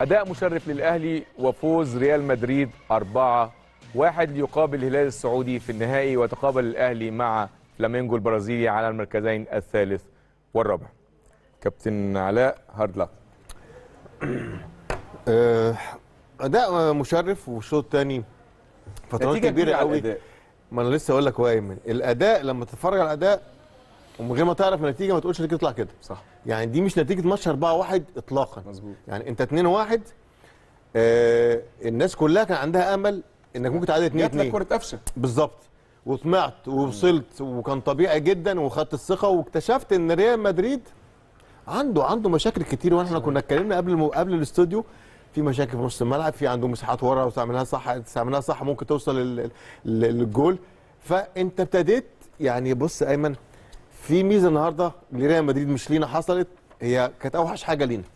اداء مشرف للاهلي وفوز ريال مدريد 4 1 ليقابل الهلال السعودي في النهائي وتقابل الاهلي مع فلامينجو البرازيلي على المركزين الثالث والرابع كابتن علاء هارد لك آه، اداء مشرف والشوط الثاني فترات نتيجة كبيره كبيرة على قوي الأداء. ما انا لسه اقول لك هو ايمن الاداء لما تتفرج على الاداء ومن غير ما تعرف النتيجه ما تقولش النتيجه تطلع كده صح يعني دي مش نتيجه ماتش 4 1 اطلاقا مظبوط يعني انت 2 1 آه الناس كلها كان عندها امل انك ممكن تعادل 2 جات لك 2 كره قفشه بالظبط وطمعت ووصلت وكان طبيعي جدا وخدت الثقه واكتشفت ان ريال مدريد عنده عنده مشاكل كتير واحنا كنا اتكلمنا قبل الم... قبل الاستوديو في مشاكل في نص الملعب في عنده مساحات ورا وتعملها صح تعملها صح ممكن توصل لل... لل- للجول فانت ابتديت يعني بص ايمن في ميزه النهارده لريال مدريد مش لينا حصلت هي كانت اوحش حاجه لينا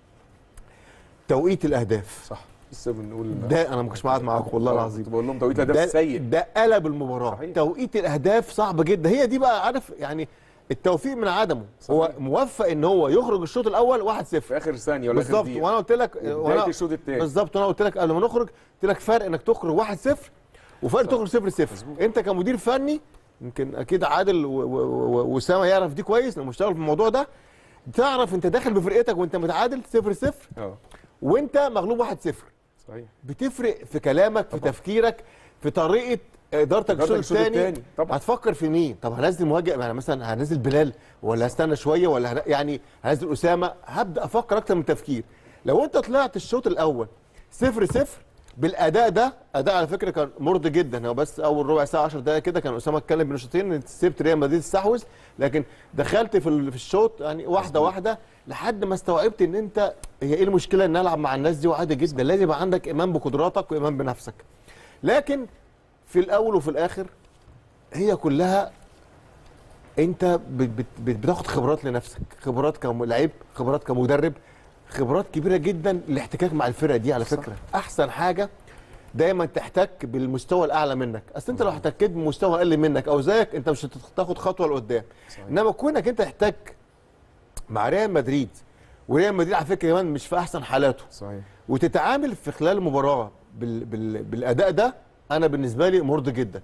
توقيت الاهداف صح لسه بنقول ده انا ما كنتش قاعد معاكم والله العظيم كنت بقول لهم توقيت هدف ده, سيء ده قلب المباراه صحيح. توقيت الاهداف صعب جدا هي دي بقى عارف يعني التوفيق من عدمه هو موفق ان هو يخرج الشوط الاول 1-0 في اخر ثانيه ولا اخر بالظبط دقيقه وانا قلت لك بداية وانا الشوط التاني. بالظبط وانا قلت لك قبل ما نخرج قلت لك فرق انك تخرج 1-0 وفرق تخرج 0-0 انت كمدير فني يمكن اكيد عادل و- و- و- واسامه يعرف دي كويس لانه مشتغل في الموضوع ده تعرف انت داخل بفرقتك وانت متعادل 0-0 اه وانت مغلوب 1-0 صحيح بتفرق في كلامك في تفكيرك في طريقه ادارتك إدارتك الشوط الشوط الثاني التاني، طبعا. هتفكر في مين طب هنزل مهاجم يعني مثلا هنزل بلال ولا هستنى شويه ولا هن... يعني هنزل اسامه هبدا افكر اكتر من تفكير لو انت طلعت الشوط الاول صفر صفر بالاداء ده اداء على فكره كان مرضي جدا هو بس اول ربع ساعه 10 دقائق كده كان اسامه اتكلم بين الشوطين انت سبت ريال مدريد تستحوذ لكن دخلت في ال- في الشوط يعني واحده واحده لحد ما استوعبت ان انت هي ايه المشكله ان العب مع الناس دي وعادي جدا لازم يبقى عندك ايمان بقدراتك وايمان بنفسك لكن في الاول وفي الاخر هي كلها انت بت- بت- بت- بتاخد خبرات لنفسك خبرات كلاعب خبرات كمدرب خبرات كبيره جدا الاحتكاك مع الفرقه دي على فكره احسن حاجه دايما تحتك بالمستوى الاعلى منك اصل انت لو احتكيت بمستوى اقل منك او زيك انت مش هتاخد خطوه لقدام انما كونك انت تحتك مع ريال مدريد وريال مدريد على فكره كمان مش في احسن حالاته صحيح وتتعامل في خلال المباراه بال... بال... بالاداء ده انا بالنسبه لي مرضي جدا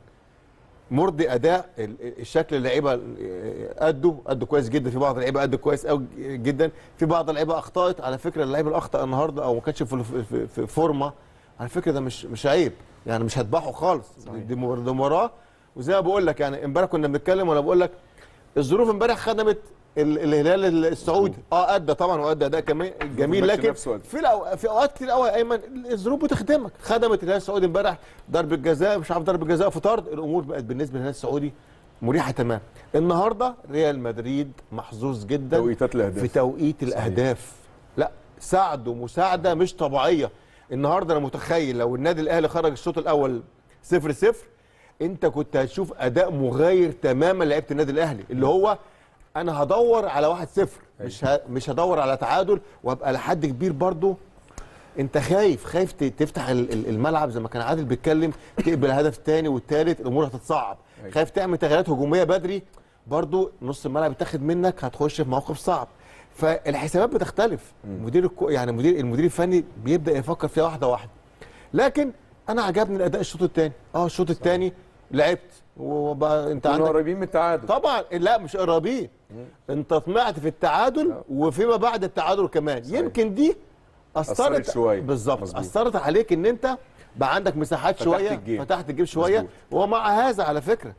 مرضي اداء ال- الشكل اللعيبه ادوا ادوا كويس جدا في بعض اللعيبه ادوا كويس قوي جدا في بعض اللعيبه اخطات على فكره اللعيبه اللي اخطا النهارده او ما كانش في, في, في فورمه على فكره ده مش مش عيب يعني مش هتباعه خالص صحيح. دي مبار- دي مباراه وزي ما بقول لك يعني امبارح كنا بنتكلم وانا بقول لك الظروف امبارح خدمت ال- الهلال السعودي اه ادى طبعا وادى اداء كمان جميل الماتش لكن نفسه أدى. في الأو... في اوقات كتير قوي يا ايمن الظروف بتخدمك خدمت الهلال السعودي امبارح ضربه جزاء مش عارف ضربه جزاء في طرد الامور بقت بالنسبه للهلال السعودي مريحه تمام النهارده ريال مدريد محظوظ جدا توقيتات الاهداف في توقيت الاهداف لا ساعده مساعده مش طبيعيه النهارده انا متخيل لو النادي الاهلي خرج الشوط الاول 0 0 انت كنت هتشوف اداء مغاير تماما لعيبه النادي الاهلي اللي هو انا هدور على 1 0 مش ه... مش هدور على تعادل وابقى لحد كبير برضو انت خايف خايف ت- تفتح ال- ال- الملعب زي ما كان عادل بيتكلم تقبل الهدف الثاني والثالث الامور هتتصعب أيوة. خايف تعمل تغييرات هجوميه بدري برضو نص الملعب يتاخد منك هتخش في موقف صعب فالحسابات بتختلف مدير الكو يعني مدير المدير الفني بيبدا يفكر فيها واحده واحده لكن انا عجبني الاداء الشوط الثاني اه الشوط الثاني لعبت وبقى انت كنا عندك قريبين من التعادل طبعا لا مش قرابين انت طمعت في التعادل آه. وفيما بعد التعادل كمان صحيح. يمكن دي اثرت أثرت شوية. بالظبط مظبوط. اثرت عليك ان انت بقى عندك مساحات فتحت شويه الجيم. فتحت الجيم شويه مظبوط. ومع هذا على فكره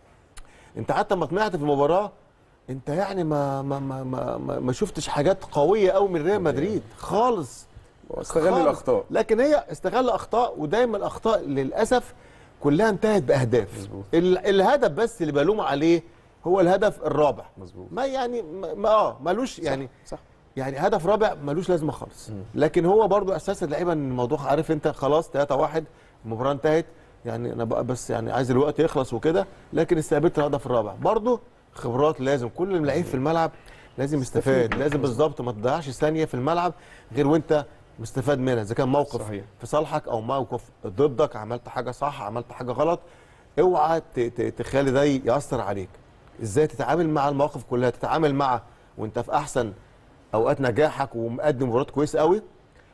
انت حتى لما طمعت في المباراه انت يعني ما ما ما ما, ما, ما شفتش حاجات قويه قوي من ريال مدريد خالص استغل خالص. الاخطاء لكن هي استغل اخطاء ودايما الاخطاء للاسف كلها انتهت باهداف مظبوط. ال- الهدف بس اللي بلوم عليه هو الهدف الرابع مظبوط ما يعني ما ما- اه ملوش يعني صح يعني هدف رابع ملوش لازمه خالص لكن هو برضو احساس اللعيبه ان الموضوع عارف انت خلاص 3 1 المباراه انتهت يعني انا بقى بس يعني عايز الوقت يخلص وكده لكن استقبلت الهدف الرابع برضو خبرات لازم كل لعيب في الملعب لازم يستفاد لازم بالظبط ما تضيعش ثانيه في الملعب غير وانت مستفاد منها اذا كان موقف صحيح. في صالحك او موقف ضدك عملت حاجه صح عملت حاجه غلط اوعى ت- ت- تخلي ده ياثر عليك ازاي تتعامل مع المواقف كلها تتعامل مع وانت في احسن اوقات نجاحك ومقدم مباراه كويسه قوي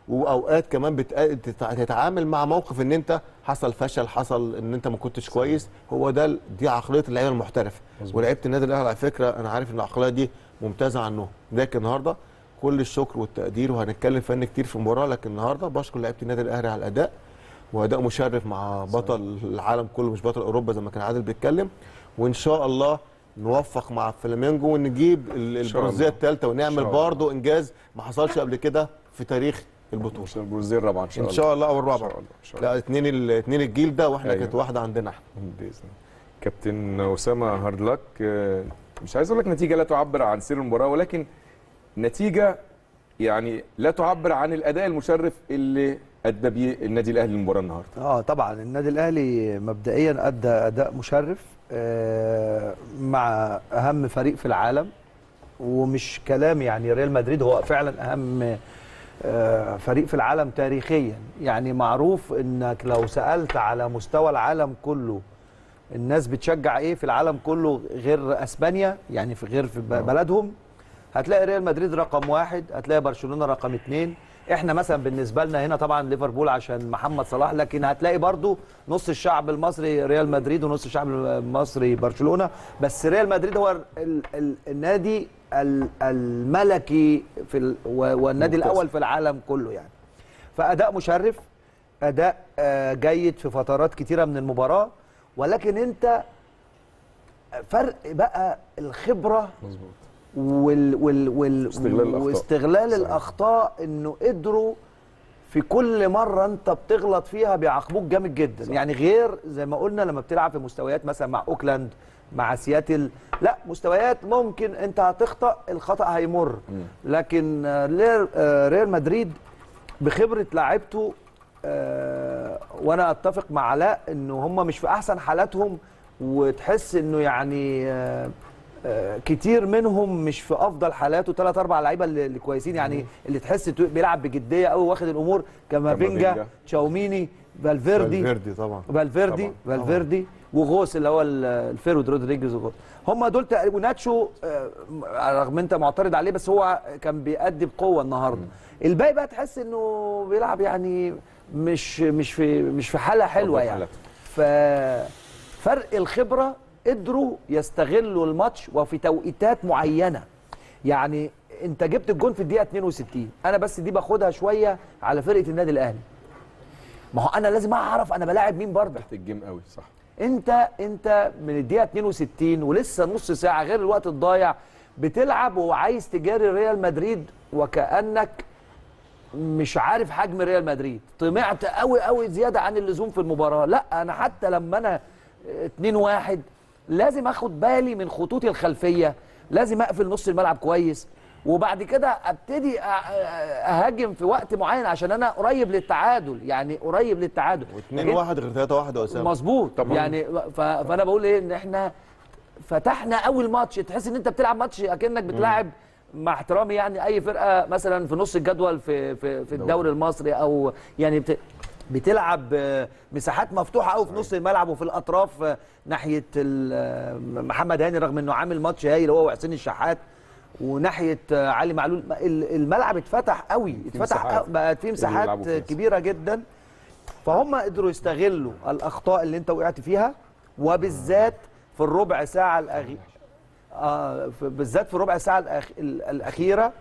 واوقات كمان بتق- تتع- تتعامل مع موقف ان انت حصل فشل حصل ان انت ما كنتش كويس هو ده ال- دي عقليه اللعيبه المحترفه ولعيبه النادي الاهلي على فكره انا عارف ان العقليه دي ممتازه عنهم لكن النهارده كل الشكر والتقدير وهنتكلم فن كتير في المباراه لكن النهارده بشكر لعيبه النادي الاهلي على الاداء واداء مشرف مع بطل العالم كله مش بطل اوروبا زي ما كان عادل بيتكلم وان شاء الله نوفق مع فلامينجو ونجيب ال- شاء البرونزيه الله. الثالثه ونعمل إن شاء الله. برضه انجاز ما حصلش قبل كده في تاريخ البطوله عشان البرونزيه الرابعه ان شاء ان الله شاء الله او ان الرابعه شاء الله ان شاء الله لا اثنين ال- اثنين الجيل ده واحنا أيوة. كانت واحده عندنا احنا باذن الله كابتن اسامه هارد لك آه، مش عايز اقول لك نتيجه لا تعبر عن سير المباراه ولكن نتيجه يعني لا تعبر عن الاداء المشرف اللي ادى بيه النادي الاهلي المباراه النهارده اه طبعا النادي الاهلي مبدئيا ادى اداء مشرف آه مع اهم فريق في العالم ومش كلام يعني ريال مدريد هو فعلا اهم آه فريق في العالم تاريخيا يعني معروف انك لو سالت على مستوى العالم كله الناس بتشجع ايه في العالم كله غير اسبانيا يعني في غير في ب- بلدهم هتلاقي ريال مدريد رقم واحد هتلاقي برشلونه رقم اتنين احنا مثلا بالنسبه لنا هنا طبعا ليفربول عشان محمد صلاح لكن هتلاقي برضو نص الشعب المصري ريال مدريد ونص الشعب المصري برشلونه بس ريال مدريد هو ال ال النادي ال- الملكي في ال و- والنادي ممتاز. الاول في العالم كله يعني فاداء مشرف اداء آه، جيد في فترات كتيره من المباراه ولكن انت فرق بقى الخبره مظبوط وال وال وال استغلال الأخطاء. واستغلال صحيح. الاخطاء انه قدروا في كل مره انت بتغلط فيها بيعاقبوك جامد جدا صح. يعني غير زي ما قلنا لما بتلعب في مستويات مثلا مع اوكلاند مع سياتل لا مستويات ممكن انت هتخطا الخطا هيمر لكن آه، لير- آه، ريال مدريد بخبره لاعيبته آه، وانا اتفق مع علاء انه هم مش في احسن حالاتهم وتحس انه يعني آه، آه، كتير منهم مش في افضل حالاته ثلاث اربع لعيبه اللي اللي كويسين يعني اللي تحس تو- بيلعب بجديه قوي واخد الامور كامافينجا كامافينجا. تشاوميني فالفيردي فالفيردي طبعا فالفيردي طبعاً. فالفيردي وغوس اللي هو ال- الفيرود رودريجيز وغوس هم دول تقريبا وناتشو آه، رغم انت معترض عليه بس هو كان بيأدي بقوه النهارده الباقي بقى تحس انه بيلعب يعني مش مش في مش في حاله حلوه أفضل يعني حالاته. ففرق الخبره قدروا يستغلوا الماتش وفي توقيتات معينه يعني انت جبت الجون في الدقيقه 62 انا بس دي باخدها شويه على فرقه النادي الاهلي ما هو انا لازم اعرف انا بلاعب مين برضه تحت الجيم قوي صح انت انت من الدقيقه 62 ولسه نص ساعه غير الوقت الضايع بتلعب وعايز تجاري ريال مدريد وكانك مش عارف حجم ريال مدريد طمعت قوي قوي زياده عن اللزوم في المباراه لا انا حتى لما انا 2 1 لازم اخد بالي من خطوطي الخلفيه لازم اقفل نص الملعب كويس وبعد كده ابتدي أ- أ- اهاجم في وقت معين عشان انا قريب للتعادل يعني قريب للتعادل واثنين لكن- واحد غير ثلاثة واحد يا اسامه مظبوط طبعاً. يعني ف... فانا بقول ايه ان احنا فتحنا اول ماتش تحس ان انت بتلعب ماتش اكنك بتلاعب مع احترامي يعني اي فرقه مثلا في نص الجدول في في, في الدوري المصري او يعني بت... بتلعب آه، مساحات مفتوحه قوي في نص الملعب وفي الاطراف آه، ناحيه ال- آه، محمد هاني رغم انه عامل ماتش هايل هو وحسين الشحات وناحيه آه، علي معلول ال- الملعب اتفتح قوي اتفتح مساحات. قوي بقت فيه مساحات يلعبوا فيها. كبيره جدا فهم قدروا يستغلوا الاخطاء اللي انت وقعت فيها وبالذات في الربع ساعه الاخيره آه في- بالذات في الربع ساعه الأخ... ال- الاخيره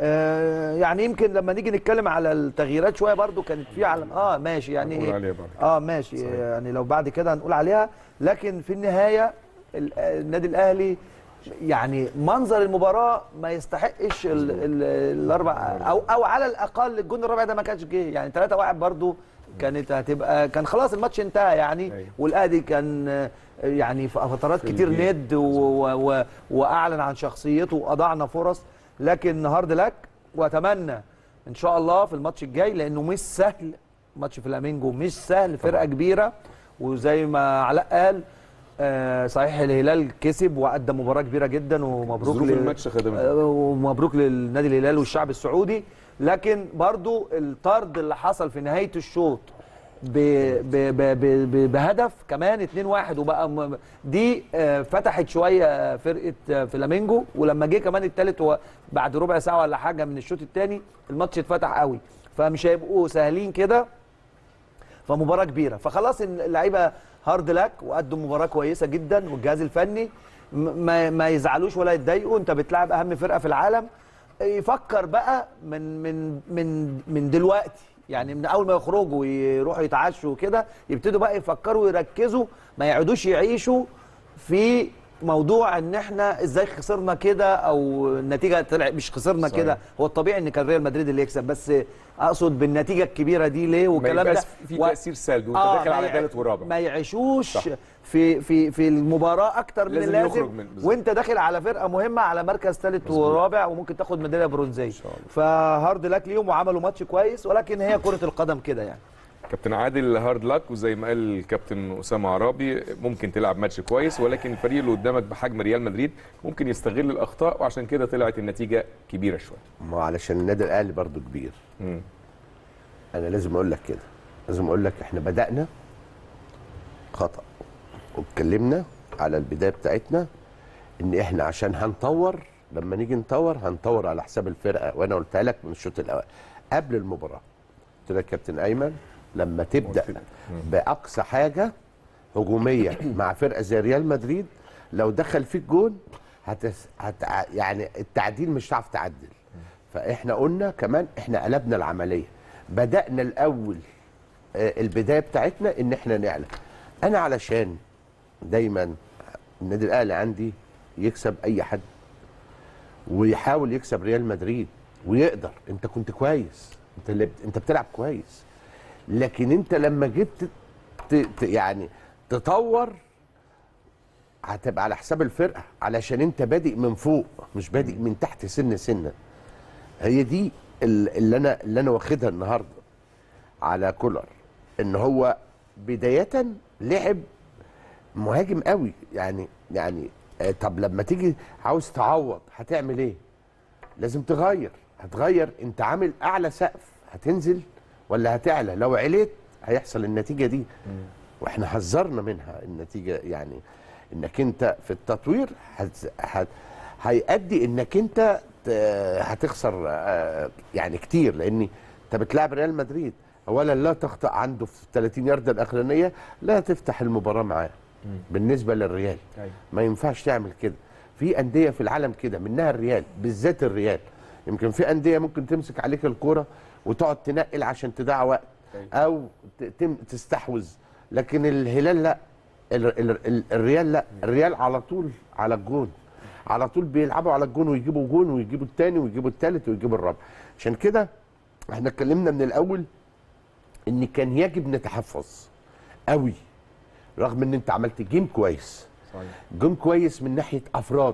آه يعني يمكن لما نيجي نتكلم على التغييرات شويه برضو كانت في على اه ماشي يعني هنقول إيه؟ عليها بعد كده. اه ماشي صحيح. يعني لو بعد كده هنقول عليها لكن في النهايه ال- النادي الاهلي يعني منظر المباراه ما يستحقش ال ال الاربع او او على الاقل الجون الرابع ده ما كانش جه يعني 3 1 برضو كانت هتبقى كان خلاص الماتش انتهى يعني أيوة. والاهلي كان آه، يعني في فترات في كتير الجيم. ند و و و واعلن عن شخصيته واضعنا فرص لكن هارد لك واتمنى ان شاء الله في الماتش الجاي لانه مش سهل ماتش فلامينجو مش سهل فرقه كبيره وزي ما علاء قال آه صحيح الهلال كسب وادى مباراه كبيره جدا ومبروك ظروف لل- الماتش خدمت آه، ومبروك للنادي الهلال والشعب السعودي لكن برضو الطرد اللي حصل في نهايه الشوط ب ب ب ب ب بهدف كمان 2-1 وبقى م- دي آه، فتحت شويه فرقه آه، فلامينجو ولما جه كمان الثالث هو بعد ربع ساعه ولا حاجه من الشوط الثاني الماتش اتفتح قوي فمش هيبقوا سهلين كده فمباراه كبيره فخلاص إن اللعيبه هارد لك وقدوا مباراه كويسه جدا والجهاز الفني م- ما, ما يزعلوش ولا يتضايقوا انت بتلعب اهم فرقه في العالم يفكر بقى من من من من دلوقتي يعني من اول ما يخرجوا ويروحوا يتعشوا وكده يبتدوا بقى يفكروا ويركزوا ما يقعدوش يعيشوا في موضوع ان احنا ازاي خسرنا كده او النتيجه طلع مش خسرنا صحيح. كده هو الطبيعي ان كان ريال مدريد اللي يكسب بس اقصد بالنتيجه الكبيره دي ليه ما والكلام ده يبقاش في و- تاثير سلبي وانت آه، داخل ما على يع- ثالث ورابع ما يعيشوش صح. في في في المباراه اكتر من لازم اللازم يخرج من- بالظبط. وانت داخل على فرقه مهمه على مركز ثالث ورابع وممكن تاخد ميداليه برونزيه شاء الله. فهارد لك ليهم وعملوا ماتش كويس ولكن هي كره القدم كده يعني كابتن عادل هارد لك وزي ما قال الكابتن اسامه عرابي ممكن تلعب ماتش كويس ولكن الفريق اللي قدامك بحجم ريال مدريد ممكن يستغل الاخطاء وعشان كده طلعت النتيجه كبيره شويه ما هو علشان النادي الاهلي برضو كبير مم. انا لازم اقول لك كده لازم اقول لك احنا بدانا خطا واتكلمنا على البدايه بتاعتنا ان احنا عشان هنطور لما نيجي نطور هنطور على حساب الفرقه وانا قلتها لك من الشوط الاول قبل المباراه قلت لك يا كابتن ايمن لما تبدا قلت لي. باقصى حاجه هجوميه مع فرقه زي ريال مدريد لو دخل فيك جون هتس... هت... يعني التعديل مش هتعرف تعدل فاحنا قلنا كمان احنا قلبنا العمليه بدانا الاول آه، البدايه بتاعتنا ان احنا نعلى انا علشان دايما النادي الاهلي عندي يكسب اي حد ويحاول يكسب ريال مدريد ويقدر انت كنت كويس انت اللي بت- انت بتلعب كويس لكن انت لما جيت ت- ت- ت- يعني تطور هتبقى على حساب الفرقه علشان انت بادئ من فوق مش بادئ من تحت سنه سنه هي دي ال- اللي انا اللي انا واخدها النهارده على كولر ان هو بدايه لعب مهاجم قوي يعني يعني آه، طب لما تيجي عاوز تعوض هتعمل ايه لازم تغير هتغير انت عامل اعلى سقف هتنزل ولا هتعلى لو عليت هيحصل النتيجه دي واحنا حذرنا منها النتيجه يعني انك انت في التطوير هت... هت... هيأدي انك انت ت... هتخسر آه، يعني كتير لان انت بتلعب ريال مدريد اولا لا تخطأ عنده في 30 ياردة الاخرانيه لا تفتح المباراه معاه بالنسبه للريال أيوة. ما ينفعش تعمل كده في انديه في العالم كده منها الريال بالذات الريال يمكن في انديه ممكن تمسك عليك الكوره وتقعد تنقل عشان تضيع وقت أيوة. او ت- تم تستحوذ لكن الهلال لا ال- ال- ال- الريال لا الريال على طول على الجون على طول بيلعبوا على الجون ويجيبوا جون ويجيبوا الثاني ويجيبوا الثالث ويجيبوا الرابع عشان كده احنا اتكلمنا من الاول ان كان يجب نتحفظ قوي رغم ان انت عملت جيم كويس صحيح جيم كويس من ناحيه افراد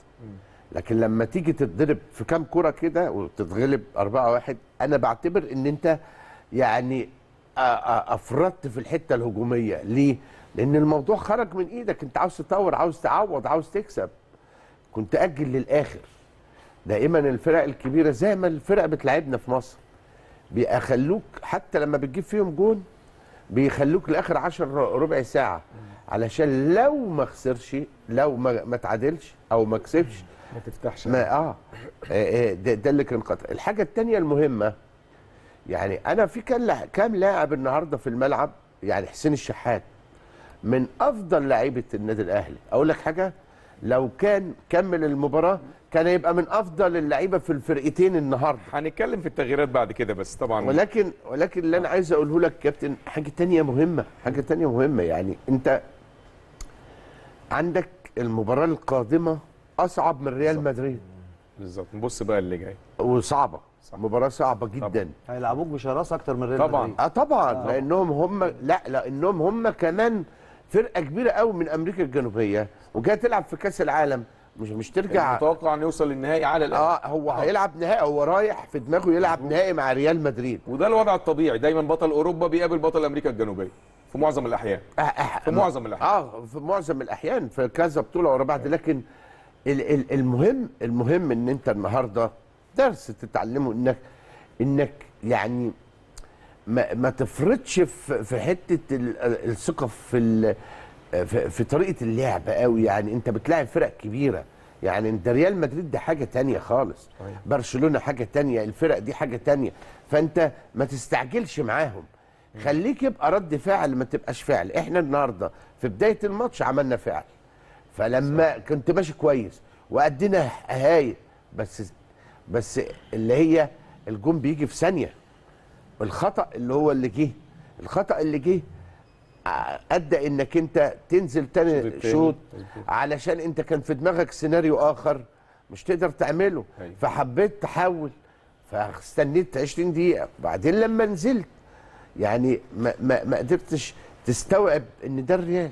لكن لما تيجي تتضرب في كام كرة كده وتتغلب 4 1 انا بعتبر ان انت يعني آ- آ- افردت في الحته الهجوميه ليه لان الموضوع خرج من ايدك انت عاوز تطور عاوز تعوض عاوز تكسب كنت اجل للاخر دائما الفرق الكبيره زي ما الفرق بتلعبنا في مصر بيخلوك حتى لما بتجيب فيهم جون بيخلوك لاخر 10 ربع ساعه علشان لو ما خسرش لو ما, ما تعادلش او ما كسبش ما تفتحش ما اه آه، آه، ده, ده اللي كان خطر الحاجه الثانيه المهمه يعني انا في كان لا- كام لاعب النهارده في الملعب يعني حسين الشحات من افضل لعيبه النادي الاهلي اقول لك حاجه لو كان كمل المباراه كان يبقى من افضل اللعيبه في الفرقتين النهارده هنتكلم في التغييرات بعد كده بس طبعا ولكن ولكن اللي انا عايز اقوله لك كابتن حاجه تانية مهمه حاجه تانية مهمه يعني انت عندك المباراه القادمه اصعب من ريال مدريد بالظبط نبص بقى اللي جاي وصعبه صح. مباراه صعبه جدا هيلعبوك بشراسه اكتر من ريال طبعاً. مدريد. اه طبعا لانهم هم لا لانهم هم كمان فرقه كبيره قوي من امريكا الجنوبيه وجايه تلعب في كاس العالم مش مش ترجع متوقع انه يوصل للنهائي على الاقل اه هو هيلعب نهائي هو رايح في دماغه يلعب نهائي مع ريال مدريد وده الوضع الطبيعي دايما بطل اوروبا بيقابل بطل امريكا الجنوبيه في معظم الاحيان آه، آه، في معظم الأحيان. اه في معظم الاحيان في كذا بطوله ورا بعض لكن ال- ال- المهم المهم ان انت النهارده درس تتعلمه انك انك يعني ما, ما تفرطش في في حته ال- ال- الثقه في ال- في, في طريقه اللعب قوي يعني انت بتلاعب فرق كبيره يعني انت ريال مدريد ده حاجه تانية خالص صحيح. برشلونه حاجه تانية الفرق دي حاجه تانية فانت ما تستعجلش معاهم خليك يبقى رد فعل ما تبقاش فعل احنا النهارده في بدايه الماتش عملنا فعل فلما كنت ماشي كويس وادينا هاي بس بس اللي هي الجون بيجي في ثانيه الخطا اللي هو اللي جه الخطا اللي جه ع- ادى انك انت تنزل الشوط تاني التاني. شوط مظبوط. علشان انت كان في دماغك سيناريو اخر مش تقدر تعمله أيوة. فحبيت تحول فاستنيت 20 دقيقه بعدين لما نزلت يعني ما, ما, ما قدرتش تستوعب ان ده الريال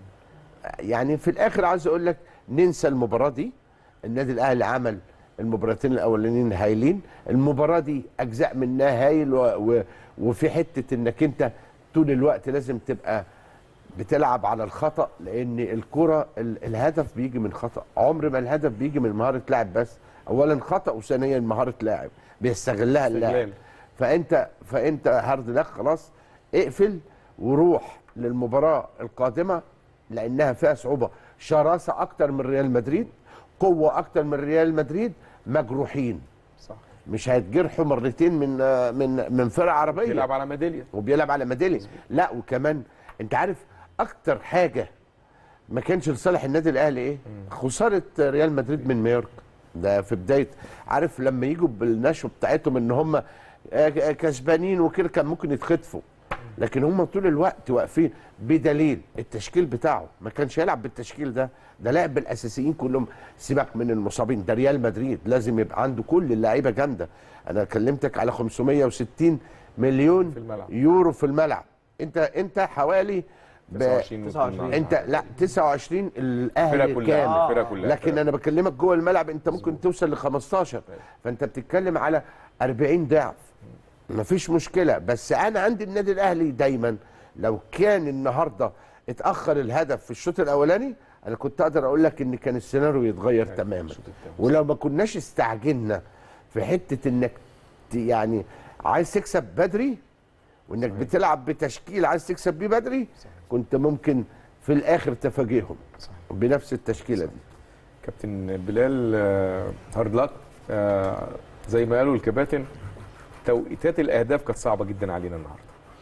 يعني في الاخر عايز اقول لك ننسى المباراه دي النادي الاهلي عمل المباراتين الاولانيين هايلين المباراه دي اجزاء منها هايل و و وفي حته انك انت طول الوقت لازم تبقى بتلعب على الخطا لان الكره ال- الهدف بيجي من خطا عمر ما الهدف بيجي من مهاره لاعب بس اولا خطا وثانيا مهاره لاعب بيستغلها اللاعب استغلال. فانت فانت هارد لك خلاص اقفل وروح للمباراه القادمه لانها فيها صعوبه شراسه اكتر من ريال مدريد قوه اكتر من ريال مدريد مجروحين صح مش هيتجرحوا مرتين من من من فرقه عربيه يلعب على ميداليه وبيلعب على ميداليه لا وكمان انت عارف اكتر حاجه ما كانش لصالح النادي الاهلي ايه خساره ريال مدريد من مايوركا ده في بدايه عارف لما يجوا بالنشوه بتاعتهم ان هم آه، كسبانين وكده كان ممكن يتخطفوا لكن هم طول الوقت واقفين بدليل التشكيل بتاعه ما كانش يلعب بالتشكيل ده ده لعب بالاساسيين كلهم سيبك من المصابين ده ريال مدريد لازم يبقى عنده كل اللعيبه جامده انا كلمتك على 560 مليون في الملعب. يورو في الملعب انت انت حوالي ب... 29 29. انت لا 29 الاهلي الفرقه كلها كامل الفرقه كلها لكن انا بكلمك جوه الملعب انت ممكن توصل ل 15 فانت بتتكلم على 40 ضعف مفيش مشكله بس انا عندي النادي الاهلي دايما لو كان النهارده اتاخر الهدف في الشوط الاولاني انا كنت اقدر اقول لك ان كان السيناريو يتغير تماما الشوط التاني. ولو ما كناش استعجلنا في حته انك ت- يعني عايز تكسب بدري وانك بتلعب بتشكيل عايز تكسب بيه بدري كنت ممكن في الاخر تفاجئهم بنفس التشكيله دي كابتن بلال آه، هارد لك آه، زي ما قالوا الكباتن توقيتات الاهداف كانت صعبه جدا علينا النهارده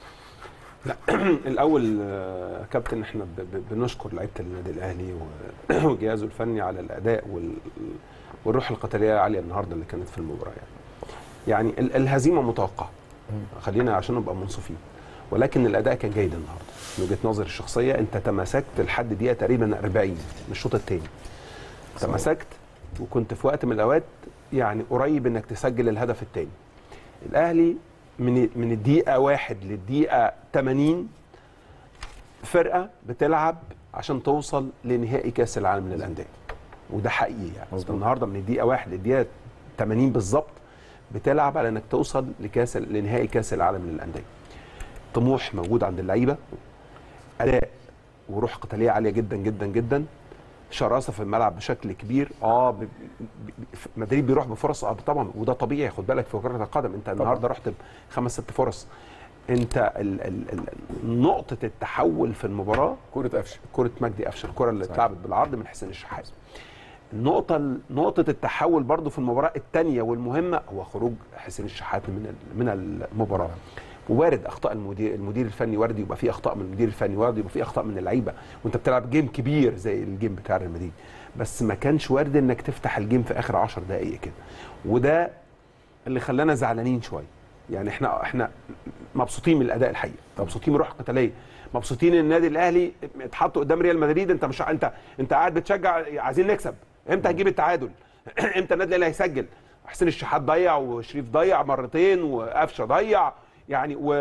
الاول آه، كابتن احنا ب- ب- بنشكر لعيبه النادي الاهلي و- وجهازه الفني على الاداء وال- والروح القتاليه العاليه النهارده اللي كانت في المباراه يعني يعني ال- الهزيمه متوقعه خلينا عشان نبقى منصفين ولكن الاداء كان جيد النهارده من وجهه نظري الشخصيه انت تماسكت لحد دقيقه تقريبا 40 من الشوط الثاني تماسكت وكنت في وقت من الاوقات يعني قريب انك تسجل الهدف الثاني الاهلي من من الدقيقه واحد للدقيقه 80 فرقه بتلعب عشان توصل لنهائي كاس العالم للانديه وده حقيقي يعني مظبوط. النهارده من الدقيقه واحد للدقيقه 80 بالظبط بتلعب على انك توصل لكاس لنهائي كاس العالم للانديه طموح موجود عند اللعيبه اداء وروح قتاليه عاليه جدا جدا جدا شراسه في الملعب بشكل كبير اه ب... ب... ب- مدريد بيروح بفرص اه طبعا وده طبيعي خد بالك في كره القدم انت النهارده رحت بخمس ست فرص انت ال... ال... ال... نقطه التحول في المباراه كره قفشه كره مجدي قفشه الكره اللي صحيح. اتلعبت بالعرض من حسين الشحات النقطة نقطة التحول برضو في المباراة الثانية والمهمة هو خروج حسين الشحات من ال- من المباراة ووارد اخطاء المدير المدير الفني وارد يبقى فيه اخطاء من المدير الفني وارد يبقى فيه اخطاء من اللعيبه وانت بتلعب جيم كبير زي الجيم بتاع ريال مدريد بس ما كانش وارد انك تفتح الجيم في اخر 10 دقائق كده وده اللي خلانا زعلانين شويه يعني احنا احنا مبسوطين من الاداء الحقيقي مبسوطين من الروح القتاليه مبسوطين ان النادي الاهلي اتحط قدام ريال مدريد انت مش انت انت قاعد بتشجع عايزين نكسب امتى هتجيب التعادل امتى النادي الاهلي هيسجل حسين الشحات ضيع وشريف ضيع مرتين وقفشه ضيع يعني و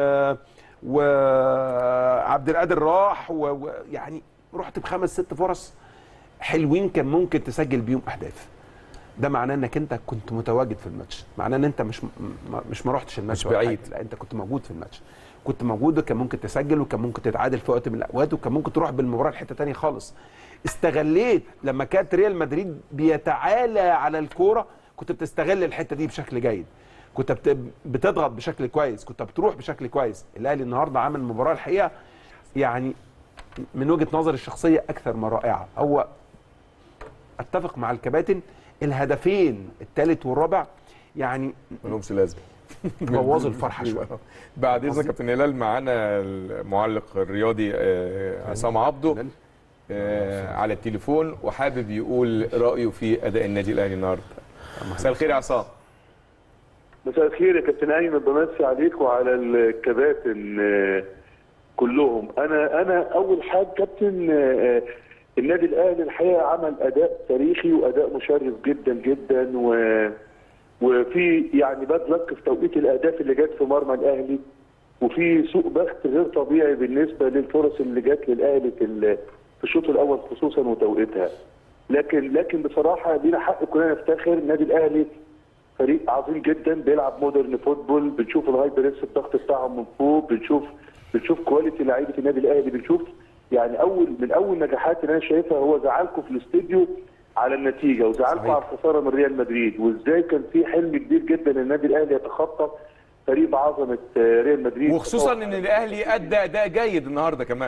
وعبد القادر راح ويعني رحت بخمس ست فرص حلوين كان ممكن تسجل بيهم اهداف ده معناه انك انت كنت متواجد في الماتش معناه ان انت مش م- مش ما رحتش الماتش مش ولا بعيد. حاجة. لا انت كنت موجود في الماتش كنت موجود وكان ممكن تسجل وكان ممكن تتعادل في وقت من الاوقات وكان ممكن تروح بالمباراه لحته تانية خالص استغليت لما كانت ريال مدريد بيتعالى على الكوره كنت بتستغل الحته دي بشكل جيد كنت بت- بتضغط بشكل كويس كنت بتروح بشكل كويس الاهلي النهارده عامل مباراه الحقيقه يعني من وجهه نظري الشخصيه اكثر من رائعه هو اتفق مع الكباتن الهدفين الثالث والرابع يعني ملهمش لازمه بوظوا الفرحه شويه بعد اذنك كابتن هلال معانا المعلق الرياضي آه، عصام عبده آه، على التليفون وحابب يقول رايه في اداء النادي الاهلي النهارده مساء الخير يا عصام مساء الخير يا كابتن ايمن بمسي عليك وعلى الكباتن آه، كلهم انا انا اول حاجه كابتن آه، النادي الاهلي الحقيقه عمل اداء تاريخي واداء مشرف جدا جدا و وفي يعني باد لك في توقيت الاهداف اللي جت في مرمى الاهلي وفي سوء بخت غير طبيعي بالنسبه للفرص اللي جت للاهلي في ال- في الشوط الاول خصوصا وتوقيتها لكن لكن بصراحه لينا حق كلنا نفتخر النادي الاهلي فريق عظيم جدا بيلعب مودرن فوتبول بنشوف الهاي بريس الضغط بتاعهم من فوق بنشوف بنشوف كواليتي لعيبه النادي الاهلي بنشوف يعني اول من اول نجاحات اللي انا شايفها هو زعلكم في الاستديو على النتيجه وزعلكم صحيح. على الخساره من ريال مدريد وازاي كان في حلم كبير جدا ان النادي الاهلي يتخطى فريق بعظمه آه، ريال مدريد وخصوصا ان الاهلي ادى اداء جيد النهارده كمان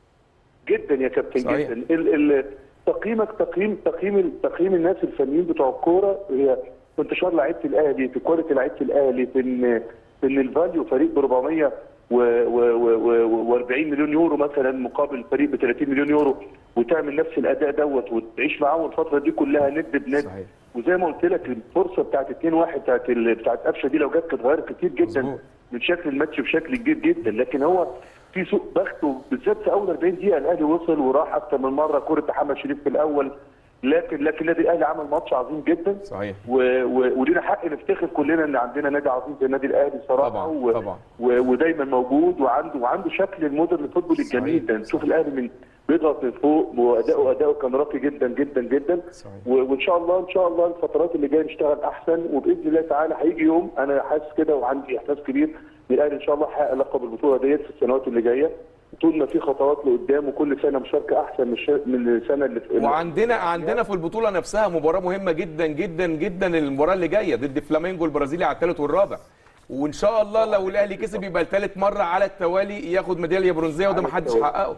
جدا يا كابتن صحيح. جدا ال ال تقييمك تقييم تقييم تقييم الناس الفنيين بتوع الكوره هي في انتشار لعيبه الاهلي في كواليتي لعيبه الاهلي في ان في ان الفاليو فريق ب 400 و و و و 40 مليون يورو مثلا مقابل فريق ب 30 مليون يورو وتعمل نفس الاداء دوت وتعيش معاهم الفتره دي كلها ند بند صحيح. وزي ما قلت لك الفرصه بتاعت 2 1 بتاعت ال- بتاعت قفشه دي لو جت كانت غيرت كتير جدا مظبوط. من شكل الماتش بشكل كبير جدا لكن هو في سوء بخت بالذات في اول 40 دقيقه الاهلي وصل وراح اكثر من مره كره محمد شريف في الاول لكن لكن النادي الاهلي عمل ماتش عظيم جدا صحيح و- و- ولينا حق نفتخر كلنا ان عندنا نادي عظيم زي النادي الاهلي صراحه طبعاً، و... طبعاً. و... ودايما موجود وعنده وعنده شكل المودرن فوتبول الجميل ده نشوف الاهلي من بيضغط من فوق واداؤه اداؤه كان راقي جدا جدا جدا صحيح. و... وان شاء الله ان شاء الله الفترات اللي جايه نشتغل احسن وباذن الله تعالى هيجي يوم انا حاسس كده وعندي احساس كبير ان الاهلي ان شاء الله هيحقق لقب البطوله ديت في السنوات اللي جايه طول ما في خطوات لقدام وكل سنه مشاركه احسن من الش- من السنه اللي وعندنا عندنا في البطوله نفسها مباراه مهمه جدا جدا جدا المباراه اللي جايه ضد فلامينجو البرازيلي على الثالث والرابع وان شاء الله لو الاهلي كسب يبقى الثالث مره على التوالي ياخد ميداليه برونزيه وده على ما حدش التوالي. حققه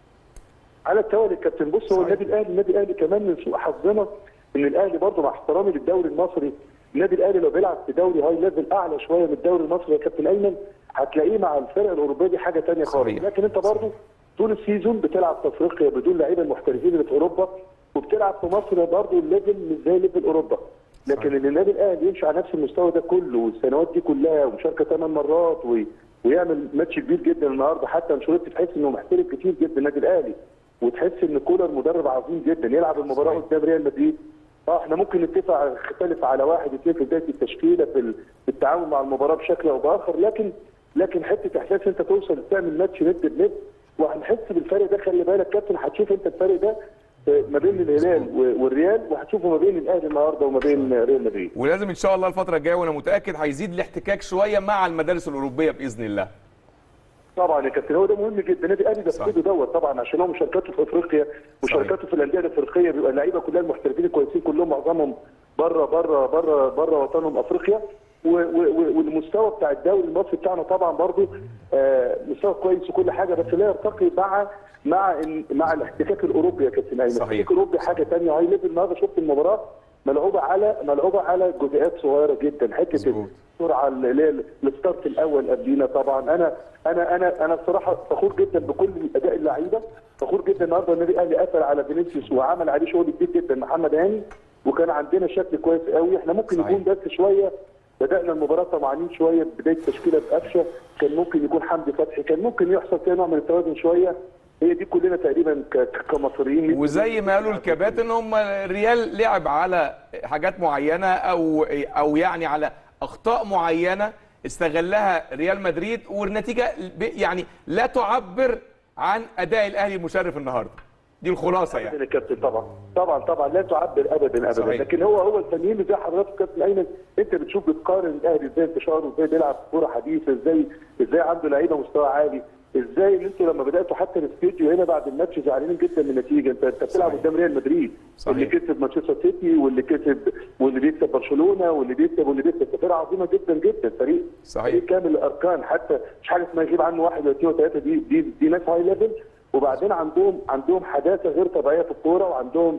على التوالي كابتن بص هو صحيح. النادي الاهلي النادي الاهلي كمان من سوء حظنا ان الاهلي برضه مع احترامي للدوري المصري النادي الاهلي لو بيلعب في دوري هاي ليفل اعلى شويه من الدوري المصري يا كابتن ايمن هتلاقيه مع الفرق الاوروبيه دي حاجه ثانيه خالص صحيح. لكن انت برضه طول السيزون بتلعب في افريقيا بدون لعيبه المحترفين اللي في اوروبا وبتلعب في مصر برضه الليفل مش زي ليفل اوروبا لكن ان النادي الاهلي يمشي على نفس المستوى ده كله والسنوات دي كلها ومشاركه ثمان مرات و... ويعمل ماتش كبير جدا النهارده حتى انشيلوتي تحس انه محترف كتير جدا النادي الاهلي وتحس ان كولر مدرب عظيم جدا يلعب المباراه قدام ريال مدريد اه احنا ممكن نتفق على نختلف على واحد اثنين في بدايه التشكيله في ال- في التعامل مع المباراه بشكل او باخر لكن لكن حته احساس انت توصل تعمل ماتش ند بند وهنحس بالفرق ده خلي بالك كابتن هتشوف انت الفرق ده آه، ما بين الهلال و- والريال وهتشوفه ما بين الاهلي النهارده وما بين ريال مدريد ولازم ان شاء الله الفتره الجايه وانا متاكد هيزيد الاحتكاك شويه مع المدارس الاوروبيه باذن الله طبعا يا كابتن هو ده مهم جدا النادي الاهلي ده صح. في ايده دوت طبعا عشان هو مشاركاته في افريقيا ومشاركاته في الانديه الافريقيه بيبقى اللعيبه كلها المحترفين الكويسين كلهم معظمهم بره بره بره بره وطنهم افريقيا و- و- و- والمستوى بتاع الدوري المصري بتاعنا طبعا برضو آه، مستوى كويس وكل حاجه بس لا يرتقي مع مع ال- مع الاحتكاك الاوروبي يا كابتن ايمن صحيح. الاحتكاك الاوروبي حاجه ثانيه هاي ليفل النهارده شفت المباراه ملعوبه على ملعوبه على جزئيات صغيره جدا حته مظبوط. السرعه اللي هي الستارت الاول قبلينا طبعا انا انا انا انا بصراحه فخور جدا بكل اداء اللعيبه فخور جدا النهارده النادي الاهلي قفل على فينيسيوس وعمل عليه شغل كبير جدا محمد هاني وكان عندنا شكل كويس قوي احنا ممكن صحيح. يكون بس شويه بدانا المباراه طمعانين شويه بدايه تشكيله بقفشه كان ممكن يكون حمدي فتحي كان ممكن يحصل فيها نوع من التوازن شويه هي دي كلنا تقريبا ك- ك- كمصريين وزي ما قالوا الكباتن هم الريال لعب على حاجات معينه او او يعني على اخطاء معينه استغلها ريال مدريد والنتيجه ب- يعني لا تعبر عن اداء الاهلي المشرف النهارده دي الخلاصه يعني ابدا يا كابتن طبعا طبعا طبعا لا تعبر ابدا ابدا صحيح. لكن هو هو الفنيين زي حضرتك كابتن ايمن انت بتشوف بتقارن الاهلي ازاي انتشاره ازاي بيلعب كوره حديثه ازاي ازاي عنده لعيبه مستوى عالي ازاي ان انتوا لما بداتوا حتى الاستديو هنا بعد الماتش زعلانين جدا من النتيجه انت انت بتلعب صحيح. قدام ريال مدريد صحيح. اللي كسب مانشستر سيتي واللي كسب واللي بيكسب برشلونه واللي بيكسب واللي بيكسب فرقه عظيمه جدا جدا فريق صحيح. فريق كامل الاركان حتى مش حاجه اسمها يغيب عنه واحد ولا اثنين وثلاثه دي دي دي ناس هاي ليفل وبعدين عندهم عندهم حداثه غير طبيعيه في الكوره وعندهم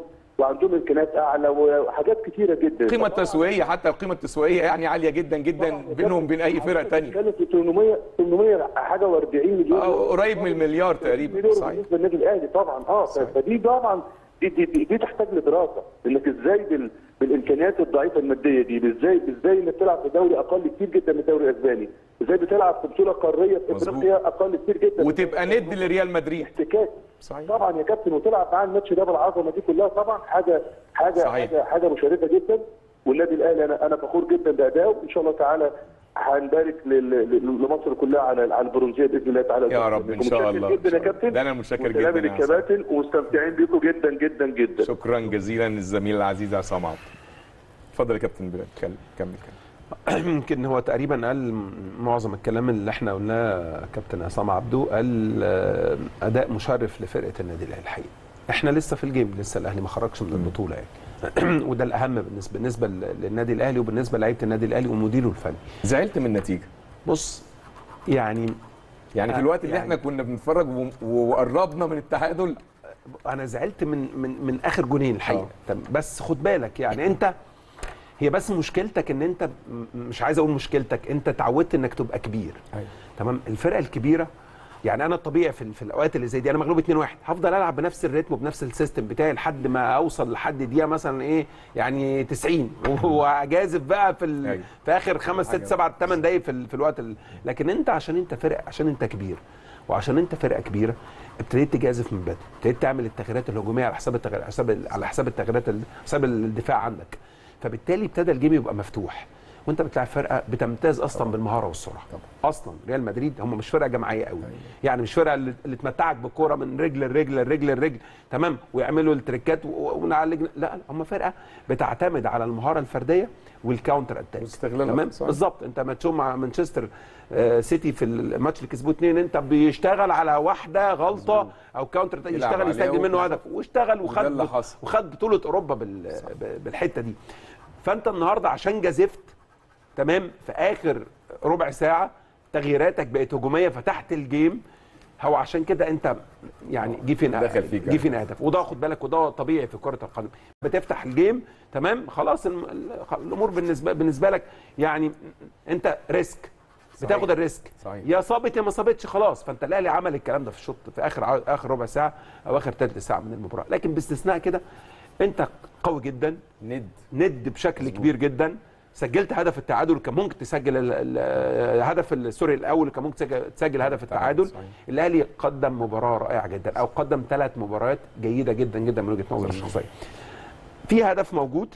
وعندهم امكانيات اعلى وحاجات كتيره جدا القيمه فطبعاً التسويقيه حتى القيمه التسويقيه يعني عاليه جدا جدا بينهم وبين اي فرق تانية كانت 800 800 حاجه و40 مليون آه، قريب من المليار تقريبا مليون صحيح بالنسبه للنادي الاهلي طبعا اه ف- فدي طبعا دي, دي, دي, دي تحتاج لدراسه انك ازاي بال بالامكانيات الضعيفه الماديه دي ازاي ازاي انك تلعب في دوري اقل كتير جدا من الدوري الاسباني ازاي بتلعب في بطوله قاريه في مظبوط. افريقيا اقل كتير جدا وتبقى ند لريال مدريد احتكاك صحيح طبعا يا كابتن وتلعب معاه الماتش ده بالعظمه دي كلها طبعا حاجه حاجه صحيح. حاجه حاجه مشرفه جدا والنادي الاهلي انا انا فخور جدا بادائه وان شاء الله تعالى هنبارك لل- لل- لمصر كلها على على البرونزيه باذن الله تعالى يا رب ان شاء ومتشكر الله جدا يا كابتن ده انا متشكر وسلامي جدا يا عصام. للكباتن ومستمتعين بيكم جدا جدا جدا شكرا جزيلا للزميل العزيز عصام عبد اتفضل يا كابتن بلال كمل كمل كمل يمكن هو تقريبا قال معظم الكلام اللي احنا قلناه كابتن عصام عبده قال آه، اداء مشرف لفرقه النادي الاهلي الحقيقه احنا لسه في الجيم لسه الاهلي ما خرجش من البطوله يعني وده الاهم بالنسبه بالنسبه للنادي الاهلي وبالنسبه لعيبه النادي الاهلي ومديره الفني زعلت من النتيجه بص يعني يعني في آه، الوقت اللي يعني- احنا كنا بنتفرج و- وقربنا من التعادل انا زعلت من من من اخر جونين الحقيقه تمام. بس خد بالك يعني انت هي بس مشكلتك ان انت م- مش عايز اقول مشكلتك انت اتعودت انك تبقى كبير أيوة. تمام الفرقه الكبيره يعني انا الطبيعي في, في الاوقات اللي زي دي انا مغلوب 2 1 هفضل العب بنفس الريتم وبنفس السيستم بتاعي لحد ما اوصل لحد دقيقه مثلا ايه يعني 90 واجازف بقى في ال... أيوة. في اخر خمس ست سبع ثمان دقايق في, ال... في الوقت ال... لكن انت عشان انت فرقه عشان انت كبير وعشان انت فرقه كبيره ابتديت تجازف من بدري ابتديت تعمل التغييرات الهجوميه على حساب التغيير على حساب على حساب التغييرات ال- حساب الدفاع عندك فبالتالي ابتدى الجيم يبقى مفتوح وانت بتلعب فرقه بتمتاز اصلا بالمهاره والسرعه اصلا ريال مدريد هم مش فرقه جماعيه قوي يعني مش فرقه اللي, اللي تمتعك بالكوره من رجل لرجل لرجل لرجل تمام ويعملوا التريكات و- و- ونعالج لا لا هم فرقه بتعتمد على المهاره الفرديه والكاونتر اتاك واستغلال تمام صحيح. بالظبط انت ما تشوف مع مانشستر آه، سيتي في الماتش اللي كسبوه اثنين انت بيشتغل على واحده غلطه او كاونتر أتاك، يلعب يشتغل عليها يسجل منه و- هدف واشتغل وده وخد اللي حصل. وخد بطوله اوروبا بال... ب- بالحته دي فانت النهارده عشان جازفت تمام في اخر ربع ساعه تغييراتك بقت هجوميه فتحت الجيم هو عشان كده انت يعني جه فينا دخل فيك جه فينا هدف وده خد بالك وده طبيعي في كره القدم بتفتح الجيم تمام خلاص الم- ال- الامور بالنسبه بالنسبه لك يعني انت ريسك بتاخد الريسك صحيح. يا صابت يا ما صابتش خلاص فانت الاهلي عمل الكلام ده في الشوط في اخر ع- اخر ربع ساعه او اخر ثلث ساعه من المباراه لكن باستثناء كده انت قوي جدا ند ند بشكل كبير جدا سجلت هدف التعادل كان ممكن تسجل ال- ال- الهدف ال- سوري الاول كان ممكن تسجل, تسجل هدف التعادل صحيح. الاهلي قدم مباراه رائعه جدا او قدم ثلاث مباريات جيده جدا جدا من وجهه نظري الشخصيه في هدف موجود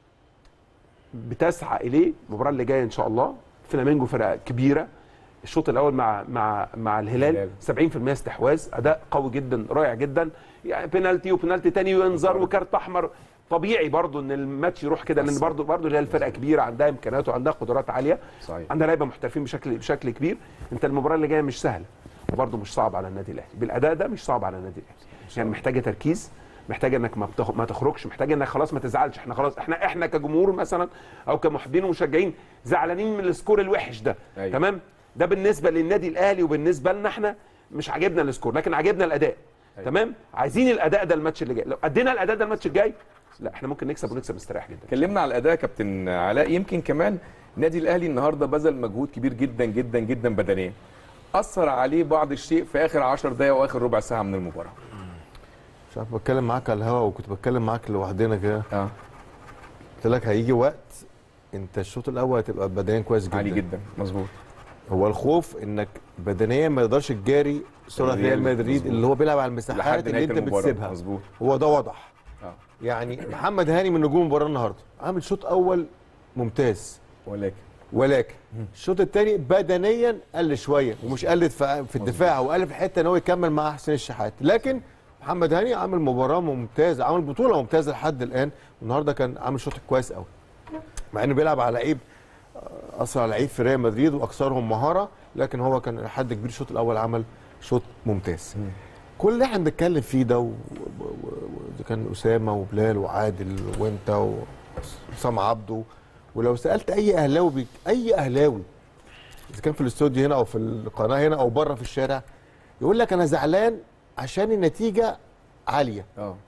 بتسعى اليه المباراه اللي جايه ان شاء الله فلامينجو فرقه كبيره الشوط الاول مع مع مع الهلال 70% استحواذ اداء قوي جدا رائع جدا يعني بينالتي وبينالتي تاني وانذار وكارت احمر طبيعي برضو ان الماتش يروح كده لان برضو برضو الهلال فرقه كبيره عندها امكانيات وعندها قدرات عاليه صحيح. عندها لعيبه محترفين بشكل بشكل كبير انت المباراه اللي جايه مش سهله وبرضو مش صعب على النادي الاهلي بالاداء ده مش صعب على النادي الاهلي يعني محتاجه تركيز محتاجه انك ما, بتخ... ما تخرجش محتاجه انك خلاص ما تزعلش احنا خلاص احنا احنا كجمهور مثلا او كمحبين ومشجعين زعلانين من السكور الوحش ده أيوة. تمام ده بالنسبه للنادي الاهلي وبالنسبه لنا احنا مش عاجبنا السكور لكن عاجبنا الاداء تمام عايزين الاداء ده الماتش اللي جاي لو ادينا الاداء ده الماتش الجاي لا احنا ممكن نكسب ونكسب مستريح جدا اتكلمنا على الاداء يا كابتن علاء يمكن كمان النادي الاهلي النهارده بذل مجهود كبير جدا جدا جدا بدنيا اثر عليه بعض الشيء في اخر 10 دقائق واخر ربع ساعه من المباراه مش عارف بتكلم معاك على الهوا وكنت بتكلم معاك لوحدنا كده اه قلت لك هيجي وقت انت الشوط الاول هتبقى بدنيا كويس جدا عالي جدا مظبوط هو الخوف انك بدنيا ما يقدرش تجاري سرعه ريال ريال مدريد مظبوط. اللي هو بيلعب على المساحات لحد اللي نهايه انت المباراه بتسيبها مظبوط هو ده واضح اه يعني محمد هاني من نجوم المباراه النهارده عامل شوط اول ممتاز ولكن ولكن الشوط الثاني بدنيا قل شويه ومش قل في في الدفاع هو قل في الحته ان هو يكمل مع حسين الشحات لكن محمد هاني عامل مباراه ممتازه عامل بطوله ممتازه لحد الان والنهارده كان عامل شوط كويس قوي مع انه بيلعب على لعيب آه، اسرع لعيب في ريال مدريد واكثرهم مهاره لكن هو كان لحد كبير الشوط الاول عمل شوط ممتاز كل اللي احنا بنتكلم فيه ده و- و- و- وإذا كان اسامه وبلال وعادل وانت وسام عبده ولو سالت اي اهلاوي بيك اي اهلاوي اذا كان في الاستوديو هنا او في القناه هنا او بره في الشارع يقول لك انا زعلان عشان النتيجه عاليه اه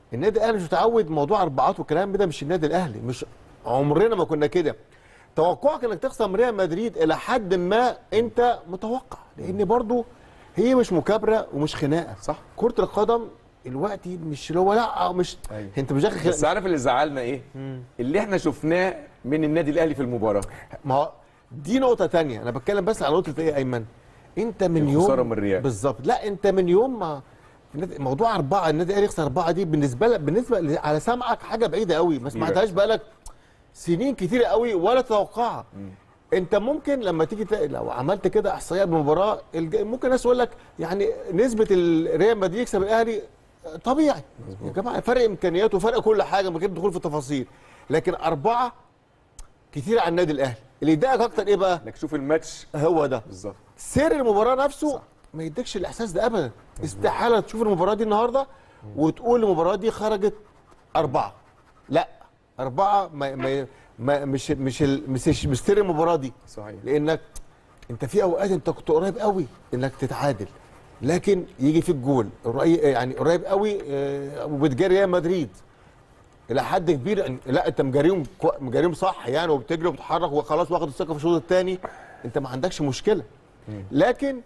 النادي الاهلي مش متعود موضوع اربعات والكلام ده مش النادي الاهلي مش عمرنا ما كنا كده توقعك انك تخسر من ريال مدريد الى حد ما انت متوقع لان برضو هي مش مكابره ومش خناقه صح. كره القدم الوقت مش اللي هو لا مش أيوة. انت مش داخل بس خناقة. عارف اللي زعلنا ايه اللي احنا شفناه من النادي الاهلي في المباراه ما هو دي نقطه تانية انا بتكلم بس على نقطه ايه يا ايمن انت من يوم الخسارة من الريال. بالظبط لا انت من يوم ما النادي- موضوع اربعه النادي الاهلي يخسر اربعه دي بالنسبه لك بالنسبه ل- على سمعك حاجه بعيده قوي ما سمعتهاش بقالك سنين كتيره قوي ولا تتوقعها انت ممكن لما تيجي ت... لو عملت كده احصائيات بمباراه الج... ممكن ناس يقول لك يعني نسبه الريال مدريد يكسب الاهلي طبيعي يا جماعه فرق امكانيات وفرق كل حاجه من غير دخول في التفاصيل لكن اربعه كتير على النادي الاهلي اللي يضايقك اكتر ايه بقى انك تشوف الماتش هو ده بالظبط سير المباراه نفسه ما يديكش الاحساس ده ابدا استحاله تشوف المباراه دي النهارده وتقول المباراه دي خرجت اربعه لا اربعه ما ما ما مش مش ال- مش مش سير المباراه دي صحيح لانك انت في اوقات انت كنت قريب قوي انك تتعادل لكن يجي فيك جول قريب يعني قريب قوي آه، وبتجاري ريال مدريد الى حد كبير إن- لا انت مجاريهم كو- مجاريهم صح يعني وبتجري وبتتحرك وخلاص واخد الثقه في الشوط الثاني انت ما عندكش مشكله لكن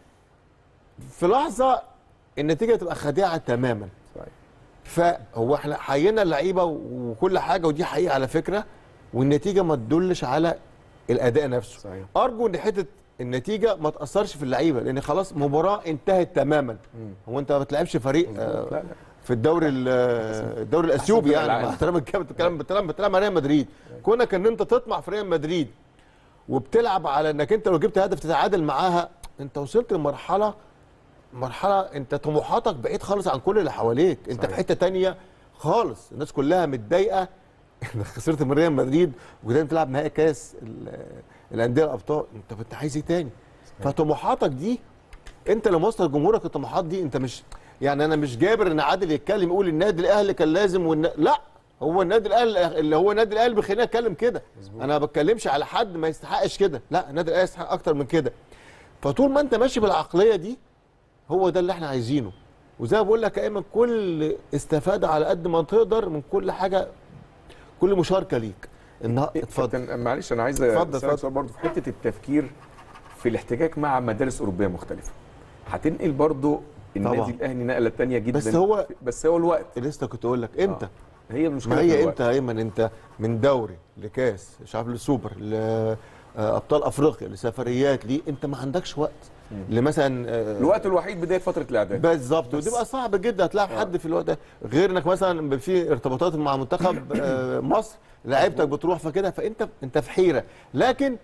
في لحظه النتيجه تبقى خادعه تماما صحيح فهو احنا حيينا اللعيبه وكل حاجه ودي حقيقه على فكره والنتيجه ما تدلش على الاداء نفسه صحيح. ارجو ان حته النتيجه ما تاثرش في اللعيبه لان خلاص مباراه انتهت تماما هو انت ما بتلعبش فريق آه لا لا في الدوري ال- الدوري الاثيوبي فرق يعني العالم. مع احترام الكلام بتتكلم بتتكلم بتتكلم على ريال مدريد كونك ان انت تطمع في ريال مدريد وبتلعب على انك انت لو جبت هدف تتعادل معاها انت وصلت لمرحله مرحله انت طموحاتك بعيد خالص عن كل اللي حواليك انت في صحيح. حته تانية خالص الناس كلها متضايقه انك خسرت من ريال مدريد وجاي تلعب نهائي كاس ال- الانديه الابطال انت انت عايز ايه تاني فطموحاتك دي انت لما وصل جمهورك الطموحات دي انت مش يعني انا مش جابر ان عادل يتكلم يقول النادي الاهلي كان لازم والن... لا هو النادي الاهلي اللي هو النادي الاهلي بيخليني اتكلم كده انا ما بتكلمش على حد ما يستحقش كده لا النادي الاهلي يستحق اكتر من كده فطول ما انت ماشي بالعقليه دي هو ده اللي احنا عايزينه وزي ما بقول لك يا ايمن كل استفاده على قد ما تقدر من كل حاجه كل مشاركه ليك انها اتفضل كابتن معلش انا عايز اتفضل، أسألك اتفضل. سؤال برضه في حته التفكير في الاحتكاك مع مدارس اوروبيه مختلفه هتنقل برضه النادي طبعا. الاهلي نقله تانية جدا بس هو- بس هو الوقت لسه كنت اقول لك امتى هي المشكله ما في هي الوقت. امتى يا ايمن انت من دوري لكاس مش عارف للسوبر لابطال افريقيا لسفريات ليه انت ما عندكش وقت لمثلا آه، الوقت الوحيد بدايه فتره الاعداد بالظبط ودي بقى صعب جدا هتلاعب حد في الوقت ده غير انك مثلا في ارتباطات مع منتخب آه، مصر لعيبتك بتروح فكده فانت انت في حيره لكن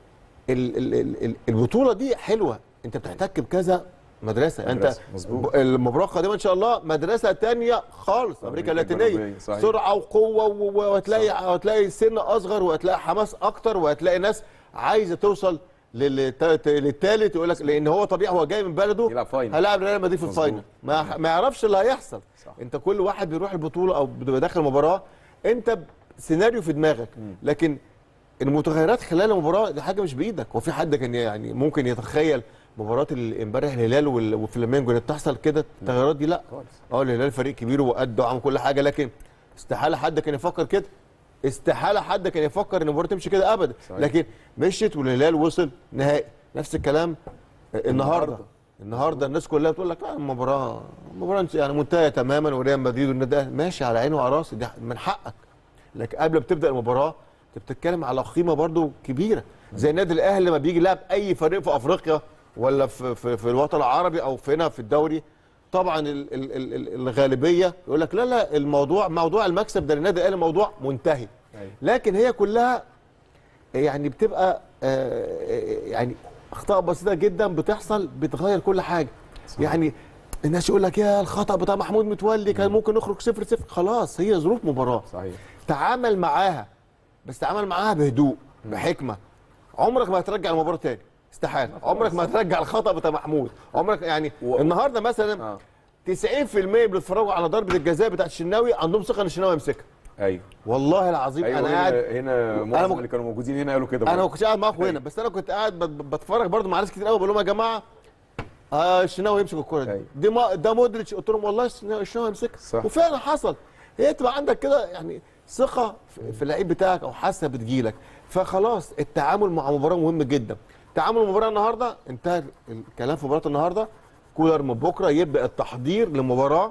ال ال ال ال البطوله دي حلوه انت بتحتك بكذا مدرسه انت مدرسة، مظبوط. ب- المباراه القادمه ان شاء الله مدرسه تانية خالص امريكا أمريكا اللاتينيه الجنوبية، صحيح. سرعه وقوه و- و- وهتلاقي هتلاقي سن اصغر وهتلاقي حماس اكتر وهتلاقي ناس عايزه توصل للت- للتالت يقول لك لان هو طبيعي هو جاي من بلده يلعب فاينل. هلاعب ريال مدريد في مظبوط. الفاينل ما ما يعرفش اللي هيحصل صح. انت كل واحد بيروح البطوله او بيبقى داخل المباراه انت سيناريو في دماغك لكن المتغيرات خلال المباراه دي حاجه مش بايدك هو في حد كان يعني ممكن يتخيل مباراه ال- امبارح الهلال وال- وفلامينجو اللي بتحصل كده التغيرات دي لا خالص. اه الهلال فريق كبير وقد وعمل كل حاجه لكن استحاله حد كان يفكر كده استحاله حد كان يفكر ان المباراه تمشي كده ابدا صحيح. لكن مشيت والهلال وصل نهائي نفس الكلام النهارده النهاردة. النهارده الناس كلها بتقول لك لا المباراه المباراه يعني منتهيه تماما وريال مدريد والنادي الأهلي ماشي على عيني وعلى راسي ده من حقك لكن قبل ما تبدا المباراه انت بتتكلم على قيمه برضو كبيره زي النادي الاهلي لما بيجي يلعب اي فريق في افريقيا ولا في في, في الوطن العربي او في هنا في الدوري طبعا ال ال ال ال الغالبيه يقول لك لا لا الموضوع موضوع المكسب ده للنادي الاهلي موضوع منتهي أيوة. لكن هي كلها يعني بتبقى آه، يعني اخطاء بسيطه جدا بتحصل بتغير كل حاجه يعني الناس يقول لك يا الخطا بتاع محمود متولي كان ممكن نخرج صفر صفر خلاص هي ظروف مباراه صحيح تعامل معاها بس تعامل معاها بهدوء بحكمه عمرك ما هترجع المباراه تاني استحاله عمرك ما هترجع الخطا بتاع محمود عمرك يعني و- النهارده مثلا اه 90% بيتفرجوا على ضربه الجزاء بتاعت الشناوي عندهم ثقه ان الشناوي يمسكها ايوه والله العظيم ايوه انا هنا, قاعد هنا معظم مك- اللي كانوا موجودين هنا قالوا كده انا ما برضه. كنتش قاعد معاكم هنا بس انا كنت قاعد بت- بتفرج برضو مع ناس كتير قوي بقول لهم يا جماعه آه الشناوي يمسك الكوره دي أيوة. دي ما ده مودريتش قلت لهم والله الشناوي الشناوي يمسكها صح. وفعلا حصل هي تبقى عندك كده يعني ثقه في- في اللعيب بتاعك او حاسه بتجيلك فخلاص التعامل مع مباراه مهم جدا تعامل المباراه النهارده انتهى الكلام في مباراه النهارده كولر من بكره يبدا التحضير لمباراه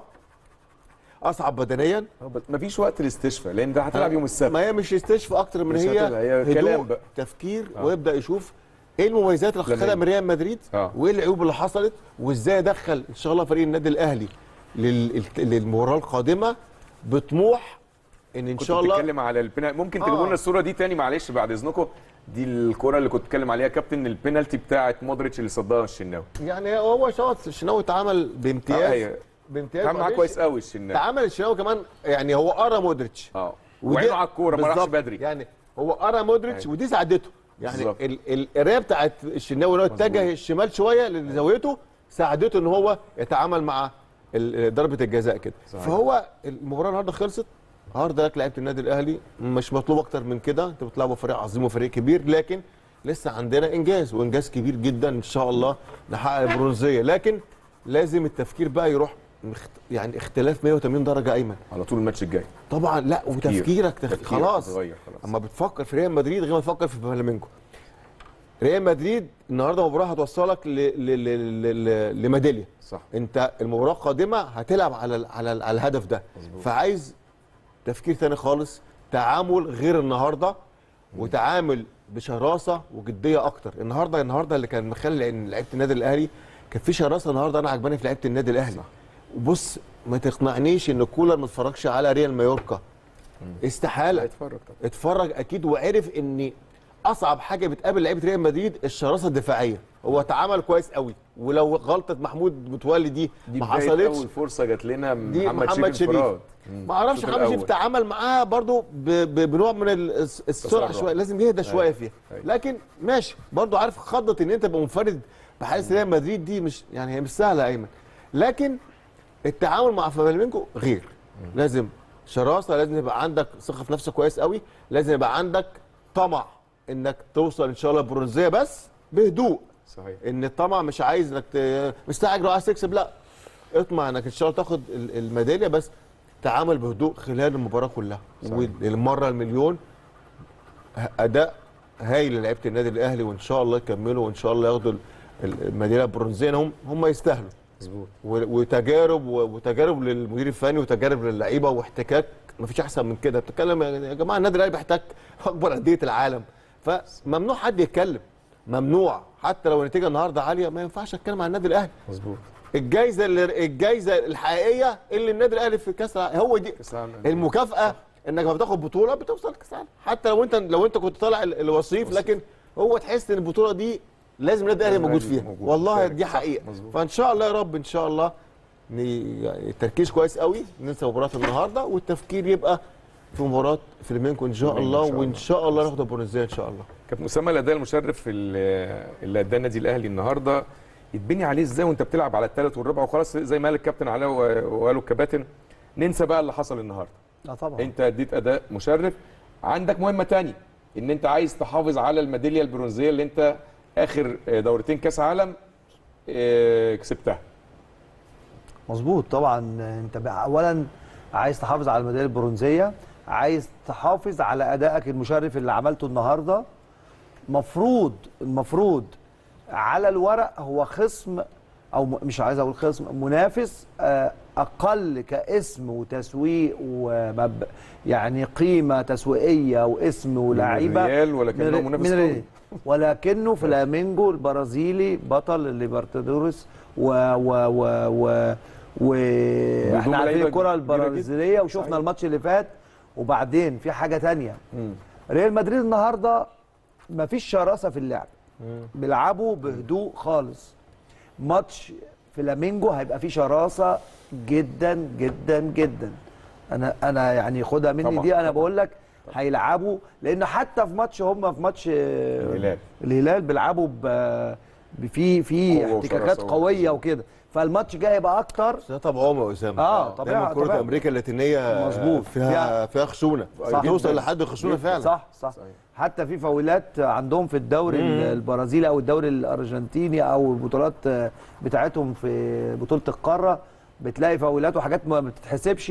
اصعب بدنيا مفيش وقت للاستشفاء لان ده هتلعب يوم السبت ما هي مش استشفاء اكتر من مش هي, هتبقى، هي هدوء كلام بقى. تفكير آه. ويبدا يشوف ايه المميزات اللي خدها لما- من ريال مدريد آه. وايه العيوب اللي حصلت وازاي ادخل ان شاء الله فريق النادي الاهلي لل- للمباراه القادمه بطموح ان ان كنت شاء الله بتتكلم على البنالتي ممكن آه. تجيبوا لنا الصوره دي تاني معلش بعد اذنكم دي الكره اللي كنت بتكلم عليها كابتن البنالتي بتاعت مودريتش اللي صدها الشناوي يعني هو شوط الشناوي اتعامل آه، بامتياز هي- بامتياز كان معاه معلش. كويس قوي الشناوي تعامل الشناوي كمان يعني هو قرا مودريتش اه ودي- وعينه على الكوره ما راحش بالظبط. بدري يعني هو قرا مودريتش أيوة. ودي ساعدته يعني بالظبط. ال- ال- القرايه بتاعت الشناوي ان هو اتجه الشمال شويه لزاويته ساعدته ان هو يتعامل مع ال- ضربه الجزاء كده صحيح. فهو المباراه النهارده خلصت النهارده لك لعيبه النادي الاهلي مش مطلوب اكتر من كده انت بتلعبوا فريق عظيم وفريق كبير لكن لسه عندنا انجاز وانجاز كبير جدا ان شاء الله نحقق البرونزيه لكن لازم التفكير بقى يروح مخت... يعني اختلاف 180 درجه ايمن على طول الماتش الجاي طبعا لا وتفكيرك تف... تفكيرك خلاص اتغير خلاص. اما بتفكر في ريال مدريد غير ما تفكر في فلامينجو ريال مدريد النهارده مباراه هتوصلك ل... ل... ل... ل... ل... لميداليه صح انت المباراه القادمه هتلعب على ال- على, ال- على الهدف ده فعايز تفكير تاني خالص تعامل غير النهارده وتعامل بشراسه وجديه اكتر النهارده النهارده اللي كان مخلي ان لعيبه النادي الاهلي كان في شراسه النهارده انا عجباني في لعيبه النادي الاهلي بص ما تقنعنيش ان كولر ما اتفرجش على ريال مايوركا استحاله اتفرج طبعا اتفرج اكيد وعرف ان اصعب حاجه بتقابل لعيبه ريال مدريد الشراسه الدفاعيه هو تعامل كويس قوي ولو غلطه محمود متولي دي, دي ما بداية حصلتش اول فرصه جات لنا دي محمد, محمد شريف شريف. انفراد. ما اعرفش الشوط محمد شريف الأول. تعامل معاها برضو ب- ب- بنوع من ال- الس- السرعه تسرع. شويه لازم يهدى شويه فيها أيوة. لكن ماشي برضو عارف خضه ان انت تبقى منفرد بحارس ريال مدريد دي مش يعني هي مش سهله يا ايمن لكن التعامل مع فلامينجو غير لازم شراسه لازم يبقى عندك ثقه في نفسك كويس قوي لازم يبقى عندك طمع انك توصل ان شاء الله برونزيه بس بهدوء صحيح ان الطمع مش عايز انك ت- مستعجل وعايز تكسب لا اطمع انك ان شاء الله تاخد ال- الميداليه بس تعامل بهدوء خلال المباراه كلها والمره المليون ه- اداء هايل للعيبه النادي الاهلي وان شاء الله يكملوا وان شاء الله ياخدوا ال- ال- الميداليه البرونزيه هم هم يستاهلوا مظبوط و- وتجارب و- وتجارب للمدير الفني وتجارب للعيبه واحتكاك مفيش احسن من كده بتتكلم يا يا جماعه النادي الاهلي بيحتك اكبر انديه العالم فممنوع حد يتكلم ممنوع حتى لو النتيجه النهارده عاليه ما ينفعش اتكلم عن النادي الاهلي مظبوط الجايزه اللي الجايزه الحقيقيه اللي النادي الاهلي في كاس العالم هو دي كأس العالم. المكافاه انك لما بتاخد بطوله بتوصل كاس العالم حتى لو انت لو انت كنت طالع ال- الوصيف لكن هو تحس ان البطوله دي لازم النادي الاهلي لازم موجود الأهلي فيها موجود. والله شارك. دي صح. حقيقه مظبوط. فان شاء الله يا رب ان شاء الله ن- يعني التركيز كويس قوي ننسى مباراه النهارده والتفكير يبقى في مباراه فلامينكو ان شاء فلامينكو الله إن شاء وان الله. شاء الله ناخد البرونزيه ان شاء الله كابتن اسامه الاداء المشرف اللي اللي اداه النادي الاهلي النهارده يتبني عليه ازاي وانت بتلعب على الثالث والرابع وخلاص زي ما قال الكابتن علاء و- وقالوا الكباتن ننسى بقى اللي حصل النهارده اه طبعا انت اديت اداء مشرف عندك مهمه تانية ان انت عايز تحافظ على الميداليه البرونزيه اللي انت اخر دورتين كاس عالم اه، كسبتها مظبوط طبعا انت بقى اولا عايز تحافظ على الميداليه البرونزيه عايز تحافظ على ادائك المشرف اللي عملته النهارده مفروض المفروض على الورق هو خصم او م- مش عايز اقول خصم منافس آه، اقل كاسم وتسويق ومب يعني قيمه تسويقيه واسم ولاعيبه الريال ولكنه من- منافس من قوي. الريال. ولكنه فلامينجو البرازيلي بطل الليبرتادوريس و و و و واحنا عارفين لعيبة الكره كبيرة جدا. البرازيليه وشفنا صحيح. الماتش اللي فات وبعدين في حاجه تانية ريال مدريد النهارده مفيش شراسه في اللعب بيلعبوا بهدوء خالص ماتش فلامينجو هيبقى فيه شراسه جدا جدا جدا انا انا يعني خدها مني طبعاً، دي انا طبعاً. بقول لك هيلعبوا لان حتى في ماتش هم في ماتش آه، الهلال. الهلال بيلعبوا ب في في قوة احتكاكات وشراسة قويه وكده. وكده فالماتش جاي هيبقى اكتر ده طبعهم يا اسامه آه، طبيعة- دايما كره طبيعة. امريكا اللاتينيه مظبوط. فيها فيها- فيها خشونه صح. توصل جداً. لحد الخشونه فعلا صح صح صحيح. حتى في فاولات عندهم في الدوري البرازيلي او الدوري الارجنتيني او البطولات بتاعتهم في بطوله القاره بتلاقي فاولات وحاجات ما بتتحسبش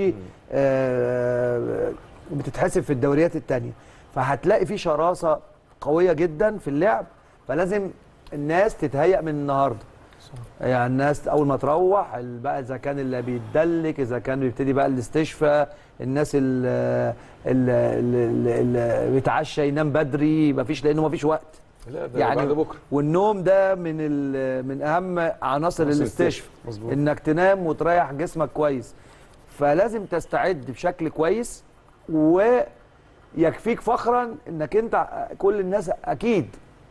آه، بتتحسب في الدوريات التانية فهتلاقي في شراسه قويه جدا في اللعب فلازم الناس تتهيأ من النهارده يعني الناس اول ما تروح ال- بقى اذا كان اللي بيتدلك اذا كان بيبتدي بقى الاستشفاء الناس اللي, اللي, اللي بيتعشى ينام بدري مفيش لانه مفيش وقت لا ده يعني بعد بكره والنوم ده من ال- من اهم عناصر عناصر الاستشفاء مظبوط. انك تنام وتريح جسمك كويس فلازم تستعد بشكل كويس ويكفيك فخرا انك انت كل الناس اكيد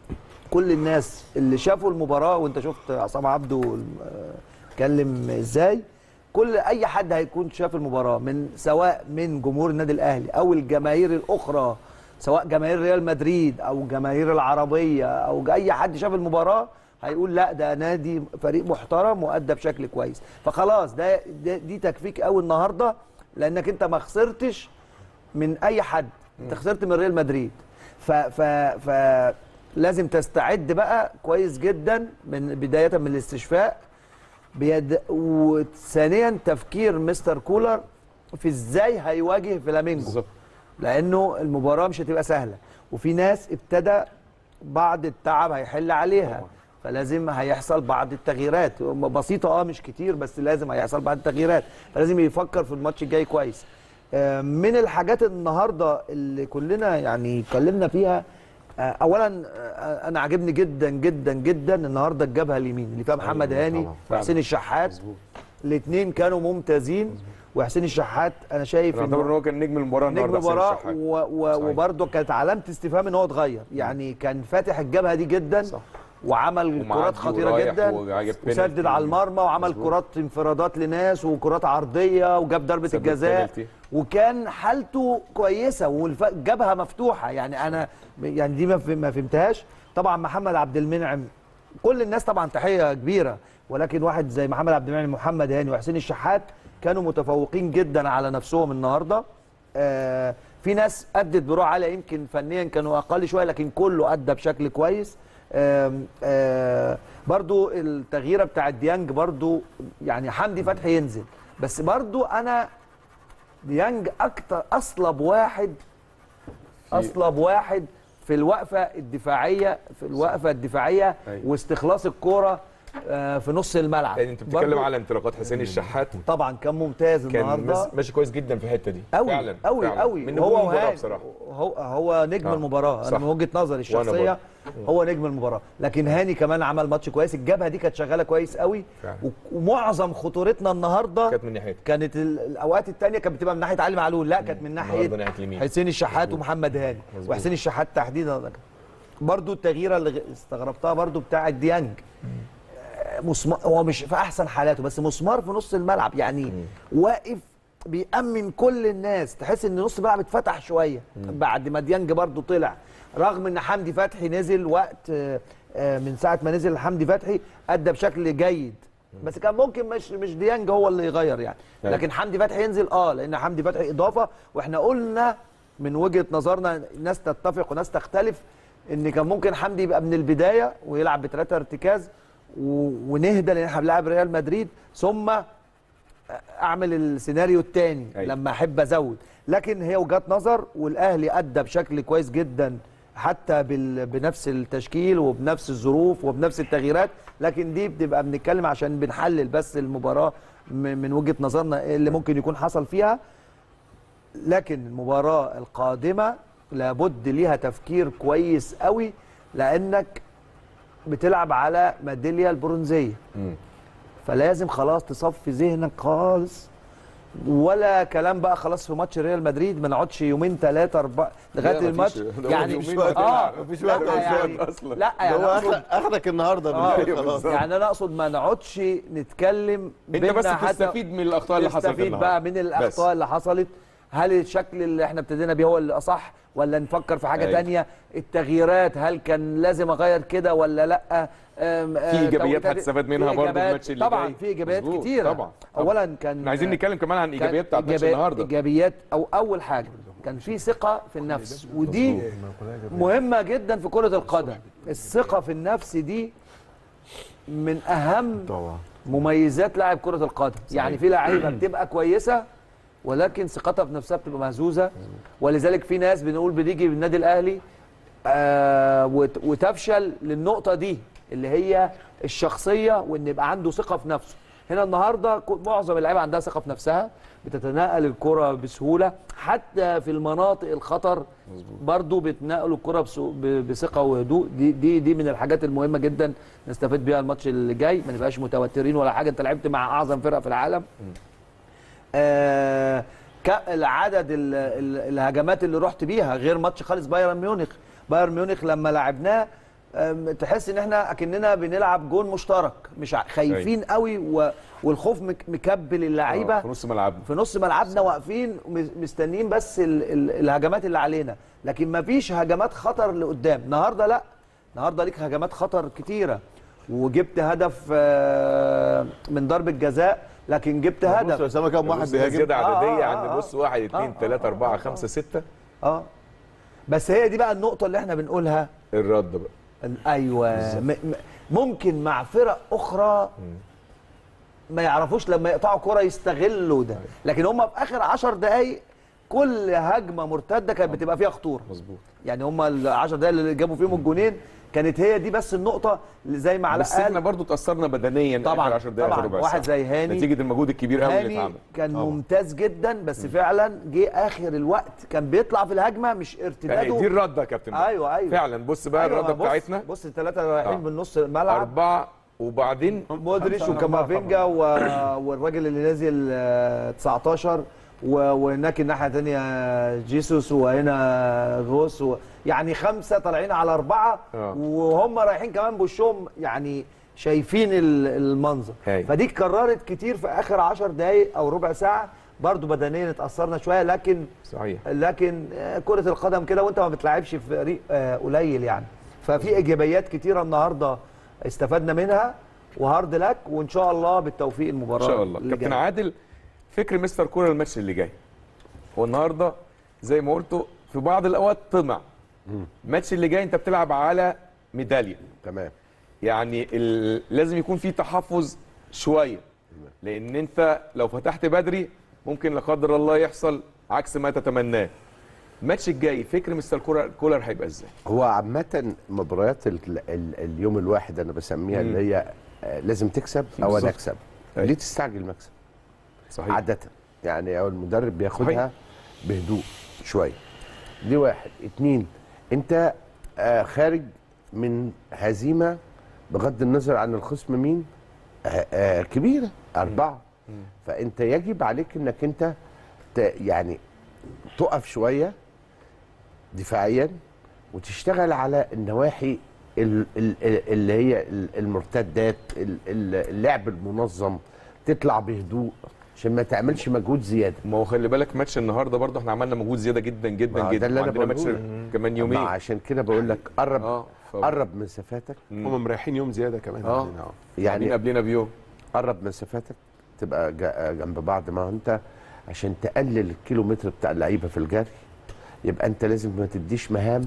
كل الناس اللي شافوا المباراه وانت شفت عصام عبده آه، اتكلم ازاي كل اي حد هيكون شاف المباراه من سواء من جمهور النادي الاهلي او الجماهير الاخرى سواء جماهير ريال مدريد او جماهير العربيه او اي حد شاف المباراه هيقول لا ده نادي فريق محترم وادى بشكل كويس فخلاص ده, ده دي تكفيك قوي النهارده لانك انت ما خسرتش من اي حد انت خسرت من ريال مدريد ف ف ف لازم تستعد بقى كويس جدا من بدايه من الاستشفاء بيد وثانيا تفكير مستر كولر في ازاي هيواجه فلامينجو بالظبط لانه المباراه مش هتبقى سهله وفي ناس ابتدى بعض التعب هيحل عليها فلازم هيحصل بعض التغييرات بسيطه اه مش كتير بس لازم هيحصل بعض التغييرات فلازم يفكر في الماتش الجاي كويس آه، من الحاجات النهارده اللي كلنا يعني اتكلمنا فيها آه، اولا آه، انا عاجبني جدا جدا جدا النهارده الجبهه اليمين اللي فيها محمد أيوة هاني طبعاً. وحسين الشحات الاثنين كانوا ممتازين وحسين الشحات انا شايف انا إنه- اعتبر ان هو كان نجم المباراه نجم النهارده حسين مباراه الشحات. و- و- صحيح. وبرده كانت علامه استفهام ان هو اتغير يعني كان فاتح الجبهه دي جدا صح. وعمل ومعدي كرات خطيره ورايح جدا وجايب وسدد بينالتي. على المرمى وعمل مظبوط. كرات انفرادات لناس وكرات عرضيه وجاب ضربه سدد الجزاء بينالتي. وكان حالته كويسه والجبهه مفتوحه يعني انا يعني دي ما فهم- ما فهمتهاش طبعا محمد عبد المنعم كل الناس طبعا تحيه كبيره ولكن واحد زي محمد عبد المنعم محمد هاني وحسين الشحات كانوا متفوقين جدا على نفسهم النهارده آه في ناس ادت بروح عاليه يمكن فنيا كانوا اقل شويه لكن كله ادى بشكل كويس آم، آه برضو التغييره بتاع ديانج برضو يعني حمدي فتحي ينزل بس برضو انا ديانج اكتر اصلب واحد اصلب واحد في الوقفه الدفاعيه في الوقفه الدفاعيه أيوة. واستخلاص الكوره آه، في نص الملعب يعني انت بتتكلم برضو على انطلاقات حسين الشحات طبعا كان ممتاز كان النهارده مس- ماشي كويس جدا في الحته دي قوي فعلا قوي فعلا. قوي من هو نجوم المباراه وهاني بصراحه هو هو نجم آه، المباراه صح. انا من وجهه نظري الشخصيه هو نجم المباراه لكن هاني كمان عمل ماتش كويس الجبهه دي كانت شغاله كويس قوي فعلا. و- ومعظم خطورتنا النهارده كانت من ناحيتك كانت ال- الاوقات الثانيه كانت بتبقى من ناحيه علي معلول لا كانت من ناحيه النهارده ناحيه اليمين حسين الشحات ومحمد هاني مظبوط. وحسين الشحات تحديدا برضو التغييره اللي غ- استغربتها برضو بتاع ديانج مسمار هو مش في احسن حالاته بس مسمار في نص الملعب يعني واقف بيأمن كل الناس تحس ان نص الملعب اتفتح شويه بعد ما ديانج برضو طلع رغم ان حمدي فتحي نزل وقت آه، آه، من ساعه ما نزل حمدي فتحي ادى بشكل جيد بس كان ممكن مش مش ديانج هو اللي يغير يعني أيوة. لكن حمدي فتحي ينزل اه لان حمدي فتحي اضافه واحنا قلنا من وجهه نظرنا ناس تتفق وناس تختلف ان كان ممكن حمدي يبقى من البدايه ويلعب بثلاثه ارتكاز و- ونهدى لان احنا بنلعب ريال مدريد ثم اعمل السيناريو الثاني أيوة. لما احب ازود لكن هي وجهات نظر والاهلي ادى بشكل كويس جدا حتى بال... بنفس التشكيل وبنفس الظروف وبنفس التغييرات لكن دي بتبقى بنتكلم عشان بنحلل بس المباراه م- من وجهه نظرنا إيه اللي ممكن يكون حصل فيها لكن المباراه القادمه لابد ليها تفكير كويس قوي لانك بتلعب على ميداليه البرونزيه مم. فلازم خلاص تصفي ذهنك خالص ولا كلام بقى خلاص في ماتش ريال مدريد ما نقعدش يومين ثلاثه اربعه لغايه مفيش- الماتش ده هو يعني يومين اه هتلعب. مفيش لا وقت يعني أصلاً. لا يعني هو أقصد- أخ- اخدك النهارده آه بالليل خلاص يعني انا اقصد ما نقعدش نتكلم انت بس بينا حتى تستفيد من الاخطاء اللي حصلت نستفيد النهارده بقى من الاخطاء اللي حصلت هل الشكل اللي احنا ابتدينا بيه هو اللي اصح ولا نفكر في حاجه أيوة. تانية التغييرات هل كان لازم اغير كده ولا لا أم، آه، إيجابيات توقيتات- هتستفاد منها في برضه إيجابيات- الماتش اللي طبعا جاي. في ايجابيات مظبوط، كتيره طبعا، طبعا. اولا كان احنا عايزين نتكلم كمان عن كان ايجابيات بتاعت ماتش إيجابيات- النهارده ايجابيات او اول حاجه كان في ثقه في النفس ودي مهمه جدا في كره القدم الثقه في النفس دي من اهم طبعا مميزات لاعب كره القدم يعني في لعيبه بتبقى كويسه ولكن ثقتها في نفسها بتبقى مهزوزه ولذلك في ناس بنقول بتيجي بالنادي الاهلي آه وت- وتفشل للنقطه دي اللي هي الشخصيه وان يبقى عنده ثقه في نفسه هنا النهارده ك- معظم اللعيبه عندها ثقه في نفسها بتتنقل الكره بسهوله حتى في المناطق الخطر برضو بتنقلوا الكره بسو- ب- بثقه وهدوء دي دي دي من الحاجات المهمه جدا نستفيد بيها الماتش اللي جاي ما نبقاش متوترين ولا حاجه انت لعبت مع اعظم فرقه في العالم آه ك- العدد ال- ال- الهجمات اللي رحت بيها غير ماتش خالص بايرن ميونخ بايرن ميونخ لما لعبناه آم، تحس ان احنا اكننا بنلعب جون مشترك مش ع- خايفين قوي و- والخوف مك- مكبل اللعيبه في نص ملعبنا في نص ملعبنا واقفين ومس- مستنيين بس ال ال الهجمات اللي علينا لكن ما فيش هجمات خطر لقدام النهارده لا النهارده ليك هجمات خطر كتيره وجبت هدف آه، من ضربه جزاء لكن جبت بص يا هدف اسامه كام واحد بص، بيهاجم زياده آه، عدديه آه، عند آه. بص واحد اثنين آه، ثلاثه آه، اربعه آه. خمسه سته اه بس هي دي بقى النقطه اللي احنا بنقولها الرد بقى ال- ايوه م م ممكن مع فرق اخرى ما يعرفوش لما يقطعوا كرة يستغلوا ده لكن هم في اخر 10 دقايق كل هجمه مرتده كانت بتبقى فيها خطوره مظبوط يعني هم ال 10 دقايق اللي جابوا فيهم الجونين كانت هي دي بس النقطه اللي زي ما علاء بس احنا قال برضو اتاثرنا بدنيا طبعاً، اخر 10 دقائق طبعاً. ربع واحد ساعة. زي هاني. نتيجه المجهود الكبير قوي اللي هاني اتعمل كان ممتاز جدا بس فعلا جه اخر الوقت كان بيطلع في الهجمه مش يعني ارتداده دي الرده يا كابتن ايوه ايوه فعلا بص بقى أيوة، الرده بص- بتاعتنا بص الثلاثه رايحين آه. من نص الملعب اربعه وبعدين مودريتش خمسة على وكامافينجا و... والراجل اللي نازل آه، 19 و... وهناك الناحيه الثانيه جيسوس وهنا غوس و... يعني خمسه طالعين على اربعه آه. وهم رايحين كمان بوشهم يعني شايفين ال- المنظر هاي. فدي اتكررت كتير في اخر 10 دقائق او ربع ساعه برضو بدنيا اتاثرنا شويه لكن صحيح لكن آه، كرة القدم كده وانت ما بتلعبش في فريق آه، قليل يعني ففي ايجابيات كتيرة النهارده استفدنا منها وهارد لك وان شاء الله بالتوفيق المباراة ان شاء الله اللي كابتن جاية. عادل فكر مستر كوره الماتش اللي جاي هو النهارده زي ما قلتوا في بعض الاوقات طمع الماتش اللي جاي انت بتلعب على ميداليه تمام يعني ال... لازم يكون في تحفظ شويه لان انت لو فتحت بدري ممكن لا قدر الله يحصل عكس ما تتمناه الماتش الجاي فكر مستر كولر كولر هيبقى ازاي هو عامة مباريات ال ال اليوم الواحد انا بسميها اللي هي آه، لازم تكسب او انا بالظبط. اكسب أيوة. ليه تستعجل مكسب صحيح عادة يعني او المدرب بياخدها صحيح. بهدوء شوية دي واحد اتنين انت آه خارج من هزيمة بغض النظر عن الخصم مين آه آه كبيرة أربعة فأنت يجب عليك أنك أنت ت- يعني تقف شوية دفاعيا وتشتغل على النواحي ال- ال- ال- اللي هي ال- المرتدات ال- ال- اللعب المنظم تطلع بهدوء عشان ما تعملش مجهود زياده ما هو خلي بالك ماتش النهارده برضه احنا عملنا مجهود زياده جدا ما جدا هو جدا ده اللي أنا وعندنا ماتش بقوله لك. كمان ما يومين عشان كده بقول لك قرب اه ف... قرب مسافاتك هم مريحين يوم زياده كمان آه. عننا، اه يعني يعني قبلنا بيوم قرب مسافاتك تبقى جا- جنب بعض ما هو انت عشان تقلل الكيلومتر بتاع اللعيبه في الجري يبقى انت لازم ما تديش مهام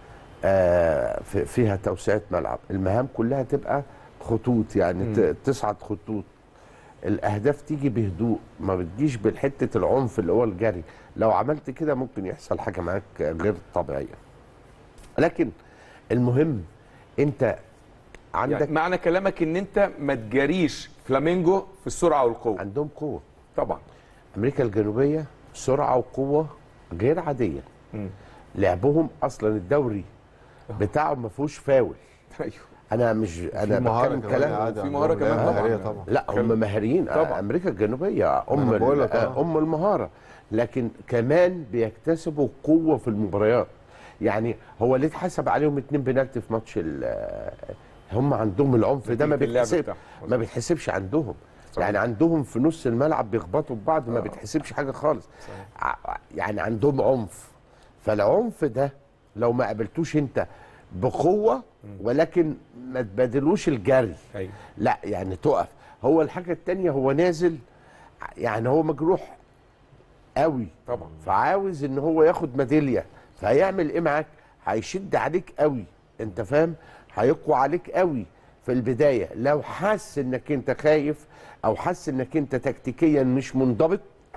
آه، في- فيها توسعه ملعب المهام كلها تبقى خطوط يعني ت- تصعد خطوط الاهداف تيجي بهدوء ما بتجيش بالحته العنف اللي هو الجري لو عملت كده ممكن يحصل حاجه معاك غير طبيعيه لكن المهم انت عندك يعني معنى كلامك ان انت ما تجاريش فلامينجو في السرعه والقوه عندهم قوه طبعا امريكا الجنوبيه سرعه وقوه غير عاديه مم. لعبهم اصلا الدوري بتاعهم ما فيهوش فاول ايوه انا مش انا في مهارة بتكلم كمان كلام عادي في عندهم، مهارة لا، كمان طبعاً. مهارية طبعا لا هم مهاريين طبعاً. امريكا الجنوبيه ام أنا بقول لك، ال- آه. ام المهاره لكن كمان بيكتسبوا قوه في المباريات يعني هو ليه اتحسب عليهم اتنين بنالتي في ماتش ال- هم عندهم العنف ده ما نتيجة اللعب بيتحسب بتاعهم. ما بيتحسبش عندهم صحيح. يعني عندهم في نص الملعب بيخبطوا في بعض ما آه. بيتحسبش حاجه خالص ع- يعني عندهم عنف فالعنف ده لو ما قابلتوش انت بقوه ولكن ما تبادلوش الجري ايوه لا يعني تقف هو الحاجه التانية هو نازل يعني هو مجروح قوي طبعا فعاوز ان هو ياخد ميداليه فهيعمل ايه معاك هيشد عليك قوي انت فاهم هيقوى عليك قوي في البدايه لو حس انك انت خايف او حس انك انت تكتيكيا مش منضبط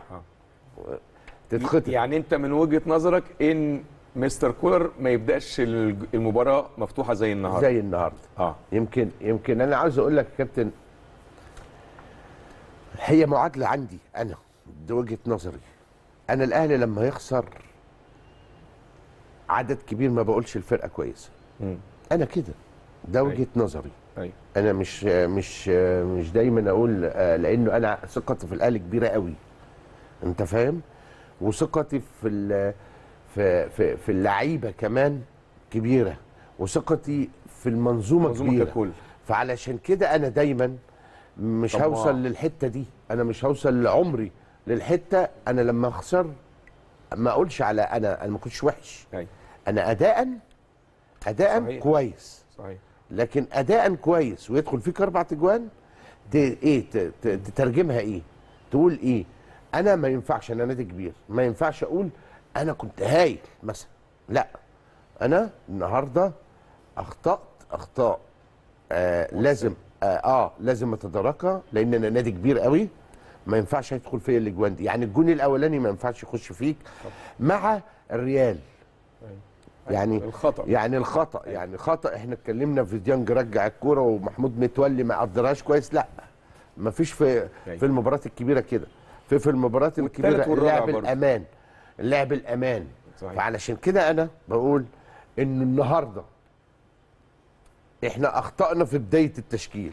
تتخطف يعني انت من وجهه نظرك ان مستر كولر ما يبداش الج- المباراه مفتوحه زي النهارده زي النهارده اه يمكن يمكن انا عاوز اقول لك يا كابتن هي معادله عندي انا دي وجهه نظري انا الاهلي لما يخسر عدد كبير ما بقولش الفرقه كويسه مم. انا كده ده وجهه نظري ايوه انا مش مش مش دايما اقول آه، لانه انا ثقتي في الاهلي كبيره قوي انت فاهم وثقتي في ال- في في, في اللعيبه كمان كبيره وثقتي في المنظومه, منظومة كبيره ككل. فعلشان كده انا دايما مش طماع. هوصل للحته دي انا مش هوصل لعمري للحته انا لما اخسر ما اقولش على انا انا ما كنتش وحش ايوه انا اداء اداء صحيح. كويس صحيح لكن اداء كويس ويدخل فيك اربع تجوان ت- ايه ت- ت- تترجمها ايه تقول ايه انا ما ينفعش انا نادي كبير ما ينفعش اقول انا كنت هايل مثلا لا انا النهارده اخطات اخطاء آه لازم آه, اه لازم اتداركها لان انا نادي كبير قوي ما ينفعش يدخل فيا الاجوان دي يعني الجون الاولاني ما ينفعش يخش فيك مع الريال يعني الخطأ. يعني الخطا يعني خطا احنا اتكلمنا في ديانج رجع الكوره ومحمود متولي ما قدرهاش كويس لا ما فيش في أيوة. في المباريات الكبيره كده في في المباريات والتالت الكبيره والرابع اللعب برضه. الامان اللعب الامان صحيح. فعلشان كده انا بقول ان النهارده احنا اخطانا في بدايه التشكيل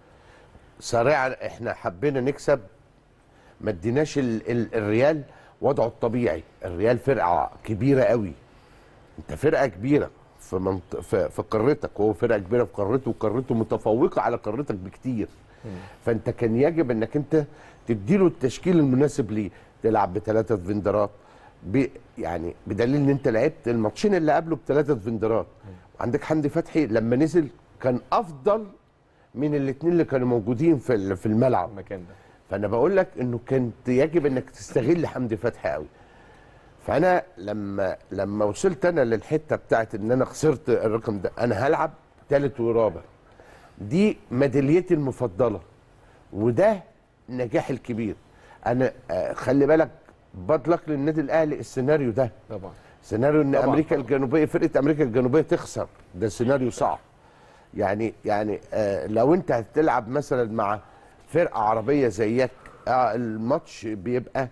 سريعا احنا حبينا نكسب ما اديناش ال- ال- الريال وضعه الطبيعي الريال فرقه كبيره قوي انت فرقه كبيره في منط... في, في قارتك وهو فرقه كبيره في قارته وقارته متفوقه على قارتك بكتير فانت كان يجب انك انت تديله التشكيل المناسب ليه تلعب بثلاثه فيندرات ب... يعني بدليل ان انت لعبت الماتشين اللي قبله بثلاثه فيندرات وعندك حمدي فتحي لما نزل كان افضل من الاثنين اللي كانوا موجودين في ال- في الملعب المكان ده فانا بقول لك انه كان يجب انك تستغل حمدي فتحي قوي فانا لما لما وصلت انا للحته بتاعت ان انا خسرت الرقم ده انا هلعب ثالث ورابع دي ميداليتي المفضله وده النجاح الكبير انا آه، خلي بالك بطلق للنادي الاهلي السيناريو ده طبعا سيناريو ان طبعاً. امريكا الجنوبيه فرقه امريكا الجنوبيه تخسر ده سيناريو صعب يعني يعني آه لو انت هتلعب مثلا مع فرقه عربيه زيك آه الماتش بيبقى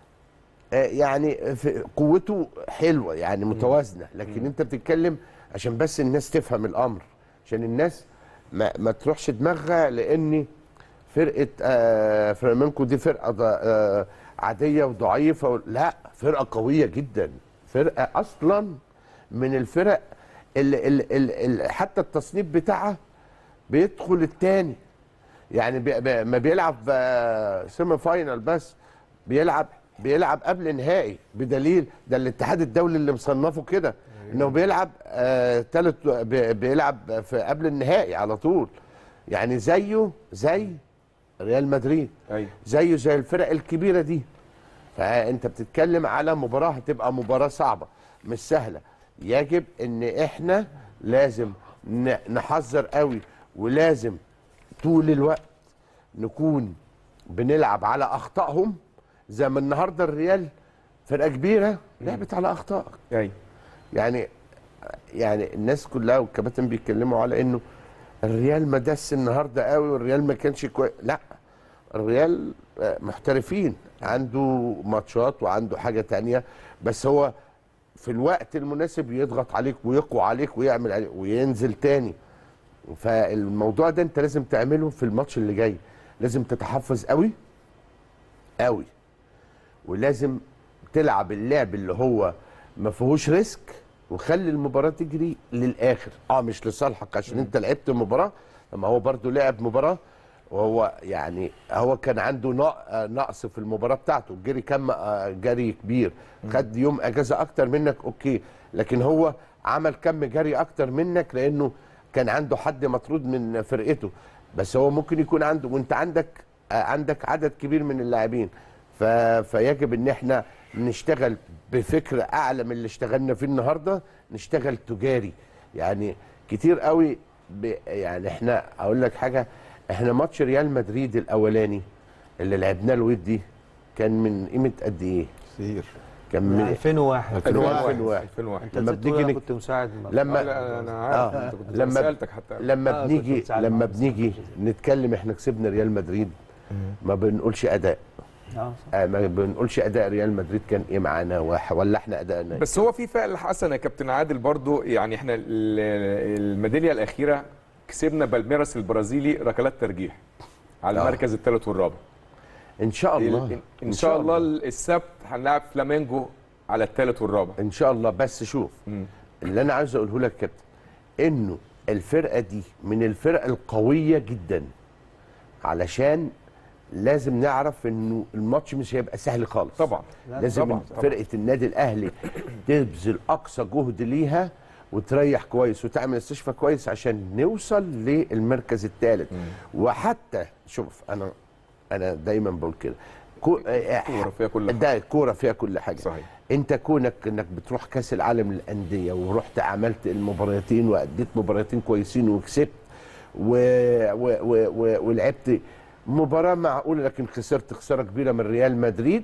آه يعني في قوته حلوه يعني متوازنه لكن انت بتتكلم عشان بس الناس تفهم الامر عشان الناس ما, ما تروحش دماغها لان فرقه آه فلامينكو دي فرقه ض- آه عاديه وضعيفه و- لا فرقه قويه جدا فرقه اصلا من الفرق اللي, اللي, اللي حتى التصنيف بتاعها بيدخل الثاني يعني بي بي ما بيلعب آه، سيمي فاينال بس بيلعب بيلعب قبل نهائي بدليل ده الاتحاد الدولي اللي مصنفه كده انه بيلعب آه تالت بي- بيلعب في قبل النهائي على طول يعني زيه زي ريال مدريد ايوه زيه زي الفرق الكبيره دي فانت بتتكلم على مباراه هتبقى مباراه صعبه مش سهله يجب ان احنا لازم ن- نحذر قوي ولازم طول الوقت نكون بنلعب على اخطائهم زي ما النهارده الريال فرقه كبيره لعبت على اخطائك ايوه يعني يعني الناس كلها والكباتن بيتكلموا على انه الريال ما دس النهارده قوي والريال ما كانش كويس لا الريال آه، محترفين عنده ماتشات وعنده حاجه تانية بس هو في الوقت المناسب يضغط عليك ويقوى عليك ويعمل عليك وينزل تاني فالموضوع ده انت لازم تعمله في الماتش اللي جاي لازم تتحفز قوي قوي ولازم تلعب اللعب اللي هو ما فيهوش ريسك وخلي المباراه تجري للاخر اه مش لصالحك عشان انت لعبت مباراه لما هو برضو لعب مباراه وهو يعني هو كان عنده نق- آه، نقص في المباراه بتاعته جري كم آه، جري كبير خد يوم اجازه اكتر منك اوكي لكن هو عمل كم جري اكتر منك لانه كان عنده حد مطرود من فرقته بس هو ممكن يكون عنده وانت عندك آه، عندك عدد كبير من اللاعبين ف... فيجب ان احنا نشتغل بفكر اعلى من اللي اشتغلنا فيه النهارده نشتغل تجاري يعني كتير قوي ب... يعني احنا اقول لك حاجه احنا ماتش ريال مدريد الاولاني اللي لعبناه الودي كان من قيمه قد ايه؟ كتير كان من من 2001 2001 2001 انت لما نسيت تقول بنيجي انا نك- كنت مساعد لما آه، لا انا عارف آه. انت كنت لما- سالتك حتى لما آه، كنت بنيجي بتساعد لما معاه. بنيجي نتكلم احنا كسبنا ريال مدريد ما بنقولش اداء اه آه ما بنقولش اداء ريال مدريد كان ايه معانا واحد ولا احنا ادائنا إيه؟ بس هو في فعل حسن يا كابتن عادل برضو يعني احنا ال- الميداليه الاخيره كسبنا بالميراس البرازيلي ركلات ترجيح على آه. المركز الثالث والرابع ان شاء الله ال- إن, ان شاء الله السبت هنلعب فلامينجو على الثالث والرابع ان شاء الله بس شوف مم. اللي انا عايز اقوله لك يا كابتن انه الفرقه دي من الفرق القويه جدا علشان لازم نعرف انه الماتش مش هيبقى سهل خالص طبعا لازم طبعاً، طبعاً. فرقه النادي الاهلي تبذل اقصى جهد ليها وتريح كويس وتعمل استشفاء كويس عشان نوصل للمركز الثالث وحتى شوف انا انا دايما بقول كده كو- آه، كورة فيها كل حاجة. ده الكوره فيها كل حاجه صحيح. انت كونك انك بتروح كاس العالم للانديه ورحت عملت المباراتين واديت مباراتين كويسين وكسبت و... و... و... و... ولعبت مباراه معقوله لكن خسرت خساره كبيره من ريال مدريد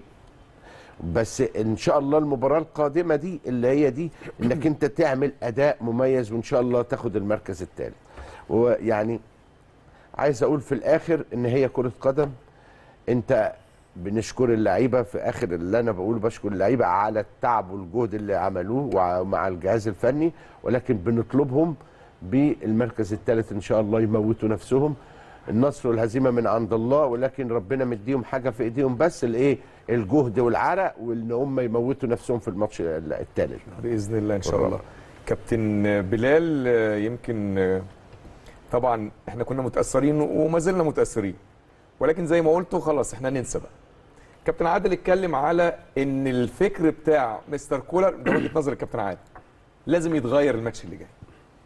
بس ان شاء الله المباراه القادمه دي اللي هي دي انك انت تعمل اداء مميز وان شاء الله تاخد المركز الثالث ويعني عايز اقول في الاخر ان هي كره قدم انت بنشكر اللعيبه في اخر اللي انا بقوله بشكر اللعيبه على التعب والجهد اللي عملوه ومع الجهاز الفني ولكن بنطلبهم بالمركز الثالث ان شاء الله يموتوا نفسهم النصر والهزيمه من عند الله ولكن ربنا مديهم حاجه في ايديهم بس الايه الجهد والعرق وان هم يموتوا نفسهم في الماتش الثالث باذن الله ان شاء الله كابتن بلال آه، يمكن آه، طبعا احنا كنا متاثرين وما زلنا متاثرين ولكن زي ما قلتوا خلاص احنا ننسى بقى كابتن عادل اتكلم على ان الفكر بتاع مستر كولر ده وجهه نظر الكابتن عادل لازم يتغير الماتش اللي جاي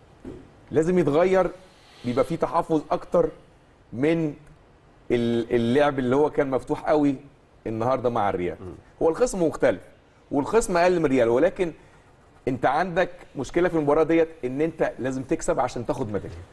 لازم يتغير بيبقى فيه تحفظ اكتر من ال- اللعب اللي هو كان مفتوح قوي النهارده مع الريال هو الخصم مختلف والخصم اقل من الريال ولكن انت عندك مشكله في المباراه ديت ان انت لازم تكسب عشان تاخد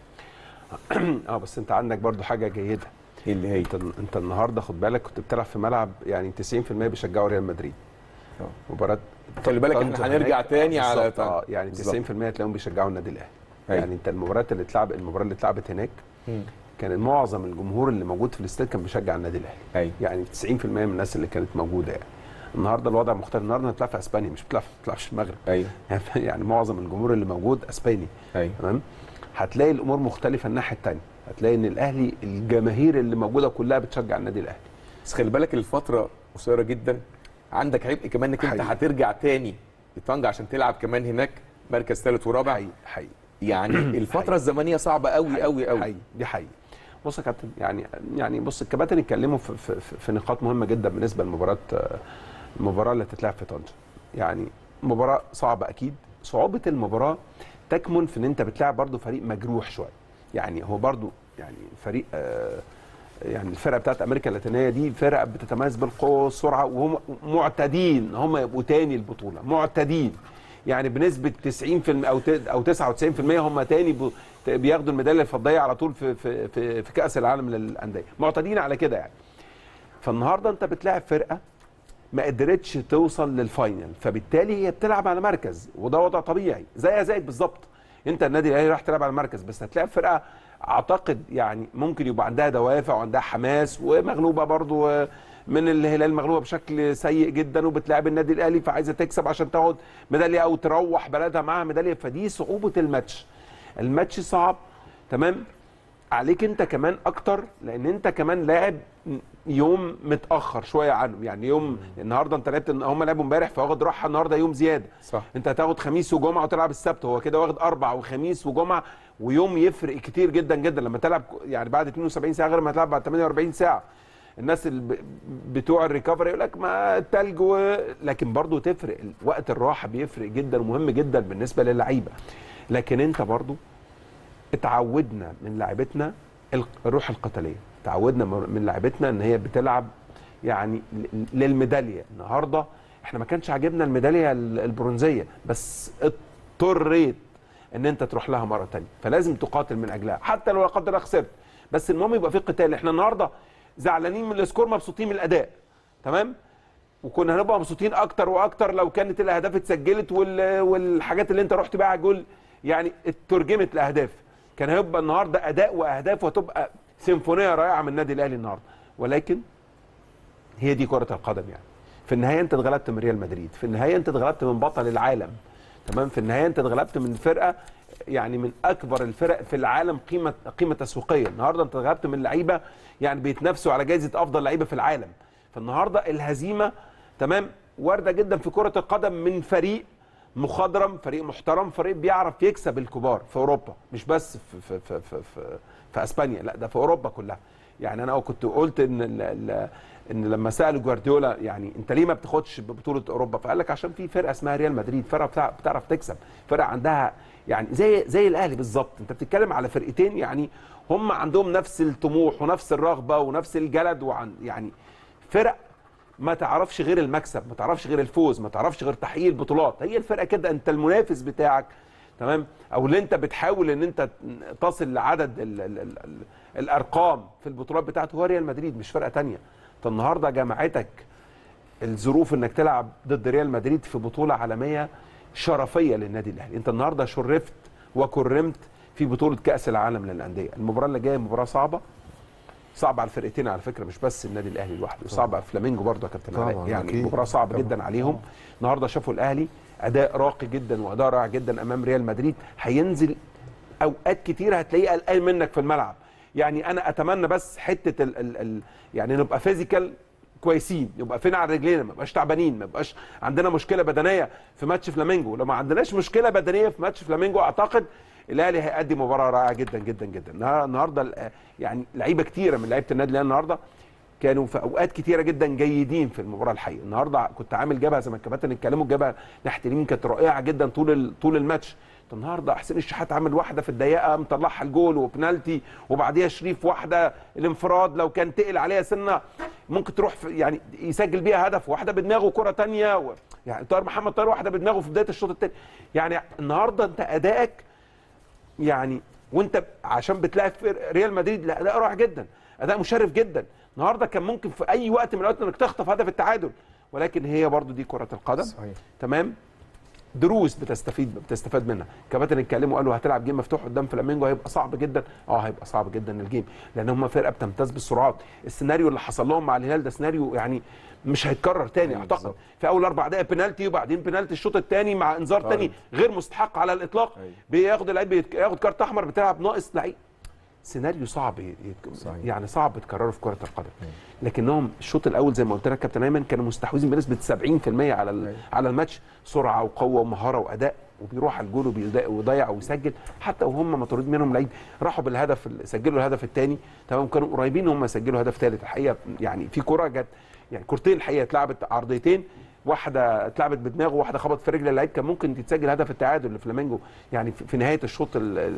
ميداليه اه بس انت عندك برضو حاجه جيده إيه اللي هي انت انت النهارده خد بالك كنت بتلعب في ملعب يعني 90% بيشجعوا ريال مدريد آه. مباراه خلي بالك احنا طنطا هنرجع هناك. تاني على بالظبط، اه يعني 90% بالظبط. هتلاقيهم بيشجعوا النادي الاهلي أيوة. يعني انت المباريات اللي اتلعب المباراه اللي اتلعبت هناك مم. كان معظم الجمهور اللي موجود في الاستاد كان بيشجع النادي الاهلي أيوة. يعني 90% من الناس اللي كانت موجوده يعني النهارده الوضع مختلف النهارده بتلعب في اسبانيا مش بتلعب ما بتلعبش في المغرب ايوه يعني معظم الجمهور اللي موجود اسباني ايوه تمام هتلاقي الامور مختلفه الناحيه الثانيه هتلاقي ان الاهلي الجماهير اللي موجوده كلها بتشجع النادي الاهلي بس خلي بالك الفتره قصيره جدا عندك عبء كمان انك انت حقيقي. هترجع تاني لطنجة عشان تلعب كمان هناك مركز ثالث ورابع حقيقي حقيقي يعني الفتره الزمنيه صعبه قوي قوي قوي حقيقي دي حقيقي بص يا كابتن يعني يعني بص الكباتن اتكلموا في, في, في, في نقاط مهمه جدا بالنسبه لمباراه آه، المباراه اللي هتتلعب في طنجه يعني مباراه صعبه اكيد صعوبه المباراه تكمن في ان انت بتلعب برضو فريق مجروح شويه يعني هو برضو يعني فريق آه يعني الفرقه بتاعت امريكا اللاتينيه دي فرقه بتتميز بالقوه والسرعه وهم معتادين هم يبقوا تاني البطوله معتادين يعني بنسبه 90% او ت- او 99% هم تاني ب- بياخدوا الميداليه الفضيه على طول في في في, في كاس العالم للانديه معتادين على كده يعني فالنهارده انت بتلاعب فرقه ما قدرتش توصل للفاينل فبالتالي هي بتلعب على مركز وده وضع طبيعي زيها زيك بالظبط انت النادي الاهلي راح تلعب على مركز بس هتلاعب فرقه اعتقد يعني ممكن يبقى عندها دوافع وعندها حماس ومغلوبه برضو آه، من الهلال مغلوبه بشكل سيء جدا وبتلاعب النادي الاهلي فعايزه تكسب عشان تاخد ميداليه او تروح بلدها معاها ميداليه فدي صعوبه الماتش الماتش صعب تمام عليك انت كمان اكتر لان انت كمان لاعب يوم متاخر شويه عنهم يعني يوم النهارده انت لعبت هم لعبوا امبارح فواخد راحه النهارده يوم زياده صح. انت هتاخد خميس وجمعه وتلعب السبت هو كده واخد اربع وخميس وجمعه ويوم يفرق كتير جدا جدا لما تلعب يعني بعد 72 ساعه غير ما تلعب بعد 48 ساعه الناس اللي ب- بتوع الريكفري يقول لك ما التلج و... لكن برضه تفرق وقت الراحه بيفرق جدا ومهم جدا بالنسبه للعيبه لكن انت برضه اتعودنا من لعيبتنا الق- الروح القتاليه تعودنا مر- من لعيبتنا ان هي بتلعب يعني ل- للميداليه النهارده احنا ما كانش عاجبنا الميداليه ال- البرونزيه بس اضطريت ان انت تروح لها مره تانية فلازم تقاتل من اجلها حتى لو لا قدر الله خسرت بس المهم يبقى في قتال احنا النهارده زعلانين من السكور مبسوطين من الاداء تمام وكنا هنبقى مبسوطين اكتر واكتر لو كانت الاهداف اتسجلت وال... والحاجات اللي انت رحت بيها على جول يعني اترجمت لاهداف كان هيبقى النهارده اداء واهداف وتبقى سيمفونيه رائعه من النادي الاهلي النهارده ولكن هي دي كره القدم يعني في النهايه انت اتغلبت من ريال مدريد في النهايه انت اتغلبت من بطل العالم تمام في النهايه انت اتغلبت من فرقه يعني من اكبر الفرق في العالم قيمه قيمه تسويقيه النهارده انت اتغلبت من لعيبه يعني بيتنافسوا على جائزه افضل لعيبه في العالم فالنهارده الهزيمه تمام وارده جدا في كره القدم من فريق مخضرم فريق محترم فريق بيعرف يكسب الكبار في اوروبا مش بس في في في في, في, في اسبانيا لا ده في اوروبا كلها يعني انا كنت قلت ان ال ال ان لما سالوا جوارديولا يعني انت ليه ما بتاخدش ببطوله اوروبا فقال لك عشان في فرقه اسمها ريال مدريد فرقه بتاع بتعرف تكسب فرقه عندها يعني زي زي الاهلي بالظبط انت بتتكلم على فرقتين يعني هم عندهم نفس الطموح ونفس الرغبه ونفس الجلد وعن يعني فرق ما تعرفش غير المكسب ما تعرفش غير الفوز ما تعرفش غير تحقيق البطولات هي الفرقه كده انت المنافس بتاعك تمام او اللي انت بتحاول ان انت تصل لعدد ال ال ال ال الارقام في البطولات بتاعته هو ريال مدريد مش فرقه تانية انت النهارده جمعتك الظروف انك تلعب ضد ريال مدريد في بطوله عالميه شرفيه للنادي الاهلي انت النهارده شرفت وكرمت في بطوله كاس العالم للانديه المباراه اللي جايه مباراه صعبه صعب على الفرقتين على فكره مش بس النادي الاهلي لوحده صعب على فلامينجو برضه يا كابتن طبعاً، علاء يعني أكيد. مباراه صعبه طبعاً. جدا عليهم النهارده شافوا الاهلي اداء راقي جدا واداء رائع جدا امام ريال مدريد هينزل اوقات كتير هتلاقيه قلقان منك في الملعب يعني انا اتمنى بس حته ال ال ال يعني نبقى فيزيكال كويسين نبقى فين على رجلينا ما نبقاش تعبانين ما يبقاش عندنا مشكله بدنيه في ماتش فلامينجو لو ما عندناش مشكله بدنيه في ماتش فلامينجو اعتقد الاهلي هيقدم مباراه رائعه جدا جدا جدا النهار- النهارده ال- يعني لعيبه كتيره من لعيبه النادي الاهلي النهارده كانوا في اوقات كتيره جدا جيدين في المباراه الحقيقيه النهارده كنت عامل جبهه زي ما الكباتن اتكلموا الجبهه ناحيه اليمين كانت رائعه جدا طول ال- طول الماتش النهارده حسين الشحات عامل واحده في الدقيقه مطلعها الجول وبنالتي وبعديها شريف واحده الانفراد لو كان تقل عليها سنه ممكن تروح في يعني يسجل بيها هدف واحده بدماغه كره تانية و يعني طاهر محمد طاهر واحده بدماغه في بدايه الشوط الثاني يعني النهارده انت ادائك يعني وانت عشان بتلاعب فرق ريال مدريد لا اداء رائع جدا اداء مشرف جدا النهارده كان ممكن في اي وقت من الاوقات انك تخطف هدف التعادل ولكن هي برضو دي كره القدم صحيح. تمام دروس بتستفيد بتستفاد منها كباتن اتكلموا قالوا هتلعب جيم مفتوح قدام فلامينجو هيبقى صعب جدا اه هيبقى صعب جدا الجيم لان هم فرقه بتمتاز بالسرعات السيناريو اللي حصل لهم مع الهلال ده سيناريو يعني مش هيتكرر تاني أيوة اعتقد بالظبط. في اول اربع دقائق بنالتي وبعدين بنالتي الشوط الثاني مع انذار طارد. تاني غير مستحق على الاطلاق أيوة. بياخد اللعيب بيت- ياخد كارت احمر بتلعب ناقص لعيب سيناريو صعب ي- ي- صحيح. يعني صعب تكرره في كره القدم لكنهم الشوط الاول زي ما قلت لك كابتن ايمن كانوا مستحوذين بنسبه 70% على ال- أيوة. على الماتش سرعه وقوه ومهاره واداء وبيروح على الجول وبيضيع- ويضيع ويسجل حتى وهم مطرود منهم لعيب راحوا بالهدف ال- سجلوا الهدف الثاني تمام كانوا قريبين ان هم يسجلوا هدف ثالث الحقيقه يعني في كره جت يعني كورتين الحقيقه اتلعبت عرضيتين واحده اتلعبت بدماغه وواحده خبطت في رجل اللعيب كان ممكن تتسجل هدف التعادل لفلامينجو يعني في في نهايه الشوط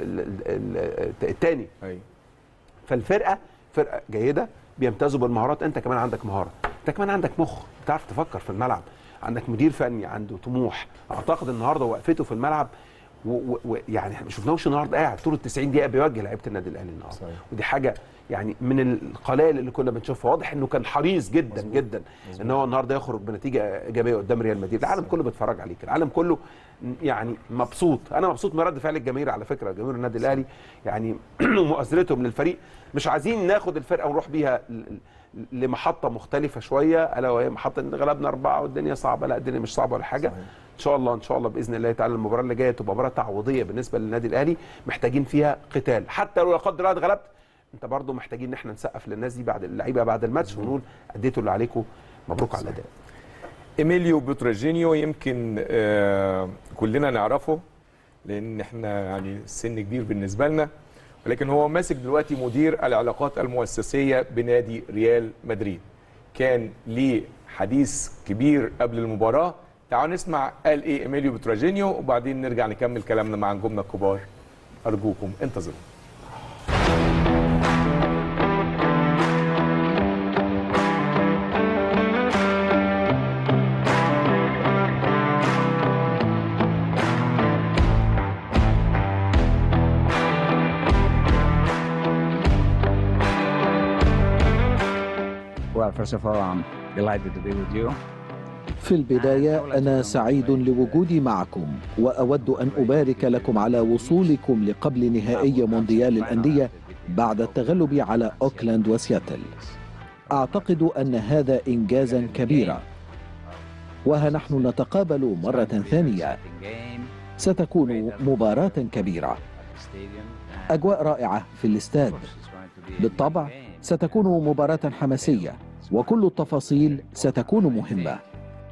الثاني ايوه فالفرقه فرقه جيده بيمتازوا بالمهارات انت كمان عندك مهاره انت كمان عندك مخ بتعرف تفكر في الملعب عندك مدير فني عنده طموح اعتقد النهارده وقفته في الملعب ويعني احنا ما شفناهوش النهارده قاعد طول ال 90 دقيقه بيوجه لعيبه النادي الاهلي النهارده صحيح. ودي حاجه يعني من القلائل اللي كنا بنشوفها واضح انه كان حريص جدا مزبوط. جدا مزبوط. ان هو النهارده يخرج بنتيجه ايجابيه قدام ريال مدريد العالم كله بيتفرج عليك العالم كله يعني مبسوط انا مبسوط من رد فعل الجماهير على فكره جماهير النادي الاهلي يعني مؤازرتهم للفريق مش عايزين ناخد الفرقه ونروح بيها ل- لمحطه مختلفه شويه الا وهي محطه ان غلبنا اربعه والدنيا صعبه لا الدنيا مش صعبه ولا حاجه صحيح. ان شاء الله ان شاء الله باذن الله تعالى المباراه اللي جايه تبقى مباراه تعويضيه بالنسبه للنادي الاهلي محتاجين فيها قتال حتى لو لا قدر الله اتغلبت انت برضو محتاجين ان احنا نسقف للناس دي بعد اللعيبه بعد الماتش ونقول اديتوا اللي عليكم مبروك على الاداء ايميليو بوتراجينيو يمكن آه كلنا نعرفه لان احنا يعني سن كبير بالنسبه لنا ولكن هو ماسك دلوقتي مدير العلاقات المؤسسيه بنادي ريال مدريد كان ليه حديث كبير قبل المباراه تعالوا نسمع قال ايه ايميليو بوتراجينيو وبعدين نرجع نكمل كلامنا مع نجومنا الكبار ارجوكم انتظروا Uh, first of all, I'm delighted to be with you. في البداية أنا سعيد لوجودي معكم وأود أن أبارك لكم على وصولكم لقبل نهائي مونديال الأندية بعد التغلب على أوكلاند وسياتل أعتقد أن هذا إنجازا كبيرا وها نحن نتقابل مرة ثانية ستكون مباراة كبيرة أجواء رائعة في الاستاد بالطبع ستكون مباراة حماسية وكل التفاصيل ستكون مهمة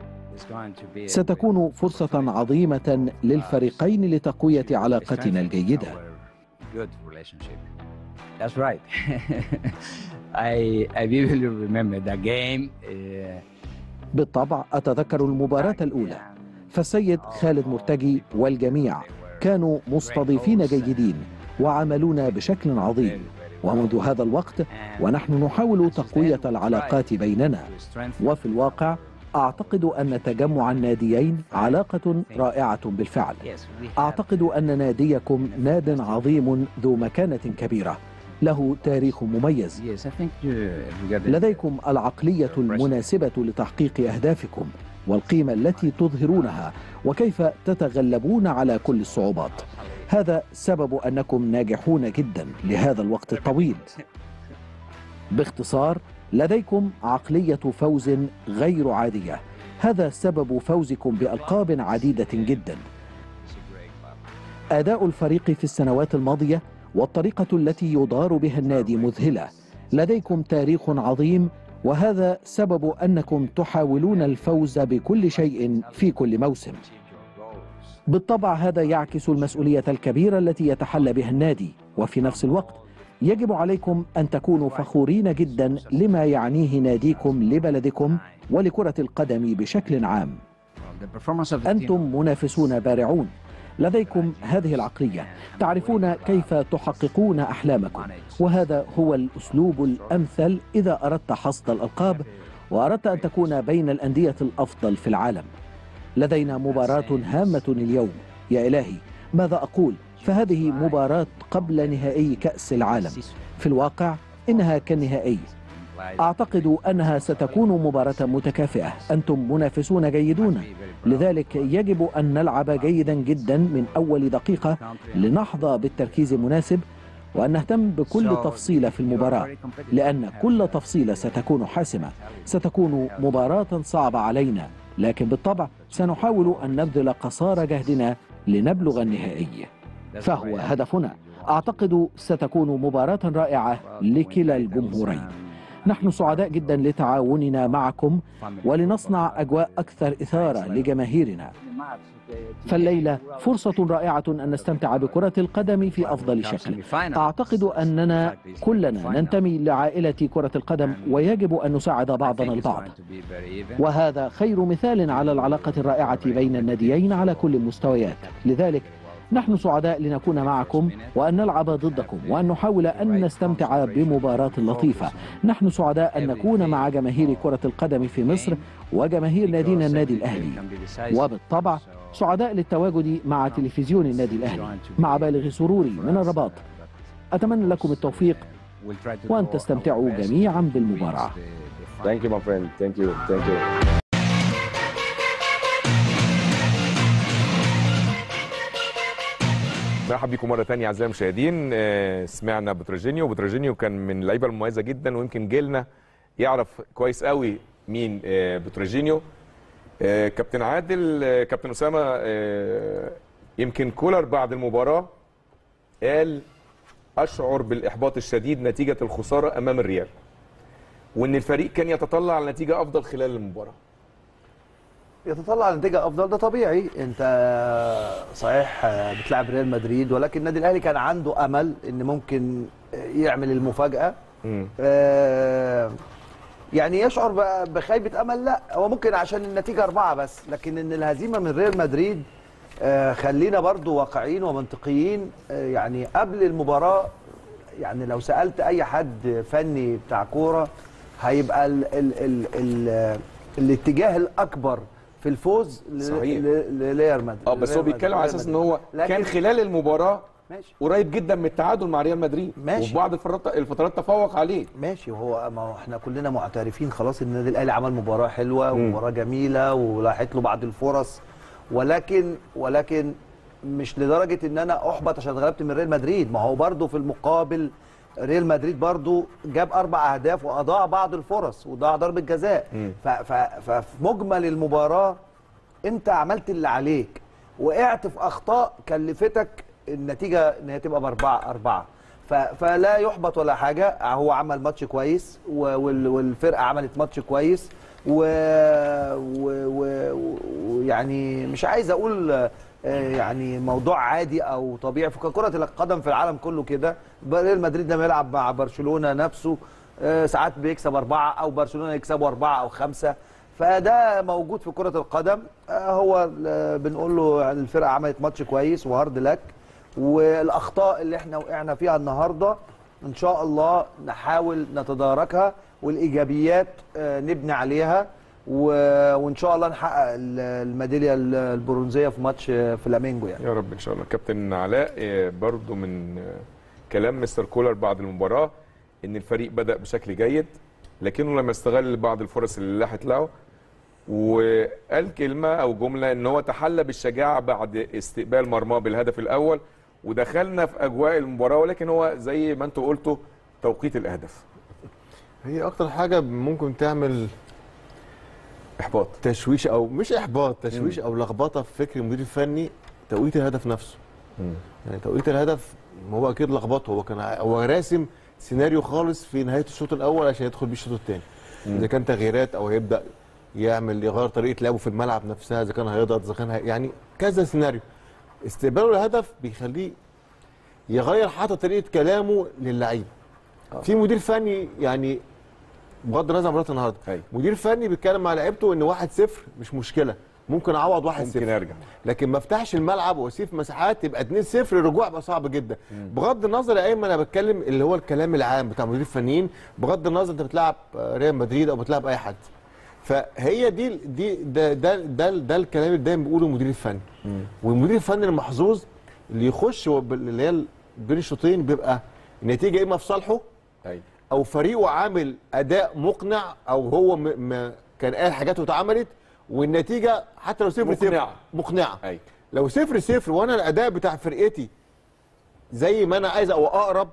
ستكون فرصة عظيمة للفريقين لتقوية علاقتنا الجيدة Good relationship. That's right. I I vividly remember the game. Uh, بالطبع أتذكر المباراة الأولى فالسيد خالد مرتجي والجميع كانوا مستضيفين جيدين وعملونا بشكل عظيم ومنذ هذا الوقت ونحن نحاول تقوية العلاقات بيننا وفي الواقع أعتقد أن تجمع الناديين علاقة رائعة بالفعل أعتقد أن ناديكم ناد عظيم ذو مكانة كبيرة له تاريخ مميز yes, I think you, regarding لديكم العقلية المناسبة لتحقيق أهدافكم والقيمة التي تظهرونها وكيف تتغلبون على كل الصعوبات هذا سبب أنكم ناجحون جدا لهذا الوقت الطويل باختصار لديكم عقلية فوز غير عادية هذا سبب فوزكم بألقاب عديدة جدا أداء الفريق في السنوات الماضية والطريقة التي يدار بها النادي مذهلة لديكم تاريخ عظيم وهذا سبب أنكم تحاولون الفوز بكل شيء في كل موسم بالطبع هذا يعكس المسؤولية الكبيرة التي يتحلى بها النادي وفي نفس الوقت يجب عليكم أن تكونوا فخورين جدا لما يعنيه ناديكم لبلدكم ولكرة القدم بشكل عام the performance of the team. أنتم منافسون بارعون لديكم هذه العقلية تعرفون كيف تحققون أحلامكم وهذا هو الأسلوب الأمثل إذا أردت حصد الألقاب وأردت أن تكون بين الأندية الأفضل في العالم لدينا مباراة هامة اليوم يا إلهي ماذا أقول فهذه مباراة قبل نهائي كأس العالم في الواقع إنها كالنهائي أعتقد أنها ستكون مباراة متكافئة أنتم منافسون جيدون لذلك يجب أن نلعب جيدا جدا من أول دقيقة لنحظى بالتركيز المناسب وأن نهتم بكل تفصيلة في المباراة لأن كل تفصيلة ستكون حاسمة ستكون مباراة صعبة علينا لكن بالطبع سنحاول أن نبذل قصارى جهدنا لنبلغ النهائي فهو هدفنا أعتقد ستكون مباراة رائعة لكلا الجمهورين نحن سعداء جدا لتعاوننا معكم ولنصنع أجواء أكثر إثارة لجماهيرنا فالليلة فرصة رائعة أن نستمتع بكرة القدم في أفضل شكل أعتقد أننا كلنا ننتمي لعائلة كرة القدم ويجب أن نساعد بعضنا البعض وهذا خير مثال على العلاقة الرائعة بين الناديين على كل المستويات لذلك نحن سعداء لنكون معكم وأن نلعب ضدكم وأن نحاول أن نستمتع بمباراة لطيفة نحن سعداء أن نكون مع جماهير كرة القدم في مصر وجماهير نادينا النادي الأهلي وبالطبع سعداء للتواجد مع تلفزيون النادي الأهلي مع بالغ سروري من الرباط أتمنى لكم التوفيق وأن تستمتعوا جميعا بالمباراة Thank you my friend. Thank you. Thank you. مرحبا بكم مرة تانية أعزائي المشاهدين آه، سمعنا بتروجينيو بتروجينيو كان من اللعيبة المميزة جدا ويمكن جيلنا يعرف كويس قوي مين آه، بتروجينيو آه، كابتن عادل آه، كابتن أسامة آه، يمكن كولر بعد المباراة قال أشعر بالإحباط الشديد نتيجة الخسارة أمام الريال وإن الفريق كان يتطلع على نتيجة أفضل خلال المباراة يتطلع لنتيجه افضل ده طبيعي انت صحيح بتلعب ريال مدريد ولكن النادي الاهلي كان عنده امل ان ممكن يعمل المفاجاه مم. آه، يعني يشعر ب- بخيبه امل لا هو ممكن عشان النتيجه اربعه بس لكن ان الهزيمه من ريال مدريد آه، خلينا برضو واقعيين ومنطقيين آه، يعني قبل المباراه يعني لو سالت اي حد فني بتاع كوره هيبقى ال ال ال ال الاتجاه الاكبر في الفوز ل- صحيح. ل- لريال مدريد اه بس هو ريال بيتكلم على مدريد. اساس ان هو لكن- كان خلال المباراه ماشي قريب جدا من التعادل مع ريال مدريد ماشي. وفي بعض الفترات الفترات تفوق عليه ماشي وهو ما هو احنا كلنا معترفين خلاص ان النادي الاهلي عمل مباراه حلوه ومباراه جميله ولاحت له بعض الفرص ولكن ولكن مش لدرجه ان انا احبط عشان اتغلبت من ريال مدريد ما هو برضه في المقابل ريال مدريد برضه جاب اربع اهداف واضاع بعض الفرص وضاع ضربه جزاء ف- ف- ففي مجمل المباراه انت عملت اللي عليك وقعت في اخطاء كلفتك النتيجه ان هي تبقى باربعه اربعه ف- فلا يحبط ولا حاجه هو عمل ماتش كويس و- وال- والفرقه عملت ماتش كويس ويعني و... و... ويعني مش عايز اقول آه، يعني موضوع عادي او طبيعي في كره القدم في العالم كله كده ريال مدريد لما يلعب مع برشلونه نفسه آه، ساعات بيكسب اربعه او برشلونه يكسبوا اربعه او خمسه فده موجود في كره القدم آه، هو آه، بنقول له الفرقه عملت ماتش كويس وهارد لك والاخطاء اللي احنا وقعنا فيها النهارده ان شاء الله نحاول نتداركها والايجابيات آه، نبني عليها و- وان شاء الله نحقق ال- الميداليه ال- البرونزيه في ماتش آه، فلامينجو يعني يا رب ان شاء الله كابتن علاء آه، برضو من آه، كلام مستر كولر بعد المباراه ان الفريق بدا بشكل جيد لكنه لم يستغل بعض الفرص اللي لاحت له وقال كلمه او جمله ان هو تحلى بالشجاعه بعد استقبال مرماه بالهدف الاول ودخلنا في اجواء المباراه ولكن هو زي ما انتم قلتوا توقيت الاهداف هي اكتر حاجه ممكن تعمل احباط تشويش او مش احباط تشويش او لخبطه في فكر المدير الفني توقيت الهدف نفسه يعني توقيت الهدف هو اكيد لخبطه هو كان ع- هو راسم سيناريو خالص في نهايه الشوط الاول عشان يدخل بيه الشوط الثاني اذا كان تغييرات او هيبدا يعمل يغير طريقه لعبه في الملعب نفسها اذا كان هيضغط اذا كان هي يعني كذا سيناريو استقباله الهدف بيخليه يغير حتى طريقه كلامه للعيبه في مدير فني يعني بغض النظر عن مباراه النهارده أيوة. مدير فني بيتكلم مع لعيبته ان 1-0 مش مشكله ممكن اعوض 1-0 ممكن ارجع لكن ما افتحش الملعب واسيب مساحات تبقى 2-0 الرجوع بقى صعب جدا بغض النظر يا ايمن انا بتكلم اللي هو الكلام العام بتاع مدير الفنيين بغض النظر انت بتلعب ريال مدريد او بتلعب اي حد فهي دي دي ده ده ده, ده الكلام اللي دايما بيقوله المدير الفني والمدير الفني المحظوظ اللي يخش هو بال- اللي هي بين الشوطين بيبقى النتيجه اما في صالحه ايوه او فريقه عامل اداء مقنع او هو م... م... كان قال حاجاته اتعملت والنتيجه حتى لو صفر صفر مقنعة. مقنعه ايوه لو صفر صفر وانا الاداء بتاع فرقتي زي ما انا عايز او اقرب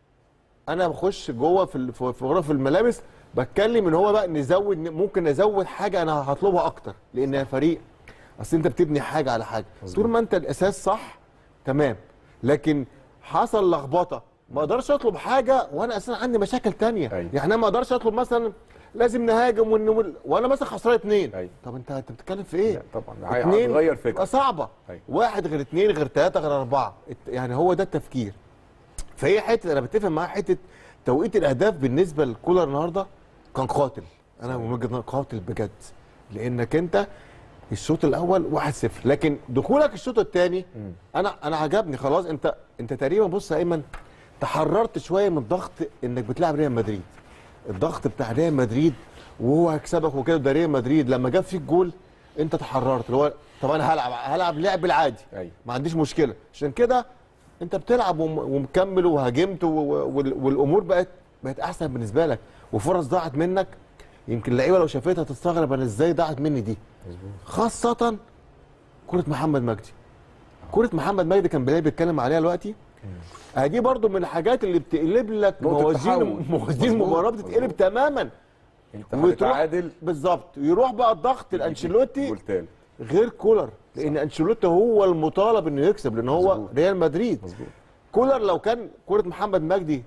انا بخش جوه في ال- في في غرف الملابس بتكلم ان هو بقى نزود ممكن نزود حاجه انا هطلبها اكتر لان يا فريق اصل انت بتبني حاجه على حاجه طول ما انت الاساس صح تمام لكن حصل لخبطه ما اقدرش اطلب حاجه وانا اساسا عندي مشاكل تانية أيوة. يعني انا ما اقدرش اطلب مثلا لازم نهاجم ون... وانا مثلا خسران اتنين أيوة. طب انت انت بتتكلم في ايه؟ لا طبعا اتنين هتغير فكره تبقى صعبه أيوة. واحد غير اتنين غير تلاته غير اربعه ات- يعني هو ده التفكير فهي حته انا بتفق معاه حته توقيت الاهداف بالنسبه لكولر النهارده كان قاتل انا من وجهه نظري قاتل بجد لانك انت الشوط الاول 1-0 لكن دخولك الشوط الثاني انا انا عجبني خلاص انت انت تقريبا بص يا ايمن تحررت شويه من ضغط انك بتلعب ريال مدريد الضغط بتاع ريال مدريد وهو هيكسبك وكده ده ريال مدريد لما جاب فيك جول انت تحررت اللي هو طب انا هلعب هلعب لعب العادي أيوة. ما عنديش مشكله عشان كده انت بتلعب وم- ومكمل وهاجمت و- و- وال- والامور بقت بقت احسن بالنسبه لك وفرص ضاعت منك يمكن اللعيبه لو شافتها تستغرب انا ازاي ضاعت مني دي خاصه كره محمد مجدي كره محمد مجدي كان بلال بيتكلم عليها دلوقتي آه دي برضو من الحاجات اللي بتقلب لك نقطة موازين تحول. موازين مظبوط، المباراه بتتقلب مظبوط. تماما انت وتروح- هتتعادل بالظبط يروح بقى الضغط الانشيلوتي جول تاني غير كولر لان انشيلوتي هو المطالب انه يكسب لان هو مظبوط. ريال مدريد مظبوط كولر لو كان كره محمد مجدي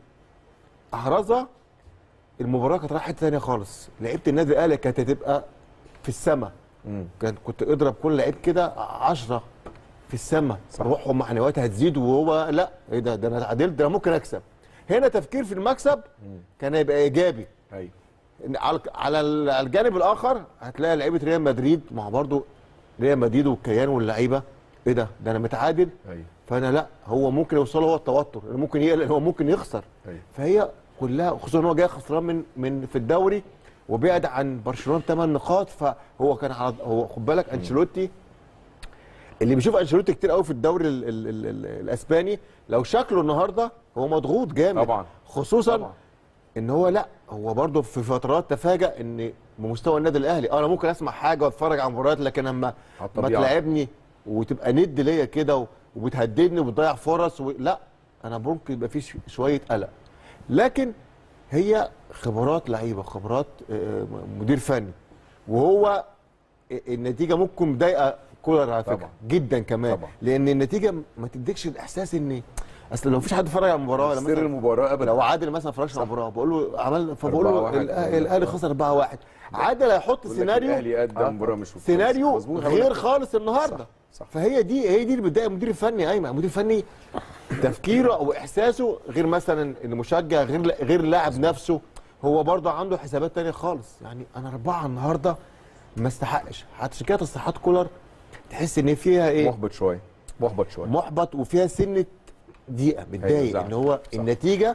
احرزها المباراه كانت رايحه حته ثانيه خالص لعيبه النادي الاهلي كانت هتبقى في السماء مم. كان كنت اضرب كل لعيب كده 10 في السماء روحهم معنوياتها هتزيد وهو لا ايه ده ده انا اتعادلت ده انا ممكن اكسب هنا تفكير في المكسب كان هيبقى ايجابي ايوه إن على على ال- على الجانب الاخر هتلاقي لعيبه ريال مدريد ما هو برضه ريال مدريد والكيان واللعيبه ايه ده ده انا متعادل ايوه فانا لا هو ممكن يوصل هو التوتر إنه ممكن يقلق هو ممكن يخسر ايوه فهي كلها خصوصا ان هو جاي خسران من من في الدوري وبعد عن برشلونه 8 نقاط فهو كان على هو خد بالك انشيلوتي اللي بيشوف انشيلوتي كتير قوي في الدوري ال ال ال ال الاسباني لو شكله النهارده هو مضغوط جامد طبعا. خصوصا طبعا. ان هو لا هو برضه في فترات تفاجأ ان بمستوى النادي الاهلي اه انا ممكن اسمع حاجه واتفرج على مباريات لكن اما على ما الطبيعة. تلعبني وتبقى ند ليا كده و- وبتهددني وبتضيع فرص و... لا انا ممكن يبقى في ش- شويه قلق لكن هي خبرات لعيبه خبرات آه، مدير فني وهو النتيجه ممكن مضايقه كولر على فكره طبعا. جدا كمان طبعا. لان النتيجه ما تديكش الاحساس ان اصل لو مفيش حد اتفرج على المباراه ولا سر مثلا المباراه ابدا لو عادل مثلا اتفرجش على المباراه بقول له عمل فبقول 4-1 له الأه- الاهلي خسر 4 1 عادل هيحط يقول لك سيناريو الاهلي قدم مباراه مش كويسة. سيناريو مظبوط. غير خالص النهارده صح، صح. فهي دي هي دي اللي بتضايق المدير الفني ايمن المدير الفني تفكيره او احساسه غير مثلا المشجع غير غير اللاعب نفسه هو برضه عنده حسابات تانية خالص يعني انا اربعه النهارده ما استحقش عشان كده تصريحات كولر تحس ان فيها ايه محبط شويه محبط شويه محبط وفيها سنه ضيقه متضايق زعل. ان هو صح. النتيجه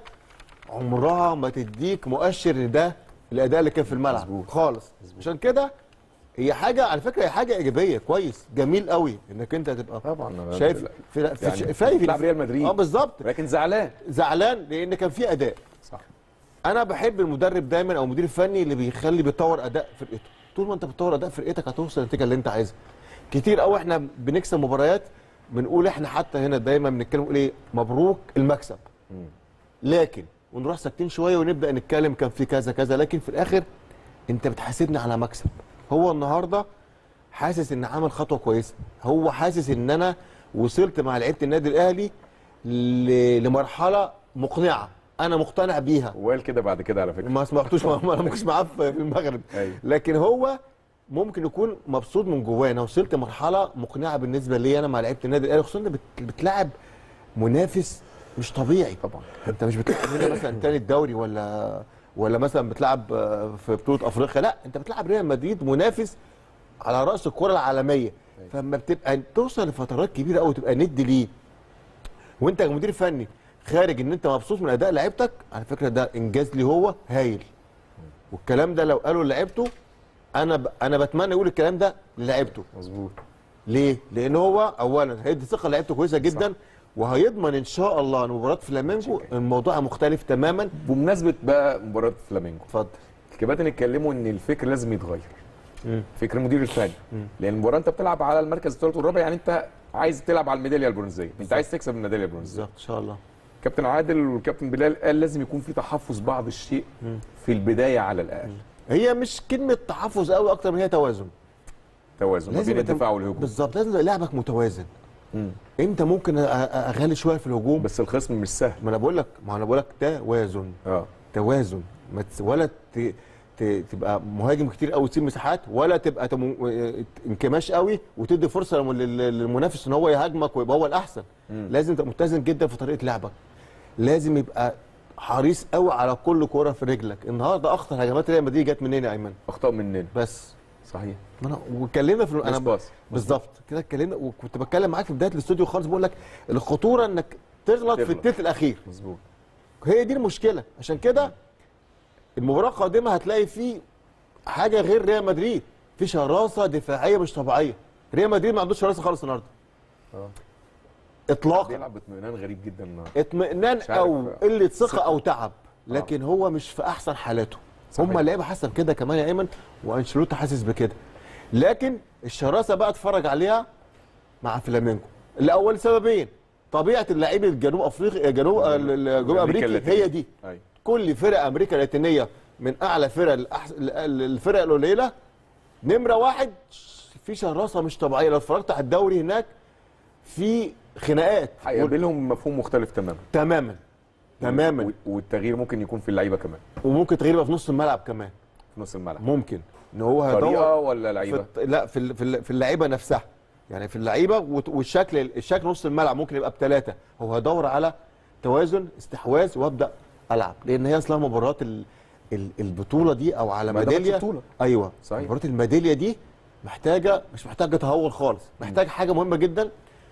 عمرها ما تديك مؤشر ان ده الاداء اللي كان في الملعب مظبوط. خالص عشان كده هي حاجه على فكره هي حاجه ايجابيه كويس جميل قوي انك انت تبقى طبعا شايف في في يعني في في بتلعب ريال مدريد. اه بالظبط لكن زعلان زعلان لان كان في اداء صح انا بحب المدرب دايما او المدير الفني اللي بيخلي بيطور اداء فرقته طول ما انت بتطور اداء فرقتك هتوصل للنتيجه اللي انت عايزها كتير قوي احنا بنكسب مباريات بنقول احنا حتى هنا دايما بنتكلم نقول ايه مبروك المكسب لكن ونروح ساكتين شويه ونبدا نتكلم كان في كذا كذا لكن في الاخر انت بتحاسبني على مكسب هو النهارده حاسس ان عمل خطوه كويسه هو حاسس ان انا وصلت مع لعيبه النادي الاهلي ل- لمرحله مقنعه انا مقتنع بيها وقال كده بعد كده على فكره ما سمعتوش ما انا ما كنتش معاه في في المغرب أيوة. لكن هو ممكن يكون مبسوط من جواه انا وصلت مرحله مقنعه بالنسبه لي انا مع لعيبه النادي الاهلي خصوصا إن بت- بتلاعب منافس مش طبيعي طبعا انت مش بتلعب هنا مثلا تاني الدوري ولا ولا مثلا بتلعب آه، في بطوله افريقيا لا انت بتلعب ريال مدريد منافس على راس الكره العالميه فلما بتبقى توصل لفترات كبيره قوي تبقى ند ليه وانت كمدير فني خارج ان انت مبسوط من اداء لعيبتك على فكره ده انجاز لي هو هايل والكلام ده لو قالوا لعيبته انا ب... انا بتمنى يقول الكلام ده لعيبته مظبوط ليه؟ لان هو اولا هيدي ثقه لعيبته كويسه جدا صح. وهيضمن ان شاء الله ان مباراه فلامينجو الموضوع مختلف تماما بمناسبه بقى مباراه فلامينجو اتفضل الكباتن اتكلموا ان الفكر لازم يتغير فكر المدير الفني لان المباراه انت بتلعب على المركز الثالث والرابع يعني انت عايز تلعب على الميداليه البرونزيه انت عايز تكسب الميداليه البرونزيه بالظبط ان شاء الله كابتن عادل والكابتن بلال قال لازم يكون في تحفظ بعض الشيء في البدايه على الاقل هي مش كلمه تحفظ قوي اكتر من هي توازن توازن ما بين يبقى الدفاع والهجوم بالظبط لازم يبقى لعبك متوازن مم. انت ممكن أ- أ- اغالي شويه في الهجوم بس الخصم مش سهل ما انا بقول لك ما انا بقول لك توازن اه توازن ما تس- ولا ت... ت... تبقى مهاجم كتير قوي تسيب مساحات ولا تبقى تم... انكماش قوي وتدي فرصه للم- لل- للمنافس ان هو يهاجمك ويبقى هو الاحسن مم. لازم تبقى متزن جدا في طريقه لعبك لازم يبقى حريص قوي على كل كوره في رجلك النهارده اخطر هجمات ريال مدريد جت منين يا ايمن اخطاء مننا بس صحيح ما انا واتكلمنا في مش انا باص بالظبط كده اتكلمنا وكنت بتكلم معاك في بدايه الاستوديو خالص بقول لك الخطوره انك تغلط في تغلط. التلت الاخير مظبوط هي دي المشكله عشان كده المباراه القادمه هتلاقي فيه حاجه غير ريال مدريد في شراسه دفاعيه مش طبيعيه ريال مدريد ما عندوش شراسه خالص النهارده اه اطلاقا بيلعب باطمئنان غريب جدا النهارده اطمئنان مش عارف. او قله ثقه او تعب لكن هو مش في احسن حالاته صحيح. هم اللعيبه حاسه بكده كمان يا ايمن وانشيلوتي حاسس بكده لكن الشراسه بقى اتفرج عليها مع فلامينجو الاول سببين طبيعه اللعيب الجنوب افريقيا جنوب جنوب امريكا اللاتينية. هي دي ايوه كل فرق امريكا اللاتينيه من اعلى فرق الأحس... الفرق القليله نمره واحد في شراسه مش طبيعيه لو اتفرجت على الدوري هناك في خناقات هيقابلهم مفهوم مختلف تماما تماما تماما و- والتغيير ممكن يكون في اللعيبه كمان وممكن تغيير يبقى في نص الملعب كمان في نص الملعب ممكن ان هو طريقه هيدور ولا في لعيبه الط- لا في ال- في ال- في اللعيبه نفسها يعني في اللعيبه وت- والشكل الشكل نص الملعب ممكن يبقى بثلاثه هو هيدور على توازن استحواذ وابدا العب لان هي اصلا مباراه ال- ال- البطوله دي او على ما ده ماتش ميداليه بطولة. ايوه صحيح. مباراه الميداليه دي محتاجه مش محتاجه تهور خالص محتاج حاجه مهمه جدا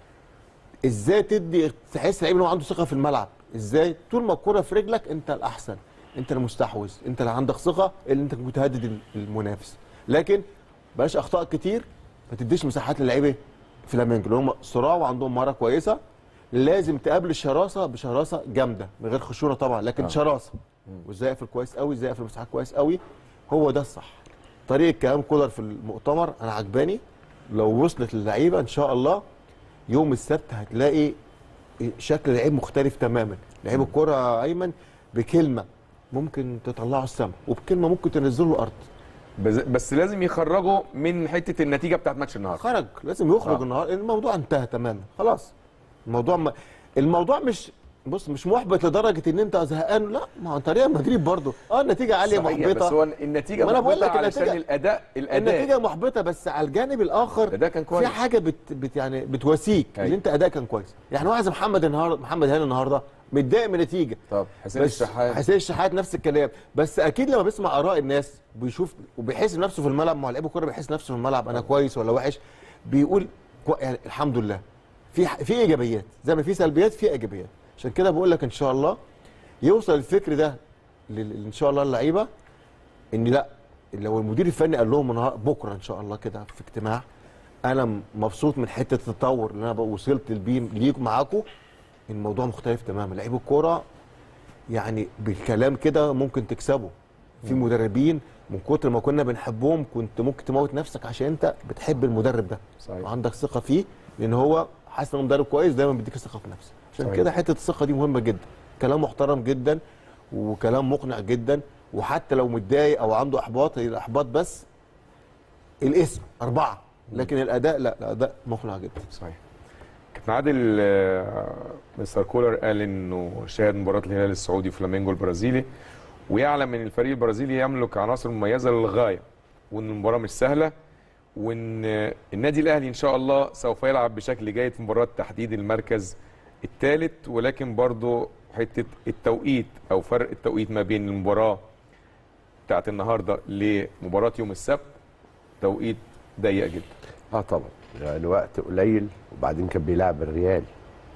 ازاي تدي تحس اللعيب ان هو عنده ثقه في الملعب ازاي طول ما الكره في رجلك انت الاحسن انت المستحوذ انت اللي عندك ثقه اللي انت متهدد المنافس لكن بلاش اخطاء كتير ما تديش مساحات للعيبه فلامينجو اللي هم صراع وعندهم مهاره كويسه لازم تقابل الشراسه بشراسه جامده من غير خشونه طبعا لكن آه. شراسه وازاي اقفل كويس قوي ازاي اقفل مساحات كويس قوي هو ده الصح طريقه كلام كولر في المؤتمر انا عجباني لو وصلت للعيبه ان شاء الله يوم السبت هتلاقي شكل لعيب مختلف تماما لعيب الكره ايمن بكلمه ممكن تطلعه السما وبكلمه ممكن تنزله الارض بس, بس لازم يخرجوا من حته النتيجه بتاعت ماتش النهارده خرج لازم يخرج آه. آه. النهارده الموضوع انتهى تماما خلاص الموضوع ما الموضوع مش بص مش محبط لدرجه ان انت زهقان لا ما هو انت ريال مدريد برضه اه النتيجه عاليه صحيح، محبطه بس هو النتيجه ما أنا بقول محبطه لك علشان النتيجة- الاداء الاداء النتيجه محبطه بس على الجانب الاخر الأداء كان كويس. في حاجه بت, بت يعني بتواسيك أيوة. ان انت اداء كان كويس يعني واحد زي محمد النهارده محمد هاني النهارده متضايق من النتيجه طب حسين بس الشحات حسين الشحات نفس الكلام بس اكيد لما بيسمع اراء الناس بيشوف وبيحس نفسه في الملعب ما هو لعيب الكوره بيحس نفسه في الملعب انا كويس ولا وحش بيقول كو... يعني الحمد لله في ح- في ايجابيات زي ما في سلبيات في ايجابيات عشان كده بقول لك ان شاء الله يوصل الفكر ده لل... ان شاء الله اللعيبه ان لا لو المدير الفني قال لهم النهار- بكره ان شاء الله كده في اجتماع انا م- مبسوط من حته التطور اللي انا بقى وصلت لبيه ليكم معاكم الموضوع مختلف تماما لعيب الكوره يعني بالكلام كده ممكن تكسبه في مدربين من كتر ما كنا بنحبهم كنت ممكن تموت نفسك عشان انت بتحب المدرب ده صحيح. وعندك ثقه فيه لان هو حاسس انه مدرب كويس دايما بيديك الثقه في نفسك عشان صحيح. كده حته الثقه دي مهمه جدا كلام محترم جدا وكلام مقنع جدا وحتى لو متضايق او عنده احباط هي الاحباط بس الاسم اربعه لكن الاداء لا الاداء مقنع جدا صحيح كابتن عادل آه، مستر كولر قال انه شاهد مباراه الهلال السعودي وفلامينجو البرازيلي ويعلم ان الفريق البرازيلي يملك عناصر مميزه للغايه وان المباراه مش سهله وان آه، النادي الاهلي ان شاء الله سوف يلعب بشكل جيد في مباراه تحديد المركز الثالث ولكن برضه حته التوقيت او فرق التوقيت ما بين المباراه بتاعت النهارده لمباراه يوم السبت توقيت ضيق جدا اه طبعا يعني وقت قليل وبعدين كان بيلعب الريال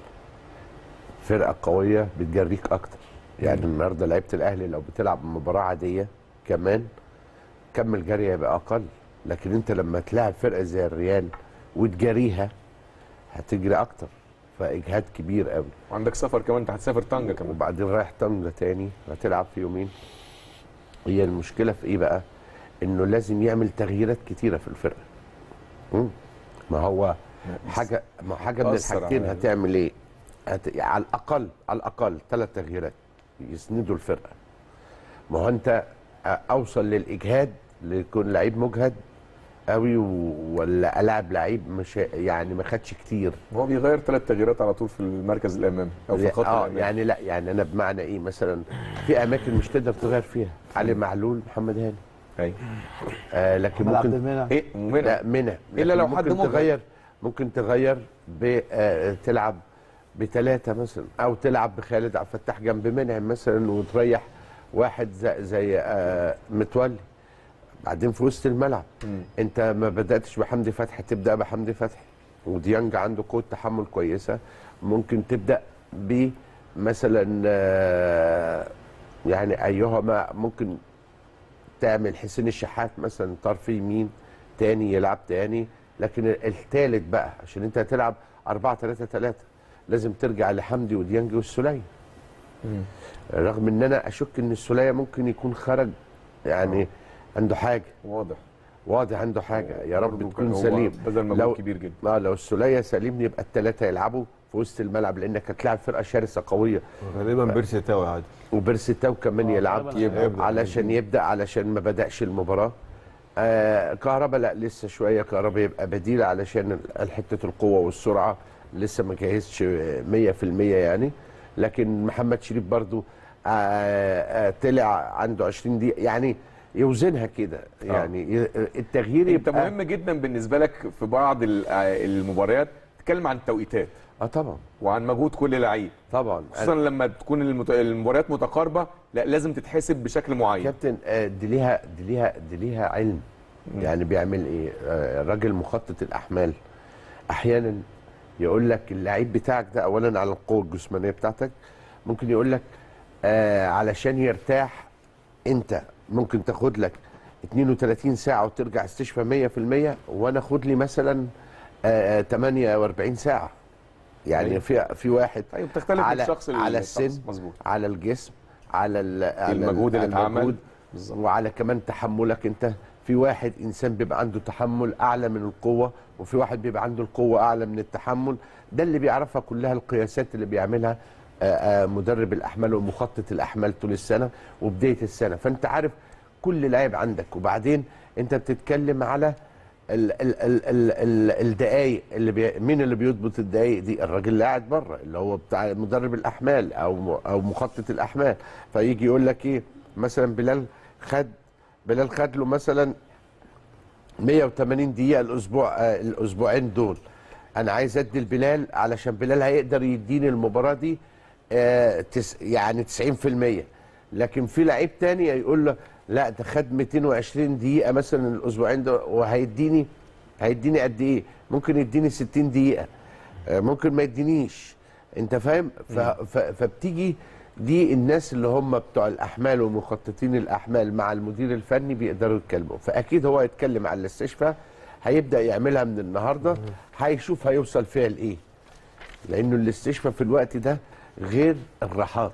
فرقه قويه بتجريك اكتر يعني النهارده لعيبه الاهلي لو بتلعب مباراه عاديه كمان كم الجري هيبقى اقل لكن انت لما تلعب فرقه زي الريال وتجاريها هتجري اكتر فاجهاد كبير قوي وعندك سفر كمان انت هتسافر طنجه كمان وبعدين رايح طنجة تاني هتلعب في يومين هي المشكلة في ايه بقى انه لازم يعمل تغييرات كتيرة في الفرقة مم. ما هو حاجة ما حاجة من تأثر الحاجتين على- هتعمل ايه هت... على الاقل على الاقل ثلاث تغييرات يسندوا الفرقة ما هو انت أ- اوصل للاجهاد ليكون لعيب مجهد قوي و... ولا العب لعيب مش يعني ما خدش كتير هو بيغير ثلاث تغييرات على طول في المركز الامامي او في الخط اه الامامي يعني لا يعني انا بمعنى ايه مثلا في اماكن مش تقدر تغير فيها علي معلول محمد هاني ايوه آه لكن محمد عبد ممكن المنعم ايه ومنى لا منى إلا لكن لو حد ممكن مجهد. تغير ممكن تغير ب آه تلعب بثلاثه مثلا او تلعب بخالد عبد الفتاح جنب منعم مثلا وتريح واحد زي, زي آه متولي بعدين في وسط الملعب مم. انت ما بداتش بحمدي فتحي تبدا بحمدي فتحي وديانج عنده قوه تحمل كويسه ممكن تبدا ب مثلا آه، يعني ايهما ممكن تعمل حسين الشحات مثلا طرف يمين تاني يلعب تاني لكن الثالث بقى عشان انت هتلعب 4 3 3 لازم ترجع لحمدي وديانج والسوليه رغم ان انا اشك ان السوليه ممكن يكون خرج يعني عنده حاجه واضح واضح عنده حاجه يا رب برضه تكون هو سليم بذل مجهود لو كبير جدا اه لو السوليه سليم يبقى الثلاثه يلعبوا في وسط الملعب لانك هتلاعب فرقه شرسه قويه غالبا بيرسي تاوي عادي وبرستاو كمان يلعب غالباً يبقى هيبدأ. علشان يبدا علشان ما بداش المباراه آه كهربا لا لسه شويه كهربا يبقى بديل علشان ال- حته القوه والسرعه لسه ما جهزش 100% يعني لكن محمد شريف برضو آه آه طلع عنده 20 دقيقه يعني يوزنها كده يعني ي- التغيير انت يبقى مهم جدا بالنسبه لك في بعض ال- آه، المباريات تتكلم عن التوقيتات اه طبعا وعن مجهود كل لعيب طبعا خصوصا لما تكون المت... المباريات متقاربه لا لازم تتحسب بشكل معين كابتن آه، دي ليها دي ليها دي ليها علم يعني بيعمل ايه آه، الراجل مخطط الاحمال احيانا يقول لك اللعيب بتاعك ده اولا على القوه الجسمانيه بتاعتك ممكن يقول لك آه علشان يرتاح انت ممكن تاخد لك 32 ساعه وترجع استشفى 100% وانا خد لي مثلا آه، آه، 48 ساعه يعني أيوة. في في واحد طيب بتختلف من على شخص على لشخص. السن مظبوط على الجسم على ال- على المجهود ال- اللي اتعمل. المجهود، بالظبط. وعلى كمان تحملك انت في واحد انسان بيبقى عنده تحمل اعلى من القوه وفي واحد بيبقى عنده القوه اعلى من التحمل ده اللي بيعرفها كلها القياسات اللي بيعملها آه، آه، مدرب الاحمال ومخطط الاحمال طول السنه وبدايه السنه فانت عارف كل لاعب عندك وبعدين انت بتتكلم على ال ال ال ال ال الدقايق اللي بي مين اللي بيضبط الدقايق دي الراجل اللي قاعد بره اللي هو بتاع مدرب الاحمال او م- او مخطط الاحمال فيجي يقول لك ايه مثلا بلال خد بلال خد له مثلا 180 دقيقه الاسبوع آه الاسبوعين دول انا عايز ادي البلال علشان بلال هيقدر يديني المباراه دي آه تس يعني 90% لكن في لعيب تاني يقول له لا ده خد 220 دقيقه مثلا الاسبوعين دول وهيديني هيديني قد ايه ممكن يديني 60 دقيقه آه ممكن ما يدينيش انت فاهم ف- ف- فبتيجي دي الناس اللي هم بتوع الاحمال ومخططين الاحمال مع المدير الفني بيقدروا يتكلموا فاكيد هو يتكلم على الاستشفاء هيبدا يعملها من النهارده هيشوف هيوصل فيها لايه لانه الاستشفاء في الوقت ده غير الراحات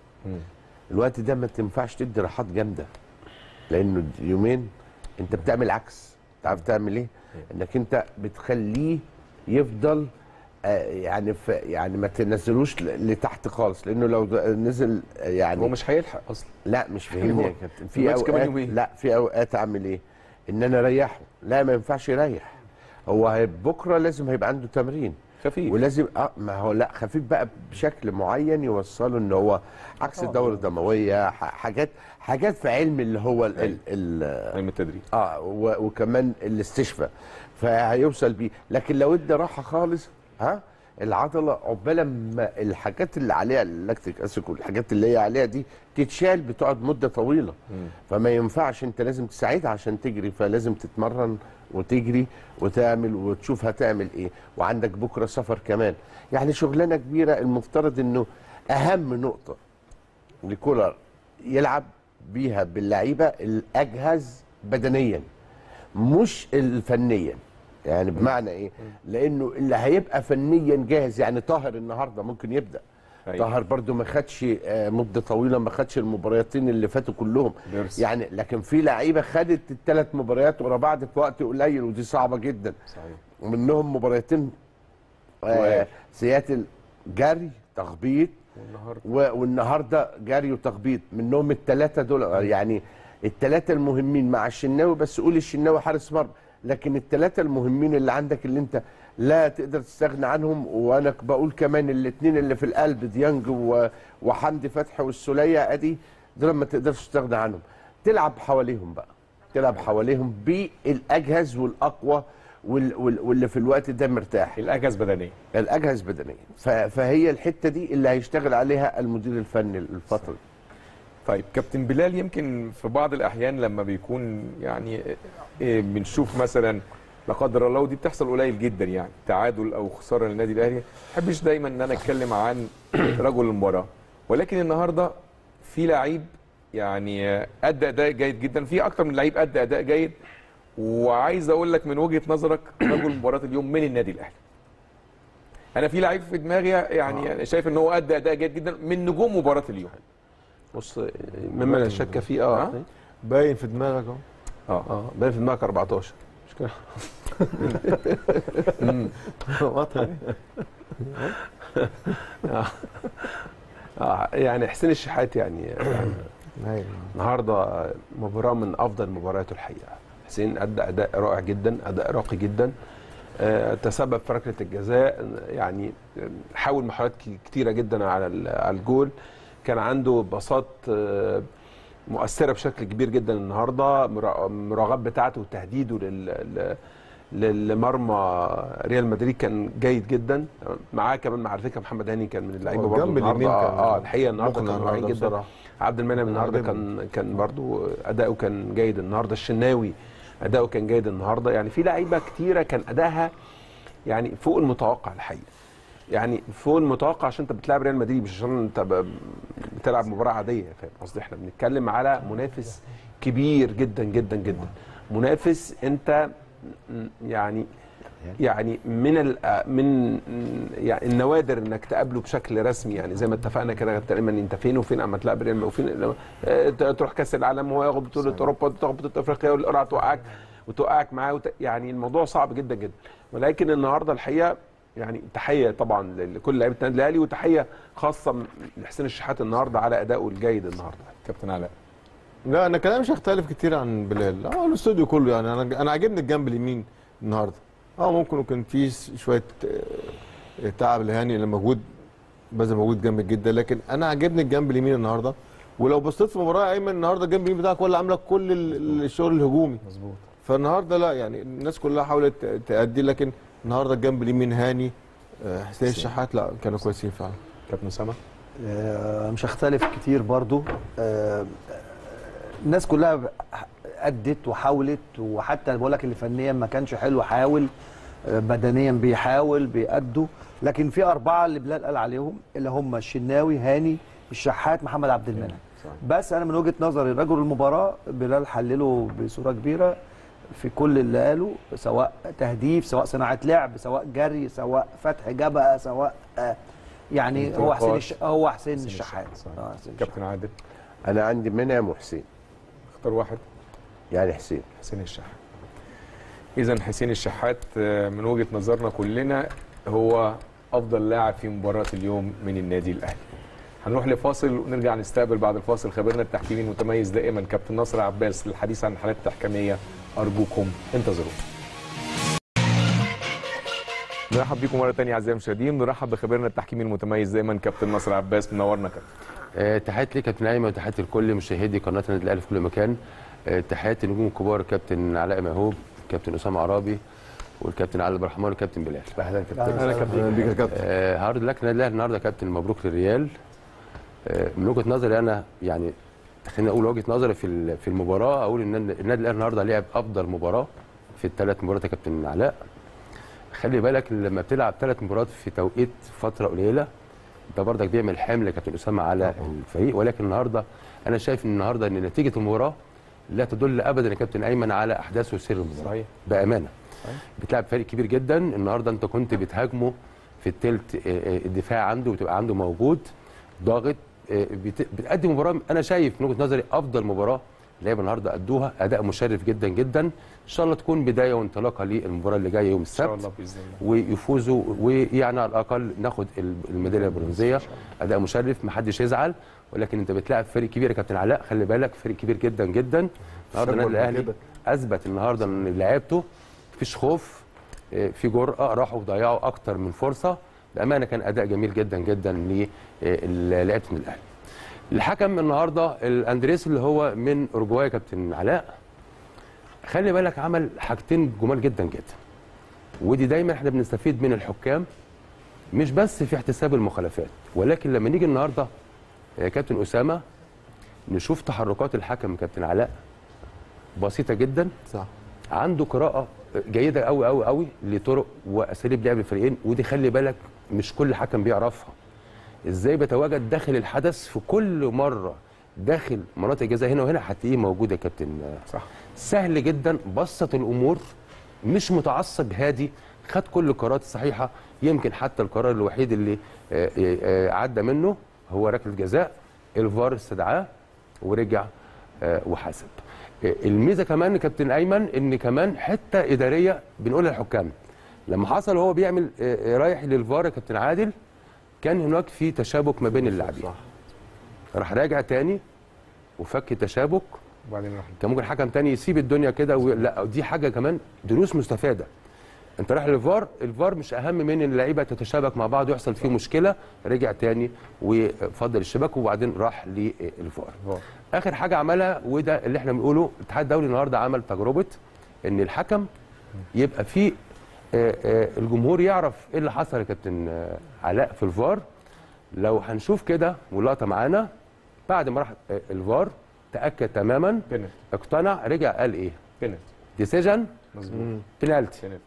الوقت ده ما تنفعش تدي راحات جامده لانه يومين انت بتعمل عكس تعرف تعمل ايه انك انت بتخليه يفضل آه، يعني ف يعني ما تنزلوش ل- لتحت خالص لانه لو ده- نزل آه، يعني هو مش هيلحق اصلا لا مش فاهمني هو يا كابتن في دلوقتي كمان اوقات يومين. لا في اوقات اعمل ايه ان انا اريحه لا ما ينفعش يريح هو هي- بكره لازم هيبقى عنده تمرين خفيف ولازم اه ما هو لا خفيف بقى بشكل معين يوصله ان هو عكس الدوره الدمويه ح- حاجات حاجات في علم اللي هو ال ال ال علم التدريب اه و- وكمان الاستشفاء فهيوصل بيه لكن لو ادى راحه خالص ها العضله عقبال ما الحاجات اللي عليها اللاكتيك اسيد والحاجات اللي هي عليها دي تتشال بتقعد مده طويله فما ينفعش انت لازم تساعدها عشان تجري فلازم تتمرن وتجري وتعمل وتشوف هتعمل ايه وعندك بكره سفر كمان يعني شغلانه كبيره المفترض انه اهم نقطه لكولر يلعب بيها باللعيبه الاجهز بدنيا مش الفنيا يعني بمعنى ايه لانه اللي هيبقى فنيا جاهز يعني طاهر النهارده ممكن يبدا أيوة. طاهر برضو ما خدش آه، مده طويله ما خدش المبارياتين اللي فاتوا كلهم بيرس. يعني لكن في لعيبه خدت الثلاث مباريات ورا بعض في وقت قليل ودي صعبه جدا صحيح ومنهم مباريتين آه وقال. سياتل جري تخبيط والنهارده و- والنهارده جري وتخبيط منهم الثلاثه دول يعني الثلاثه المهمين مع الشناوي بس قول الشناوي حارس مرمى لكن الثلاثه المهمين اللي عندك اللي انت لا تقدر تستغنى عنهم وانا ك- بقول كمان الاثنين اللي في القلب ديانج و- وحمدي فتحي والسوليه ادي دول ما تقدرش تستغنى عنهم تلعب حواليهم بقى تلعب حواليهم بالاجهز والاقوى وال- وال- واللي في الوقت ده مرتاح الاجهز بدنيا الاجهز بدنيا ف- فهي الحته دي اللي هيشتغل عليها المدير الفني الفتره دي طيب كابتن بلال يمكن في بعض الاحيان لما بيكون يعني إيه بنشوف مثلا لا قدر الله ودي بتحصل قليل جدا يعني تعادل او خساره للنادي الاهلي ما بحبش دايما ان انا اتكلم عن رجل المباراه ولكن النهارده في لعيب يعني ادى اداء جيد جدا في اكتر من لعيب ادى اداء جيد وعايز اقول لك من وجهه نظرك رجل مباراه اليوم من النادي الاهلي انا في لعيب في دماغي يعني أنا شايف ان هو ادى اداء جيد جدا من نجوم مباراه اليوم بص مما لا شك فيه اه آه. باين في دماغك اهو اه اه باين في دماغك 14 مش كده واضحه اه يعني حسين الشحات يعني, يعني ايوه النهارده مباراه من افضل مبارياته الحقيقه حسين ادى اداء رائع جدا اداء راقي جدا آه، تسبب في ركله الجزاء يعني حاول محاولات ك- كتيره جدا على ال- على الجول كان عنده باصات آه، مؤثره بشكل كبير جدا النهارده مرا- المراقبات بتاعته وتهديده لل لل- للمرمى ريال مدريد كان جيد جدا معاه كمان مع فكره محمد هاني كان من اللعيبه هو برضه جنب النهارده اليمين كان اه الحقيقه النهارده مقنع كانوا رائعين النهاردة جدا بصراحة. عبد المنعم النهارده عجبني. كان كان برضو اداؤه كان جيد النهارده الشناوي اداؤه كان جيد النهارده يعني في لعيبه كتيره كان ادائها يعني فوق المتوقع الحقيقه يعني فوق المتوقع عشان انت بتلعب ريال مدريد مش عشان انت ب- بتلعب مباراه عاديه فاهم قصدي احنا بنتكلم على منافس كبير جدا جدا جدا منافس انت م- يعني يعني من ال من يعني النوادر انك تقابله بشكل رسمي يعني زي ما اتفقنا كده تقريبا انت فين وفين اما تلعب ريال وفين لما- آه، تروح كاس العالم وهو ياخد بطوله اوروبا وتاخد بطوله افريقيا والقرعه توقعك وتوقعك معاه وت... يعني الموضوع صعب جدا جدا ولكن النهارده الحقيقه يعني تحيه طبعا لكل لعيبه النادي الاهلي وتحيه خاصه لحسين الشحات النهارده على ادائه الجيد النهارده كابتن علاء لا انا كلامي مش هيختلف كتير عن بلال اه الاستوديو كله يعني انا انا عاجبني الجنب اليمين النهارده اه ممكن يكون في س- شويه آه، تعب لهاني اللي موجود بذل مجهود جامد جدا لكن انا عاجبني الجنب اليمين النهارده ولو بصيت في مباراه ايمن النهارده الجنب اليمين بتاعك هو اللي عامله كل ال- الشغل الهجومي مظبوط فالنهارده لا يعني الناس كلها حاولت تأدي لكن النهارده الجنب اليمين هاني آه، حسين الشحات لا كانوا كويسين فعلا كابتن اسامه آه، مش هختلف كتير برضو آه، الناس كلها أدت وحاولت وحتى بقول لك اللي فنيا ما كانش حلو حاول آه، بدنيا بيحاول بيأدوا لكن في أربعة اللي بلال قال عليهم اللي هم الشناوي هاني الشحات محمد عبد المنعم بس أنا من وجهة نظري رجل المباراة بلال حلله بصورة كبيرة في كل اللي قاله سواء تهديف سواء صناعة لعب سواء جري سواء فتح جبهة سواء آه، يعني هو حسين الش... هو حسين الشحات آه، حسين الشحات. كابتن عادل انا عندي منعم وحسين اختار واحد يعني حسين حسين الشحات اذا حسين الشحات آه، من وجهه نظرنا كلنا هو افضل لاعب في مباراه اليوم من النادي الاهلي هنروح لفاصل ونرجع نستقبل بعد الفاصل خبيرنا التحكيمي المتميز دائما كابتن ناصر عباس للحديث عن الحالات التحكيميه ارجوكم انتظروا نرحب بكم مره ثانيه اعزائي المشاهدين نرحب بخبيرنا التحكيمي المتميز دائما كابتن ناصر عباس منورنا كابتن آه، تحياتي ليك كابتن ايمن وتحياتي لكل مشاهدي قناه النادي الاهلي في كل مكان آه، تحياتي للنجوم الكبار كابتن علاء مهوب كابتن اسامه عرابي والكابتن علي عبد الرحمن والكابتن بلال اهلا كابتن اهلا بيك يا كابتن آه، هارد لك النادي الاهلي النهارده كابتن مبروك للريال آه، من وجهه نظري انا يعني خليني اقول وجهه نظري في ال- في المباراه اقول ان النادي الاهلي النهارده لعب افضل مباراه في الثلاث مباريات يا كابتن علاء خلي بالك لما بتلعب ثلاث مباريات في توقيت فتره قليله ده برضك بيعمل حمل يا كابتن اسامه على الفريق ولكن النهارده انا شايف ان النهارده ان نتيجه المباراه لا تدل ابدا يا كابتن ايمن على احداث وسير المباراه صحيح. بامانه بتلعب فريق كبير جدا النهارده انت كنت بتهاجمه في الثلث الدفاع عنده وتبقى عنده موجود ضاغط آه، بت- بتقدم مباراه انا شايف من وجهه نظري افضل مباراه اللعيبه النهارده ادوها اداء مشرف جدا جدا ان شاء الله تكون بدايه وانطلاقه للمباراه اللي جايه يوم ان شاء السبت الله باذن الله ويفوزوا ويعني على الاقل ناخد ال- الميداليه البرونزيه اداء مشرف محدش يزعل ولكن انت بتلاعب فريق كبير يا كابتن علاء خلي بالك فريق كبير جدا جدا النهارده النادي الاهلي اثبت النهارده ان لعيبته مفيش خوف آه، في جرأه راحوا ضيعوا اكتر من فرصه بامانه كان اداء جميل جدا جدا للعيبه من الاهلي الحكم النهارده الاندريس اللي هو من اورجواي يا كابتن علاء خلي بالك عمل حاجتين جمال جدا جدا ودي دايما احنا بنستفيد من الحكام مش بس في احتساب المخالفات ولكن لما نيجي النهارده يا كابتن اسامه نشوف تحركات الحكم يا كابتن علاء بسيطه جدا صح عنده قراءه جيده قوي قوي قوي لطرق واساليب لعب الفريقين ودي خلي بالك مش كل حكم بيعرفها ازاي بيتواجد داخل الحدث في كل مره داخل مناطق الجزاء هنا وهنا هتلاقيه موجود يا كابتن صح سهل جدا بسط الامور مش متعصب هادي خد كل القرارات الصحيحه يمكن حتى القرار الوحيد اللي آه، آه، آه، عدى منه هو ركله جزاء الفار استدعاه ورجع آه، وحاسب آه، الميزه كمان يا كابتن ايمن ان كمان حته اداريه بنقولها للحكام لما حصل وهو بيعمل آه، آه، رايح للفار يا كابتن عادل كان هناك في تشابك ما بين اللاعبين راح راجع تاني وفك التشابك وبعدين راح كان ممكن حكم تاني يسيب الدنيا كده و... لا دي حاجه كمان دروس مستفاده انت رايح للفار الفار مش اهم من ان اللعيبه تتشابك مع بعض ويحصل فيه مشكله رجع تاني وفضل الشباك وبعدين راح للفار فار. اخر حاجه عملها وده اللي احنا بنقوله الاتحاد الدولي النهارده عمل تجربه ان الحكم يبقى فيه آه، آه، الجمهور يعرف ايه اللي حصل يا كابتن آه، علاء في الفار لو هنشوف كده ولقطه معانا بعد ما راح آه، الفار تاكد تماما بينالتي اقتنع رجع قال ايه بينالتي ديسيجن مظبوط بنالتي بينالتي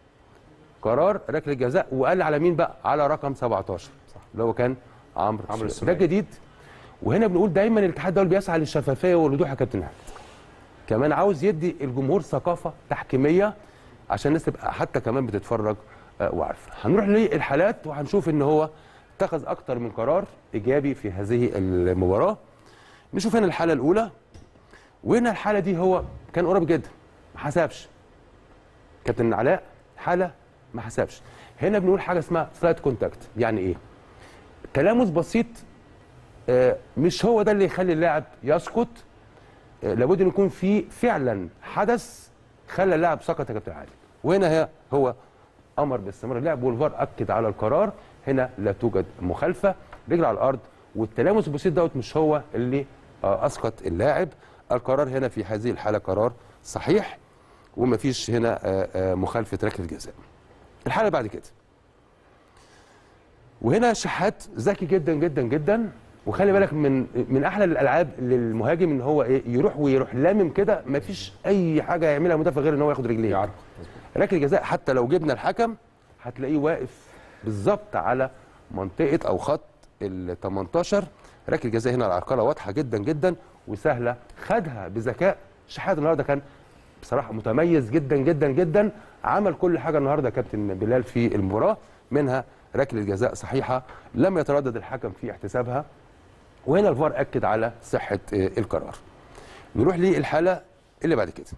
قرار ركله جزاء وقال على مين بقى على رقم 17 صح. اللي هو كان عمرو عمرو السولية. ده السولية. جديد وهنا بنقول دايما الاتحاد الدولي بيسعى للشفافيه والوضوح يا كابتن احمد كمان عاوز يدي الجمهور ثقافه تحكيميه عشان الناس تبقى حتى كمان بتتفرج آه، وعارفه هنروح للحالات وهنشوف ان هو اتخذ اكتر من قرار ايجابي في هذه المباراه نشوف هنا الحاله الاولى وهنا الحاله دي هو كان قريب جدا ما حسبش كابتن علاء حاله ما حسبش هنا بنقول حاجه اسمها سلايد كونتاكت يعني ايه تلامس بسيط آه، مش هو ده اللي يخلي اللاعب يسقط آه، لابد ان يكون في فعلا حدث خلى اللاعب سقط يا كابتن عادل وهنا هي هو امر باستمرار اللعب والفار اكد على القرار هنا لا توجد مخالفه رجل على الارض والتلامس البسيط دوت مش هو اللي آه، اسقط اللاعب القرار هنا في هذه الحاله قرار صحيح ومفيش هنا آه، آه، مخالفه ركله جزاء الحاله بعد كده وهنا شحات ذكي جدا جدا جدا وخلي بالك من من احلى الالعاب للمهاجم ان هو ايه يروح ويروح لامم كده مفيش اي حاجه يعملها مدافع غير ان هو ياخد رجليه ركله جزاء حتى لو جبنا الحكم هتلاقيه واقف بالظبط على منطقه او خط ال 18 ركله جزاء هنا العرقله واضحه جدا جدا وسهله خدها بذكاء شحات النهارده كان بصراحه متميز جدا جدا جدا عمل كل حاجه النهارده كابتن بلال في المباراه منها ركله جزاء صحيحه لم يتردد الحكم في احتسابها وهنا الفار اكد على صحه آه، القرار نروح للحاله اللي بعد كده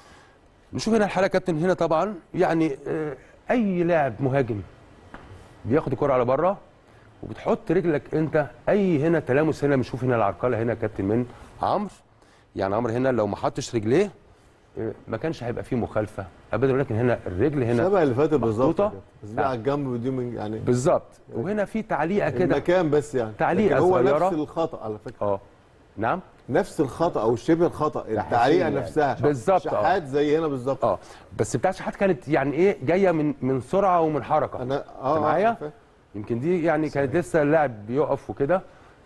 نشوف هنا الحاله كابتن هنا طبعا يعني آه، اي لاعب مهاجم بياخد الكره على بره وبتحط رجلك انت اي هنا تلامس هنا بنشوف هنا العرقله هنا كابتن من عمرو يعني عمرو هنا لو ما حطش رجليه آه، ما كانش هيبقى فيه مخالفه ابدا ولكن هنا الرجل هنا شبه اللي فاتت بالظبط محطوطة. كده. بس دي على الجنب ودي من يعني بالظبط وهنا في تعليقه كده المكان بس يعني تعليقة لكن هو صغيرة. نفس الخطا على فكره اه نعم نفس الخطا او شبه الخطا التعليقه يعني. نفسها بالظبط، آه. شحات زي هنا بالظبط اه بس بتاع شحات كانت يعني ايه جايه من من سرعه ومن حركه انا أنت معايا فاهم. يمكن دي يعني كانت لسه اللاعب بيقف وكده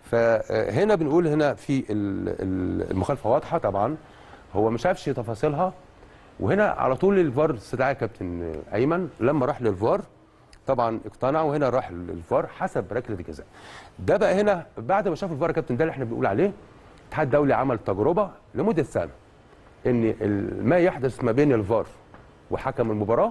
فهنا بنقول هنا في ال- ال- المخالفه واضحه طبعا هو ما شافش تفاصيلها وهنا على طول الفار استدعى كابتن ايمن لما راح للفار طبعا اقتنع وهنا راح للفار حسب ركله الجزاء ده بقى هنا بعد ما شاف الفار يا كابتن ده اللي احنا بنقول عليه الاتحاد الدولي عمل تجربه لمده سنه ان ال- ما يحدث ما بين الفار وحكم المباراه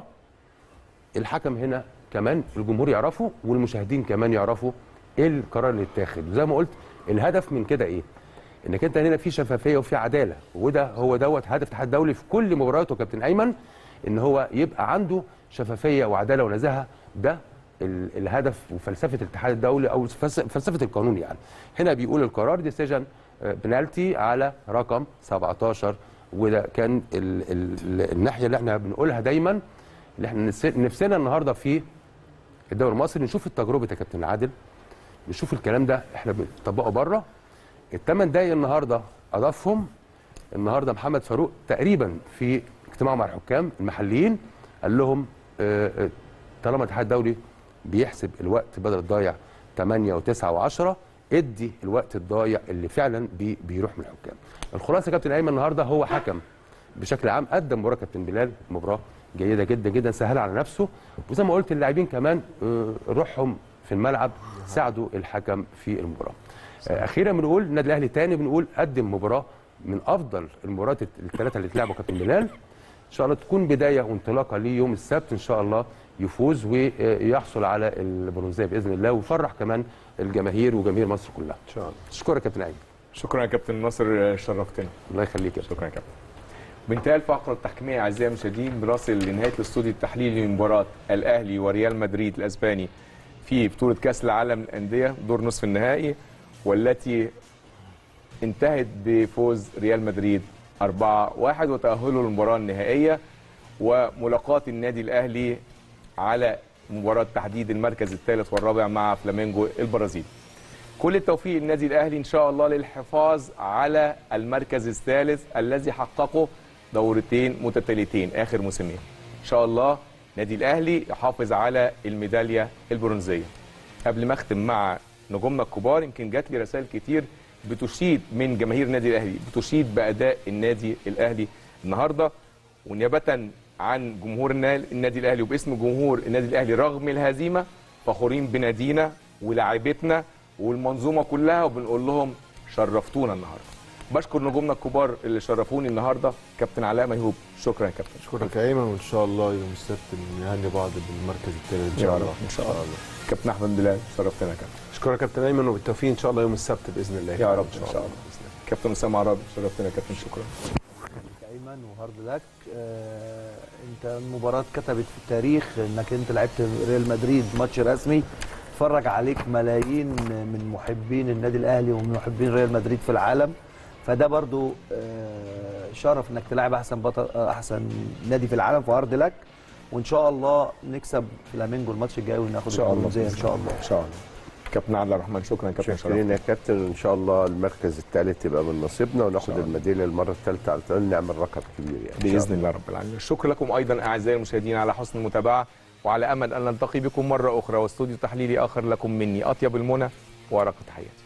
الحكم هنا كمان الجمهور يعرفه والمشاهدين كمان يعرفوا ايه القرار اللي اتاخد زي ما قلت الهدف من كده ايه انك انت هنا في شفافيه وفي عداله وده هو دوت هدف الاتحاد الدولي في كل مبارياته كابتن ايمن ان هو يبقى عنده شفافيه وعداله ونزاهه ده ال- الهدف وفلسفه الاتحاد الدولي او فلس- فلسفه القانون يعني هنا بيقول القرار ديسيجن بنالتي على رقم 17 وده كان ال ال الناحيه اللي احنا بنقولها دايما اللي احنا نفس- نفسنا النهارده في الدوري المصري نشوف التجربه يا كابتن عادل نشوف الكلام ده احنا بنطبقه بره الثمان دقايق النهارده اضافهم النهارده محمد فاروق تقريبا في اجتماع مع الحكام المحليين قال لهم آه، آه، طالما الاتحاد الدولي بيحسب الوقت بدل الضايع 8 و9 و10 ادي الوقت الضايع اللي فعلا بي بيروح من الحكام. الخلاصه يا كابتن ايمن النهارده هو حكم بشكل عام قدم مباراه كابتن بلال مباراه جيده جدا جدا سهل على نفسه وزي ما قلت اللاعبين كمان آه، روحهم في الملعب ساعدوا الحكم في المباراه. آه، اخيرا بنقول النادي الاهلي تاني بنقول قدم مباراه من افضل المباريات الثلاثه اللي اتلعبوا كابتن بلال ان شاء الله تكون بدايه وانطلاقه ليه يوم السبت ان شاء الله يفوز ويحصل على البرونزيه باذن الله ويفرح كمان الجماهير وجماهير مصر كلها ان شاء الله اشكرك يا كابتن ايمن شكرا يا كابتن ناصر شرفتنا الله يخليك يا شكرا يا كابتن بانتهاء الفقره التحكيميه اعزائي المشاهدين بنصل لنهايه الاستوديو التحليلي لمباراه الاهلي وريال مدريد الاسباني في بطوله كاس العالم للانديه دور نصف النهائي والتي انتهت بفوز ريال مدريد 4-1 وتاهله للمباراه النهائيه وملاقاه النادي الاهلي على مباراه تحديد المركز الثالث والرابع مع فلامينجو البرازيلي كل التوفيق للنادي الاهلي ان شاء الله للحفاظ على المركز الثالث الذي حققه دورتين متتاليتين اخر موسمين ان شاء الله نادي الاهلي يحافظ على الميداليه البرونزيه قبل ما اختم مع نجومنا الكبار يمكن جات لي رسائل كتير بتشيد من جماهير النادي الاهلي بتشيد باداء النادي الاهلي النهارده ونيابه عن جمهور النا- النادي الاهلي وباسم جمهور النادي الاهلي رغم الهزيمه فخورين بنادينا ولاعيبتنا والمنظومه كلها وبنقول لهم شرفتونا النهارده بشكر نجومنا الكبار اللي شرفوني النهارده كابتن علاء ميهوب شكرا يا كابتن اشكرك يا ايمن وان شاء الله يوم السبت نهني بعض بالمركز الثالث ان يا شاء رب، الله ان شاء الله كابتن احمد بلال شرفتنا يا كابتن اشكرك يا كابتن ايمن وبالتوفيق ان شاء الله يوم السبت باذن الله يا رب ان شاء الله كابتن اسامه عرابي شرفتنا يا كابتن شكرا ايمن وهارد لك آه انت المباراه كتبت في التاريخ انك انت لعبت ريال مدريد ماتش رسمي اتفرج عليك ملايين من محبين النادي الاهلي ومن محبين ريال مدريد في العالم فده برضو آه شرف انك تلعب احسن بطل احسن نادي في العالم في هارد لك وان شاء الله نكسب فلامينجو الماتش الجاي وناخد ان شاء الله البرونزيه ان شاء الله ان شاء الله كابتن عبد الرحمن شكرا يا كابتن شاكرين شرفتنا يا كابتن ان شاء الله المركز الثالث يبقى من نصيبنا وناخد الميداليه المره الثالثه على الأقل نعمل رقم كبير يعني إن شاء باذن الله رب العالمين الشكر لكم ايضا اعزائي المشاهدين على حسن المتابعه وعلى امل ان نلتقي بكم مره اخرى واستوديو تحليلي اخر لكم مني اطيب المنى وارق تحياتي